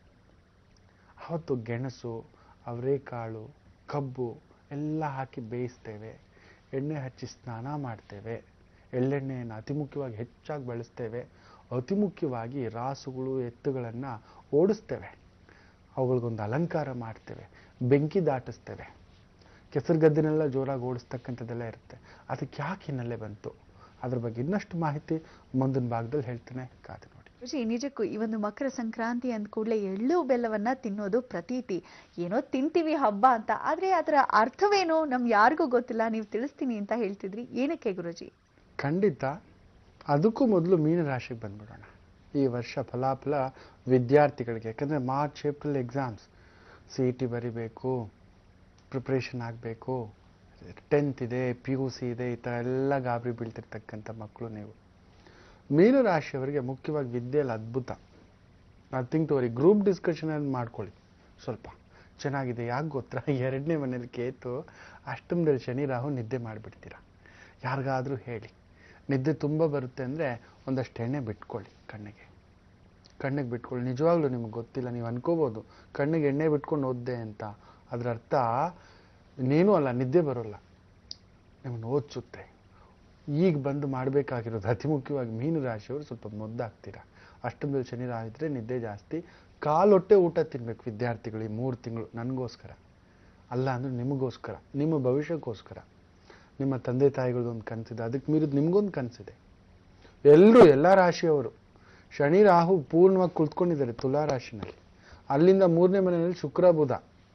Speaker 3: ಅವತ್ತು ಗೆಣಸು ಅವರೆಕಾಳು ಕಬ್ಬು ಎಲ್ಲ ಹಾಕಿ ಬೇಯಿಸ್ತೇವೆ ಎಣ್ಣೆ ಹಚ್ಚಿ ಸ್ನಾನ ಮಾಡ್ತೇವೆ ಎಳ್ಳೆಣ್ಣೆಯನ್ನು ಅತಿ ಮುಖ್ಯವಾಗಿ ಹೆಚ್ಚಾಗಿ ಬಳಸ್ತೇವೆ ಅತಿ ಮುಖ್ಯವಾಗಿ ರಾಸುಗಳು ಎತ್ತುಗಳನ್ನು ಓಡಿಸ್ತೇವೆ ಅವುಗಳಿಗೊಂದು ಅಲಂಕಾರ ಮಾಡ್ತೇವೆ ಬೆಂಕಿ ದಾಟಿಸ್ತೇವೆ ಕೆಸರು ಗದ್ದೆನೆಲ್ಲ ಜೋರಾಗಿ ಓಡಿಸ್ತಕ್ಕಂಥದ್ದೆಲ್ಲ ಇರುತ್ತೆ ಅದಕ್ಕೆ ಯಾಕೆ ಹಿನ್ನೆಲೆ ಬಂತು ಅದ್ರ ಬಗ್ಗೆ ಇನ್ನಷ್ಟು ಮಾಹಿತಿ ಮುಂದಿನ ಭಾಗದಲ್ಲಿ ಹೇಳ್ತೇನೆ ಕಾದು ನೋಡಿ
Speaker 2: ರುಚಿ ನಿಜಕ್ಕೂ ಈ ಒಂದು ಮಕರ ಸಂಕ್ರಾಂತಿ ಅಂದ ಕೂಡಲೇ ಎಳ್ಳು ಬೆಲ್ಲವನ್ನ ತಿನ್ನೋದು ಪ್ರತೀತಿ ಏನೋ ತಿಂತೀವಿ ಹಬ್ಬ ಅಂತ ಆದ್ರೆ ಅದರ ಅರ್ಥವೇನು ನಮ್ ಯಾರಿಗೂ ಗೊತ್ತಿಲ್ಲ ನೀವು ತಿಳಿಸ್ತೀನಿ ಅಂತ ಹೇಳ್ತಿದ್ರಿ ಏನಕ್ಕೆ ಗುರುಜಿ
Speaker 3: ಖಂಡಿತ ಅದಕ್ಕೂ ಮೊದಲು ಮೀನರಾಶಿಗೆ ಬಂದ್ಬಿಡೋಣ ಈ ವರ್ಷ ಫಲಾಫಲ ವಿದ್ಯಾರ್ಥಿಗಳಿಗೆ ಯಾಕಂದರೆ March April exams C E T ಬರಿಬೇಕು ಪ್ರಿಪ್ರೇಷನ್ ಆಗಬೇಕು ಟೆಂತ್ ಇದೆ ಪಿ ಯು ಸಿ ಇದೆ ಈ ಥರ ಎಲ್ಲ ಗಾಬರಿ ಬೀಳ್ತಿರ್ತಕ್ಕಂಥ ಮಕ್ಕಳು ನೀವು ಮೀನರಾಶಿಯವರಿಗೆ ಮುಖ್ಯವಾಗಿ ವಿದ್ಯೆಯಲ್ಲಿ ಅದ್ಭುತ nothing to worry group discussion ಅನ್ನು ಮಾಡ್ಕೊಳ್ಳಿ ಸ್ವಲ್ಪ ಚೆನ್ನಾಗಿದೆ ಯಾಕೆ ಗೊತ್ತಾ ಎರಡನೇ ಮನೇಲಿ ಕೇತು ಅಷ್ಟಮದಲ್ಲಿ ಶನಿ ರಾಹು ನಿದ್ದೆ ಮಾಡಿಬಿಡ್ತೀರಾ ಯಾರಿಗಾದ್ರೂ ಹೇಳಿ ನಿದ್ದೆ ತುಂಬ ಬರುತ್ತೆ ಅಂದರೆ ಒಂದಷ್ಟು ಎಣ್ಣೆ ಬಿಟ್ಕೊಳ್ಳಿ ಕಣ್ಣಿಗೆ ಕಣ್ಣಿಗೆ ಬಿಟ್ಕೊಳ್ಳಿ ನಿಜವಾಗ್ಲೂ ನಿಮ್ಗೆ ಗೊತ್ತಿಲ್ಲ ನೀವು ಅನ್ಕೋಬೋದು ಕಣ್ಣಿಗೆ ಎಣ್ಣೆ ಬಿಟ್ಕೊಂಡು ಓದ್ದೆ ಅಂತ ಅದರ ಅರ್ಥ ಇನ್ನೇನೂ ಅಲ್ಲ ನಿದ್ದೆ ಬರೋಲ್ಲ ನಿಮ್ಮನ್ನು ಓದಿಸುತ್ತೆ ಈಗ ಬಂದು ಮಾಡಬೇಕಾಗಿರೋದು ಅತಿ ಮುಖ್ಯವಾಗಿ ಮೀನು ರಾಶಿಯವರು ಸ್ವಲ್ಪ ಮುದ್ದಾಗ್ತೀರಾ ಅಷ್ಟಮದಲ್ಲಿ ಶನಿ ರಾಹು ಇದ್ರೆ ನಿದ್ದೆ ಜಾಸ್ತಿ ಕಾಲೊಟ್ಟೆ ಊಟ ತಿನ್ಬೇಕು ವಿದ್ಯಾರ್ಥಿಗಳು ಈ ಮೂರು ತಿಂಗಳು ನನಗೋಸ್ಕರ ಅಲ್ಲ ಅಂದ್ರೆ ನಿಮಗೋಸ್ಕರ ನಿಮ್ಮ ಭವಿಷ್ಯಕ್ಕೋಸ್ಕರ ನಿಮ್ಮ ತಂದೆ ತಾಯಿಗಳದ್ದು ಒಂದು ಕನಸಿದೆ ಅದಕ್ಕೆ ಮೀರಿದ ನಿಮ್ಗೊಂದು ಕನಸಿದೆ ಎಲ್ಲರೂ ಎಲ್ಲ ರಾಶಿಯವರು ಶನಿ ರಾಹು ಪೂರ್ಣವಾಗಿ ಕುಳಿತುಕೊಂಡಿದ್ದಾರೆ ತುಲಾ ರಾಶಿನಲ್ಲಿ ಅಲ್ಲಿಂದ ಮೂರನೇ ಮನೆಯಲ್ಲಿ ಶುಕ್ರ ಬುಧ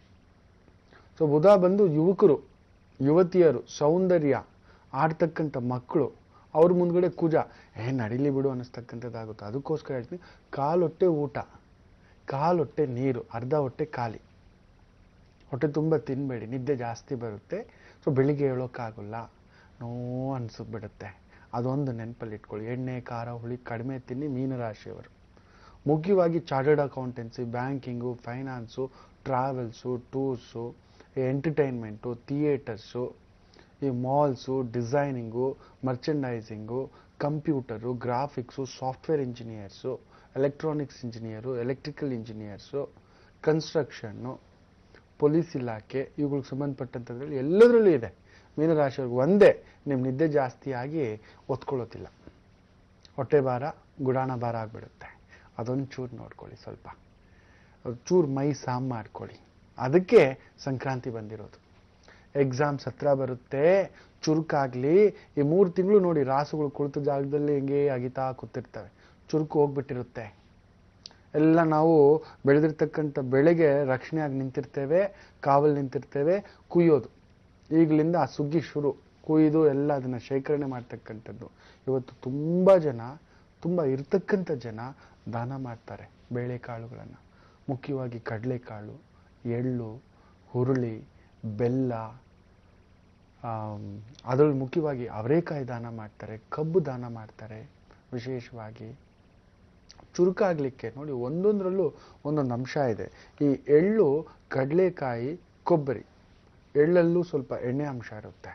Speaker 3: ಸೊ ಬುಧ ಬಂದು ಯುವಕರು ಯುವತಿಯರು ಸೌಂದರ್ಯ ಆಡ್ತಕ್ಕಂಥ ಮಕ್ಕಳು ಅವ್ರ ಮುಂದ್ಗಡೆ ಕುಜ ಏ ನಡಿಲಿ ಬಿಡು ಅನ್ನಿಸ್ತಕ್ಕಂಥದ್ದಾಗುತ್ತೆ ಅದಕ್ಕೋಸ್ಕರ ಹೇಳ್ತೀನಿ ಕಾಲೊಟ್ಟೆ ಊಟ ಕಾಲೊಟ್ಟೆ ನೀರು ಅರ್ಧ ಹೊಟ್ಟೆ ಖಾಲಿ ಹೊಟ್ಟೆ ತುಂಬ ತಿನ್ನಬೇಡಿ ನಿದ್ದೆ ಜಾಸ್ತಿ ಬರುತ್ತೆ ಸೊ ಬೆಳಿಗ್ಗೆ ಹೇಳೋಕ್ಕಾಗಲ್ಲ ನೋ ಅನ್ಸ್ಬಿಡುತ್ತೆ ಅದೊಂದು ನೆನಪಲ್ಲಿ ಇಟ್ಕೊಳ್ಳಿ ಎಣ್ಣೆ ಖಾರ ಹುಳಿ ಕಡಿಮೆ ತಿನ್ನಿ ಮೀನರಾಶಿಯವರು ಮುಖ್ಯವಾಗಿ chartered accountancy banking finance travels tours entertainment theatres ಈ malls designing merchandising computer graphics software engineers electronics engineer electrical engineers construction police ಇಲಾಖೆ ಇವುಗಳಿಗೆ ಸಂಬಂಧಪಟ್ಟಂಥದ್ರಲ್ಲಿ ಎಲ್ಲದರಲ್ಲೂ ಇದೆ ಮೀನರಾಶಿಯವ್ರಿಗೆ ಒಂದೇ ನಿಮ್ಮ ನಿದ್ದೆ ಜಾಸ್ತಿ ಆಗಿ ಒತ್ಕೊಳ್ಳೋತಿಲ್ಲ ಹೊಟ್ಟೆ ಭಾರ ಗುಡಾಣ ಭಾರ ಆಗಿಬಿಡುತ್ತೆ ಅದೊಂದು ಚೂರು ನೋಡ್ಕೊಳ್ಳಿ ಸ್ವಲ್ಪ ಚೂರು ಮೈ ಸಾಮ್ ಮಾಡ್ಕೊಳ್ಳಿ ಅದಕ್ಕೆ ಸಂಕ್ರಾಂತಿ ಬಂದಿರೋದು ಎಕ್ಸಾಮ್ಸ್ ಹತ್ರ ಬರುತ್ತೆ ಚುರುಕಾಗ್ಲಿ ಈ ಮೂರು ತಿಂಗಳು ನೋಡಿ ರಾಸುಗಳು ಕುಳಿತ ಜಾಗದಲ್ಲಿ ಹಿಂಗೆ ಅಗಿತಾ ಕೂತಿರ್ತವೆ ಚುರುಕು ಹೋಗ್ಬಿಟ್ಟಿರುತ್ತೆ ಎಲ್ಲ ನಾವು ಬೆಳೆದಿರ್ತಕ್ಕಂಥ ಬೆಳೆಗೆ ರಕ್ಷಣೆಯಾಗಿ ನಿಂತಿರ್ತೇವೆ ಕಾವಲು ನಿಂತಿರ್ತೇವೆ ಕುಯ್ಯೋದು ಈಗಲಿಂದ ಆ ಸುಗ್ಗಿ ಶುರು ಕುಯ್ದು ಎಲ್ಲ ಅದನ್ನು ಶೇಖರಣೆ ಮಾಡ್ತಕ್ಕಂಥದ್ದು ಇವತ್ತು ತುಂಬ ಜನ ತುಂಬ ಇರ್ತಕ್ಕಂಥ ಜನ ದಾನ ಮಾಡ್ತಾರೆ ಬೇಳೆಕಾಳುಗಳನ್ನು ಮುಖ್ಯವಾಗಿ ಕಡಲೆಕಾಳು ಎಳ್ಳು ಹುರುಳಿ ಬೆಲ್ಲ ಅದರಲ್ಲಿ ಮುಖ್ಯವಾಗಿ ಅವರೇಕಾಯಿ ದಾನ ಮಾಡ್ತಾರೆ ಕಬ್ಬು ದಾನ ಮಾಡ್ತಾರೆ ವಿಶೇಷವಾಗಿ ಚುರುಕಾಗ್ಲಿಕ್ಕೆ ನೋಡಿ ಒಂದೊಂದರಲ್ಲೂ ಒಂದೊಂದು ಅಂಶ ಇದೆ ಈ ಎಳ್ಳು ಕಡಲೆಕಾಯಿ ಕೊಬ್ಬರಿ ಎಳ್ಳಲ್ಲೂ ಸ್ವಲ್ಪ ಎಣ್ಣೆ ಅಂಶ ಇರುತ್ತೆ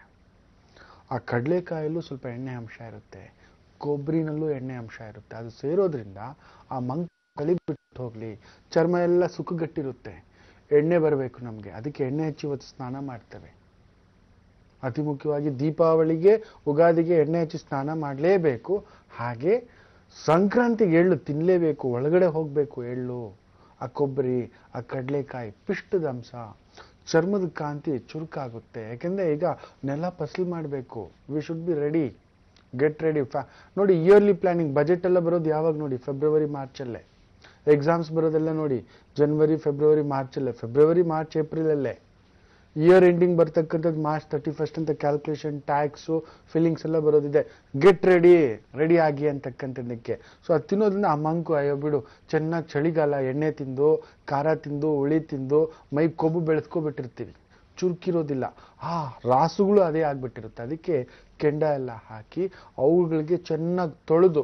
Speaker 3: ಆ ಕಡಲೆಕಾಯಲ್ಲೂ ಸ್ವಲ್ಪ ಎಣ್ಣೆ ಅಂಶ ಇರುತ್ತೆ ಕೊಬ್ಬರಿನಲ್ಲೂ ಎಣ್ಣೆ ಅಂಶ ಇರುತ್ತೆ ಅದು ಸೇರೋದ್ರಿಂದ ಆ ಮಂಕ್ ಕಳಿಬಿಟ್ಟು ಹೋಗ್ಲಿ ಚರ್ಮ ಎಲ್ಲ ಸುಕ್ಕುಗಟ್ಟಿರುತ್ತೆ ಎಣ್ಣೆ ಬರಬೇಕು ನಮಗೆ ಅದಕ್ಕೆ ಎಣ್ಣೆ ಹಚ್ಚಿ ಇವತ್ತು ಸ್ನಾನ ಮಾಡ್ತೇವೆ ಅತಿ ಮುಖ್ಯವಾಗಿ ದೀಪಾವಳಿಗೆ ಉಗಾದಿಗೆ ಎಣ್ಣೆ ಹಚ್ಚಿ ಸ್ನಾನ ಮಾಡಲೇಬೇಕು ಹಾಗೆ ಸಂಕ್ರಾಂತಿಗೆ ಎಳ್ಳು ತಿನ್ನಲೇಬೇಕು ಒಳಗಡೆ ಹೋಗಬೇಕು ಎಳ್ಳು ಆ ಕೊಬ್ಬರಿ ಆ ಕಡಲೆಕಾಯಿ ಪಿಷ್ಟದ ಅಂಶ ಚರ್ಮದ ಕಾಂತಿ ಚುರುಕಾಗುತ್ತೆ ಯಾಕೆಂದ್ರೆ ಈಗ ನೆಲ ಫಸಲು ಮಾಡಬೇಕು we should be ready get ready ಫ್ಯಾ ನೋಡಿ ಇಯರ್ಲಿ ಪ್ಲಾನಿಂಗ್ ಬಜೆಟ್ ಎಲ್ಲ ಬರೋದು ಯಾವಾಗ ನೋಡಿ ಫೆಬ್ರವರಿ ಮಾರ್ಚಲ್ಲೇ ಎಕ್ಸಾಮ್ಸ್ ಬರೋದೆಲ್ಲ ನೋಡಿ ಜನವರಿ ಫೆಬ್ರವರಿ ಮಾರ್ಚಲ್ಲೇ ಫೆಬ್ರವರಿ ಮಾರ್ಚ್ ಏಪ್ರಿಲಲ್ಲೇ ಇಯರ್ ಎಂಡಿಂಗ್ ಬರ್ತಕ್ಕಂಥದ್ದು ಮಾರ್ಚ್ ತರ್ಟಿ ಫಸ್ಟ್ ಅಂತ ಕ್ಯಾಲ್ಕುಲೇಷನ್ ಟ್ಯಾಕ್ಸು ಫೀಲಿಂಗ್ಸ್ ಎಲ್ಲ ಬರೋದಿದೆ ಗೆಟ್ ರೆಡಿ ರೆಡಿ ಆಗಿ ಅಂತಕ್ಕಂಥದ್ದಕ್ಕೆ ಸೊ ಅದು ತಿನ್ನೋದ್ರಿಂದ ಆ ಮಂಕು ಅಯ್ಯೋ ಬಿಡು ಚೆನ್ನಾಗಿ ಚಳಿಗಾಲ ಎಣ್ಣೆ ತಿಂದು ಖಾರ ತಿಂದು ಹುಳಿ ತಿಂದು ಮೈ ಕೊಬ್ಬು ಬೆಳೆಸ್ಕೊಬಿಟ್ಟಿರ್ತೀವಿ ಚುರುಕಿರೋದಿಲ್ಲ ಆ ರಾಸುಗಳು ಅದೇ ಆಗ್ಬಿಟ್ಟಿರುತ್ತೆ ಅದಕ್ಕೆ ಕೆಂಡ ಎಲ್ಲ ಹಾಕಿ ಅವುಗಳಿಗೆ ಚೆನ್ನಾಗಿ ತೊಳೆದು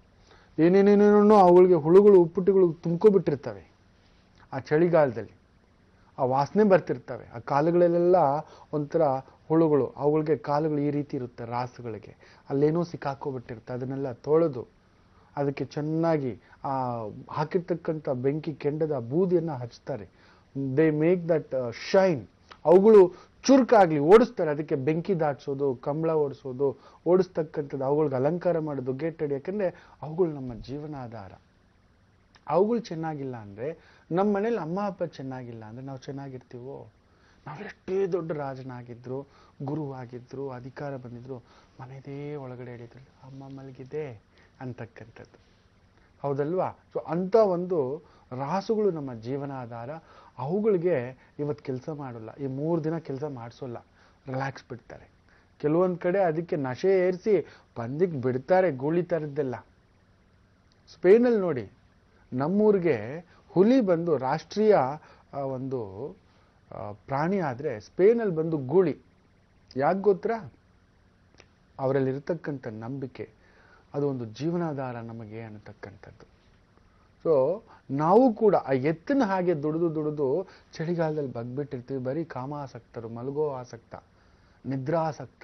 Speaker 3: ಏನೇನೇನೇನೋ ಅವುಗಳಿಗೆ ಹುಳುಗಳು ಉಪ್ಪುಟ್ಟಿಗಳು ತುಂಬ್ಕೊಬಿಟ್ಟಿರ್ತವೆ ಆ ಚಳಿಗಾಲದಲ್ಲಿ ಆ ವಾಸನೆ ಬರ್ತಿರ್ತವೆ ಆ ಕಾಲುಗಳಲ್ಲೆಲ್ಲ ಒಂಥರ ಹುಳುಗಳು ಅವುಗಳಿಗೆ ಕಾಲುಗಳು ಈ ರೀತಿ ಇರುತ್ತೆ ರಾಸುಗಳಿಗೆ ಅಲ್ಲೇನೋ ಸಿಕ್ಕಾಕೋಬಿಟ್ಟಿರುತ್ತೆ ಅದನ್ನೆಲ್ಲ ತೊಳೆದು ಅದಕ್ಕೆ ಚೆನ್ನಾಗಿ ಆ ಹಾಕಿರ್ತಕ್ಕಂಥ ಬೆಂಕಿ ಕೆಂಡದ ಬೂದಿಯನ್ನು ಹಚ್ತಾರೆ ದೇ ಮೇಕ್ ದಟ್ ಶೈನ್ ಅವುಗಳು ಚುರುಕಾಗ್ಲಿ ಓಡಿಸ್ತಾರೆ ಅದಕ್ಕೆ ಬೆಂಕಿ ದಾಟ್ಸೋದು ಕಂಬಳ ಓಡಿಸೋದು ಓಡಿಸ್ತಕ್ಕಂಥದ್ದು ಅವುಗಳಿಗೆ ಅಲಂಕಾರ ಮಾಡೋದು ಗೇಟ್ ರೆಡಿ ಯಾಕಂದ್ರೆ ಅವುಗಳು ನಮ್ಮ ಜೀವನಾಧಾರ ಅವುಗಳು ಚೆನ್ನಾಗಿಲ್ಲ ಅಂದರೆ ನಮ್ಮ ಮನೇಲಿ ಅಮ್ಮ ಅಪ್ಪ ಚೆನ್ನಾಗಿಲ್ಲ ಅಂದರೆ ನಾವು ಚೆನ್ನಾಗಿರ್ತೀವೋ ನಾವೆಷ್ಟೇ ದೊಡ್ಡ ರಾಜನಾಗಿದ್ರು ಗುರು ಆಗಿದ್ರು ಅಧಿಕಾರ ಬಂದಿದ್ರು ಮನೆದೇ ಒಳಗಡೆ ಹೇಳಿದ್ರು ಅಮ್ಮ ಮಲಗಿದೆ ಅಂತಕ್ಕಂಥದ್ದು ಹೌದಲ್ವಾ ಸೊ ಅಂಥ ಒಂದು ರಾಸುಗಳು ನಮ್ಮ ಜೀವನಾಧಾರ ಅವುಗಳಿಗೆ ಇವತ್ತು ಕೆಲಸ ಮಾಡೋಲ್ಲ ಈ ಮೂರು ದಿನ ಕೆಲಸ ಮಾಡಿಸೋಲ್ಲ ರಿಲ್ಯಾಕ್ಸ್ ಬಿಡ್ತಾರೆ ಕೆಲವೊಂದು ಕಡೆ ಅದಕ್ಕೆ ನಶೆ ಏರಿಸಿ ಪಂದ್ಯಕ್ಕೆ ಬಿಡ್ತಾರೆ ಗೂಳಿ ಥರದ್ದೆಲ್ಲ ಸ್ಪೇನಲ್ಲಿ ನೋಡಿ ನಮ್ಮೂರಿಗೆ ಹುಲಿ ಬಂದು ರಾಷ್ಟ್ರೀಯ ಆ, ಒಂದು ಆ, ಪ್ರಾಣಿ ಆದರೆ ಸ್ಪೇನಲ್ಲಿ ಬಂದು ಗೂಳಿ ಯಾಕೆ ಗೊತ್ತಾ ಅವರಲ್ಲಿರ್ತಕ್ಕಂಥ ನಂಬಿಕೆ ಅದು ಒಂದು ಜೀವನಾಧಾರ ನಮಗೆ ಅನ್ನತಕ್ಕಂಥದ್ದು ಸೊ ನಾವು ಕೂಡ ಆ ಎತ್ತಿನ ಹಾಗೆ ದುಡಿದು ದುಡಿದು ಚಳಿಗಾಲದಲ್ಲಿ ಬಗ್ಬಿಟ್ಟಿರ್ತೀವಿ ಬರೀ ಕಾಮಾಸಕ್ತರು ಮಲಗೋ ಆಸಕ್ತ ನಿದ್ರಾಸಕ್ತ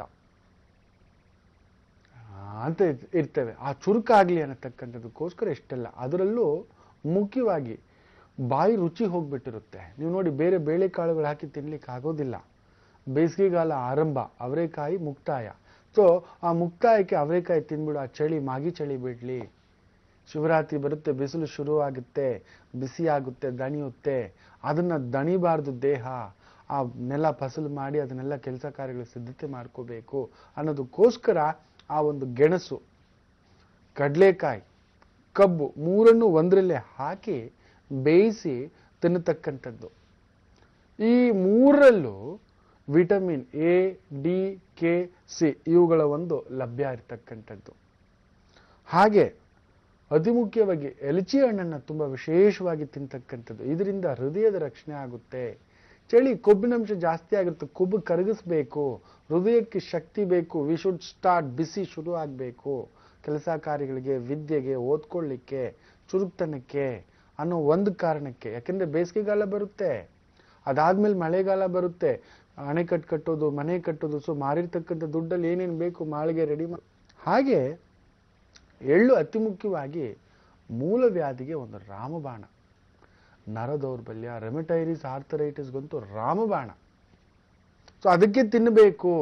Speaker 3: ಅಂತ ಇರ್- ಇರ್ತೇವೆ ಆ ಚುರುಕಾಗ್ಲಿ ಅನ್ನತಕ್ಕಂಥದ್ದಕ್ಕೋಸ್ಕರ ಇಷ್ಟೆಲ್ಲ ಅದರಲ್ಲೂ ಮುಖ್ಯವಾಗಿ ಬಾಯಿ ರುಚಿ ಹೋಗ್ಬಿಟ್ಟಿರುತ್ತೆ ನೀವು ನೋಡಿ ಬೇರೆ ಬೇಳೆಕಾಳುಗಳು ಹಾಕಿ ತಿನ್ಲಿಕ್ಕೆ ಆಗೋದಿಲ್ಲ ಬೇಸಿಗೆಗಾಲ ಆರಂಭ ಅವರೆಕಾಯಿ ಮುಕ್ತಾಯ ಸೊ ಆ ಮುಕ್ತಾಯಕ್ಕೆ ಅವರೆಕಾಯಿ ತಿನ್ಬಿಡು ಆ ಚಳಿ ಮಾಗಿ ಚಳಿ ಬಿಡ್ಲಿ ಶಿವರಾತ್ರಿ ಬರುತ್ತೆ ಬಿಸಿಲು ಶುರು ಆಗುತ್ತೆ ಬಿಸಿ ಆಗುತ್ತೆ ದಣಿಯುತ್ತೆ ಅದನ್ನ ದಣಿಬಾರ್ದು ದೇಹ ಆ ನೆಲ ಫಸಲು ಮಾಡಿ ಅದನ್ನೆಲ್ಲ ಕೆಲಸ ಕಾರ್ಯಗಳು ಸಿದ್ಧತೆ ಮಾಡ್ಕೋಬೇಕು ಅನ್ನೋದಕ್ಕೋಸ್ಕರ ಆ ಒಂದು ಗೆಣಸು ಕಡಲೆಕಾಯಿ ಕಬ್ಬು ಮೂರನ್ನು ಒಂದರಲ್ಲೇ ಹಾಕಿ ಬೇಯಿಸಿ ತಿನ್ನತಕ್ಕಂಥದ್ದು ಈ ಮೂರರಲ್ಲೂ vitamin A D K C ಇವುಗಳ ಒಂದು ಲಭ್ಯ ಇರತಕ್ಕಂಥದ್ದು ಹಾಗೆ ಅತಿ ಮುಖ್ಯವಾಗಿ ಎಲಚಿ ಹಣ್ಣನ್ನು ತುಂಬ ವಿಶೇಷವಾಗಿ ತಿಂತಕ್ಕಂಥದ್ದು ಇದರಿಂದ ಹೃದಯದ ರಕ್ಷಣೆ ಆಗುತ್ತೆ ಚಳಿ ಕೊಬ್ಬಿನಂಶ ಜಾಸ್ತಿ ಆಗುತ್ತೆ ಕೊಬ್ಬು ಕರಗಿಸ್ಬೇಕು ಹೃದಯಕ್ಕೆ ಶಕ್ತಿ ಬೇಕು ವಿ ಶುಡ್ ಸ್ಟಾರ್ಟ್ ಬಿಸಿ ಶುರು ಆಗಬೇಕು ಕೆಲಸ ಕಾರ್ಯಗಳಿಗೆ ವಿದ್ಯೆಗೆ ಓದ್ಕೊಳ್ಳಿಕ್ಕೆ ಚುರುಕ್ತನಕ್ಕೆ ಅನ್ನೋ ಒಂದು ಕಾರಣಕ್ಕೆ ಯಾಕೆಂದ್ರೆ ಬೇಸಿಗೆಗಾಲ ಬರುತ್ತೆ ಅದಾದ್ಮೇಲೆ ಮಳೆಗಾಲ ಬರುತ್ತೆ ಅಣೆಕಟ್ಟು ಕಟ್ಟೋದು ಮನೆ ಕಟ್ಟೋದು ಸೊ ಮಾರಿರ್ತಕ್ಕಂಥ ದುಡ್ಡಲ್ಲಿ ಏನೇನು ಬೇಕು ಮಾಳಿಗೆ ರೆಡಿ ಮಾ ಹಾಗೆ ಎಳ್ಳು ಅತಿ ಮುಖ್ಯವಾಗಿ ಮೂಲವ್ಯಾಧಿಗೆ ಒಂದು ರಾಮಬಾಣ ನರದೌರ್ಬಲ್ಯ ರೆಮಟೈರಿಸ್ ಆರ್ಥರೈಟಿಸ್ಗಂತೂ ರಾಮಬಾಣ ಸೊ ಅದಕ್ಕೆ ತಿನ್ನಬೇಕು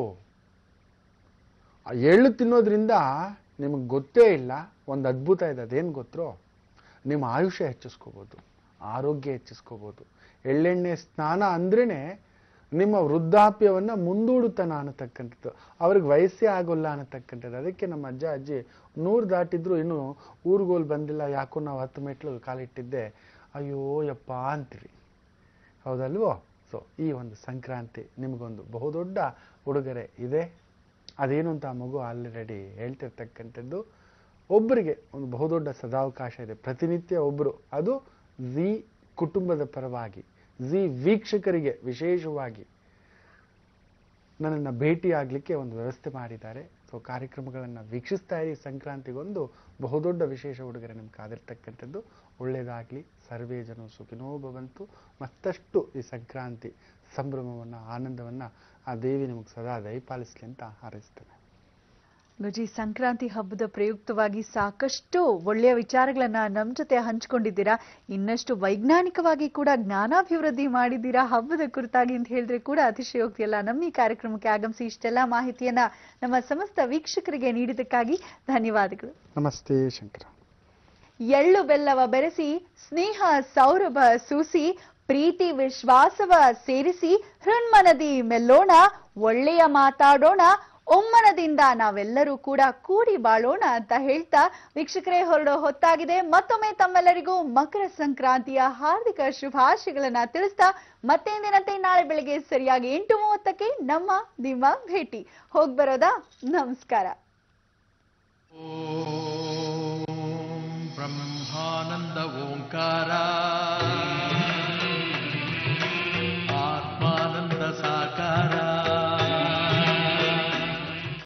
Speaker 3: ಆ ಎಳ್ಳು ತಿನ್ನೋದ್ರಿಂದ ನಿಮಗೆ ಗೊತ್ತೇ ಇಲ್ಲ ಒಂದು ಅದ್ಭುತ ಇದೆ ಅದೇನು ಗೊತ್ತೋ ನಿಮ್ಮ ಆಯುಷ್ಯ ಹೆಚ್ಚಿಸ್ಕೋಬೋದು ಆರೋಗ್ಯ ಹೆಚ್ಚಿಸ್ಕೋಬೋದು ಎಳ್ಳೆಣ್ಣೆ ಸ್ನಾನ ಅಂದ್ರೇನೆ ನಿಮ್ಮ ವೃದ್ಧಾಪ್ಯವನ್ನ ಮುಂದೂಡುತ್ತಾನ ಅನ್ನತಕ್ಕಂಥದ್ದು ಅವ್ರಿಗೆ ವಯಸ್ಸೇ ಆಗೋಲ್ಲ ಅನ್ನತಕ್ಕಂಥದ್ದು ಅದಕ್ಕೆ ನಮ್ಮ ಅಜ್ಜ ಅಜ್ಜಿ ನೂರು ದಾಟಿದ್ರು ಇನ್ನು ಊರ್ಗೋಲ್ ಬಂದಿಲ್ಲ ಯಾಕೋ ನಾವು ಹತ್ತು ಮೆಟ್ಲು ಕಾಲಿಟ್ಟಿದ್ದೆ ಅಯ್ಯೋ ಯಪ್ಪ ಅಂತೀವಿ ಹೌದಲ್ವೋ ಸೊ ಈ ಒಂದು ಸಂಕ್ರಾಂತಿ ನಿಮಗೊಂದು ಬಹುದೊಡ್ಡ ಉಡುಗೊರೆ ಇದೆ ಅದೇನು ಅಂತ ಆ ಮಗು ಆಲ್ರೆಡಿ ಹೇಳ್ತಿರ್ತಕ್ಕಂಥದ್ದು ಒಬ್ಬರಿಗೆ ಒಂದು ಬಹುದೊಡ್ಡ ಸದಾವಕಾಶ ಇದೆ ಪ್ರತಿನಿತ್ಯ ಒಬ್ಬರು ಅದು ಝಿ ಕುಟುಂಬದ ಪರವಾಗಿ ಝಿ ವೀಕ್ಷಕರಿಗೆ ವಿಶೇಷವಾಗಿ ನನ್ನನ್ನು ಭೇಟಿ ಆಗಲಿಕ್ಕೆ ಒಂದು ವ್ಯವಸ್ಥೆ ಮಾಡಿದ್ದಾರೆ ಸೊ ಕಾರ್ಯಕ್ರಮಗಳನ್ನು ವೀಕ್ಷಿಸ್ತಾ ಇರಿ ಸಂಕ್ರಾಂತಿಗೊಂದು ಬಹುದೊಡ್ಡ ವಿಶೇಷ ಉಡುಗೊರೆ ನಿಮ್ಗೆ ಕಾದಿರ್ತಕ್ಕಂಥದ್ದು ಒಳ್ಳೆಯದಾಗಲಿ ಸರ್ವೇ ಜನ ಸುಖಿನೋ ಭವಂತು ಮತ್ತಷ್ಟು ಈ ಸಂಕ್ರಾಂತಿ ಸಂಭ್ರಮವನ್ನು ಆನಂದವನ್ನು ಆ ದೇವಿ ನಿಮಗೆ ಸದಾ ದಯಪಾಲಿಸ್ಲಿ ಅಂತ ಹಾರೈಸ್ತೇನೆ
Speaker 2: ಗುರುಜಿ ಸಂಕ್ರಾಂತಿ ಹಬ್ಬದ ಪ್ರಯುಕ್ತವಾಗಿ ಸಾಕಷ್ಟು ಒಳ್ಳೆಯ ವಿಚಾರಗಳನ್ನ ನಮ್ ಜೊತೆ ಹಂಚ್ಕೊಂಡಿದ್ದೀರಾ ಇನ್ನಷ್ಟು ವೈಜ್ಞಾನಿಕವಾಗಿ ಕೂಡ ಜ್ಞಾನಾಭಿವೃದ್ಧಿ ಮಾಡಿದ್ದೀರಾ ಹಬ್ಬದ ಕುರಿತಾಗಿ ಅಂತ ಹೇಳಿದ್ರೆ ಕೂಡ ಅತಿಶಯೋಕ್ತಿ ಅಲ್ಲ ನಮ್ಮ ಈ ಕಾರ್ಯಕ್ರಮಕ್ಕೆ ಆಗಮಿಸಿ ಇಷ್ಟೆಲ್ಲ ಮಾಹಿತಿಯನ್ನ ನಮ್ಮ ಸಮಸ್ತ ವೀಕ್ಷಕರಿಗೆ ನೀಡಿದ್ದಕ್ಕಾಗಿ ಧನ್ಯವಾದಗಳು
Speaker 3: ನಮಸ್ತೆ ಶಂಕರ
Speaker 2: ಎಳ್ಳು ಬೆಲ್ಲವ ಬೆರೆಸಿ ಸ್ನೇಹ ಸೌರಭ ಸೂಸಿ ಪ್ರೀತಿ ವಿಶ್ವಾಸವ ಸೇರಿಸಿ ಹೃನ್ಮನದಿ ಮೆಲ್ಲೋಣ ಒಳ್ಳೆಯ ಮಾತಾಡೋಣ ಒಮ್ಮನದಿಂದ ನಾವೆಲ್ಲರೂ ಕೂಡ ಕೂಡಿ ಬಾಳೋಣ ಅಂತ ಹೇಳ್ತಾ ವೀಕ್ಷಕರೇ ಹೊರಡೋ ಹೊತ್ತಾಗಿದೆ ಮತ್ತೊಮ್ಮೆ ತಮ್ಮೆಲ್ಲರಿಗೂ ಮಕರ ಸಂಕ್ರಾಂತಿಯ ಹಾರ್ದಿಕ ಶುಭಾಶಯಗಳನ್ನ ತಿಳಿಸ್ತಾ ಮತ್ತೆ ಎಂದಿನಂತೆ ನಾಳೆ ಬೆಳಗ್ಗೆ ಸರಿಯಾಗಿ ಎಂಟು ಮೂವತ್ತಕ್ಕೆ ನಮ್ಮ ನಿಮ್ಮ ಭೇಟಿ ಹೋಗ್ ಬರೋದಾ ನಮಸ್ಕಾರ
Speaker 1: ॐ ब्रह्मानन्द ओङ्कार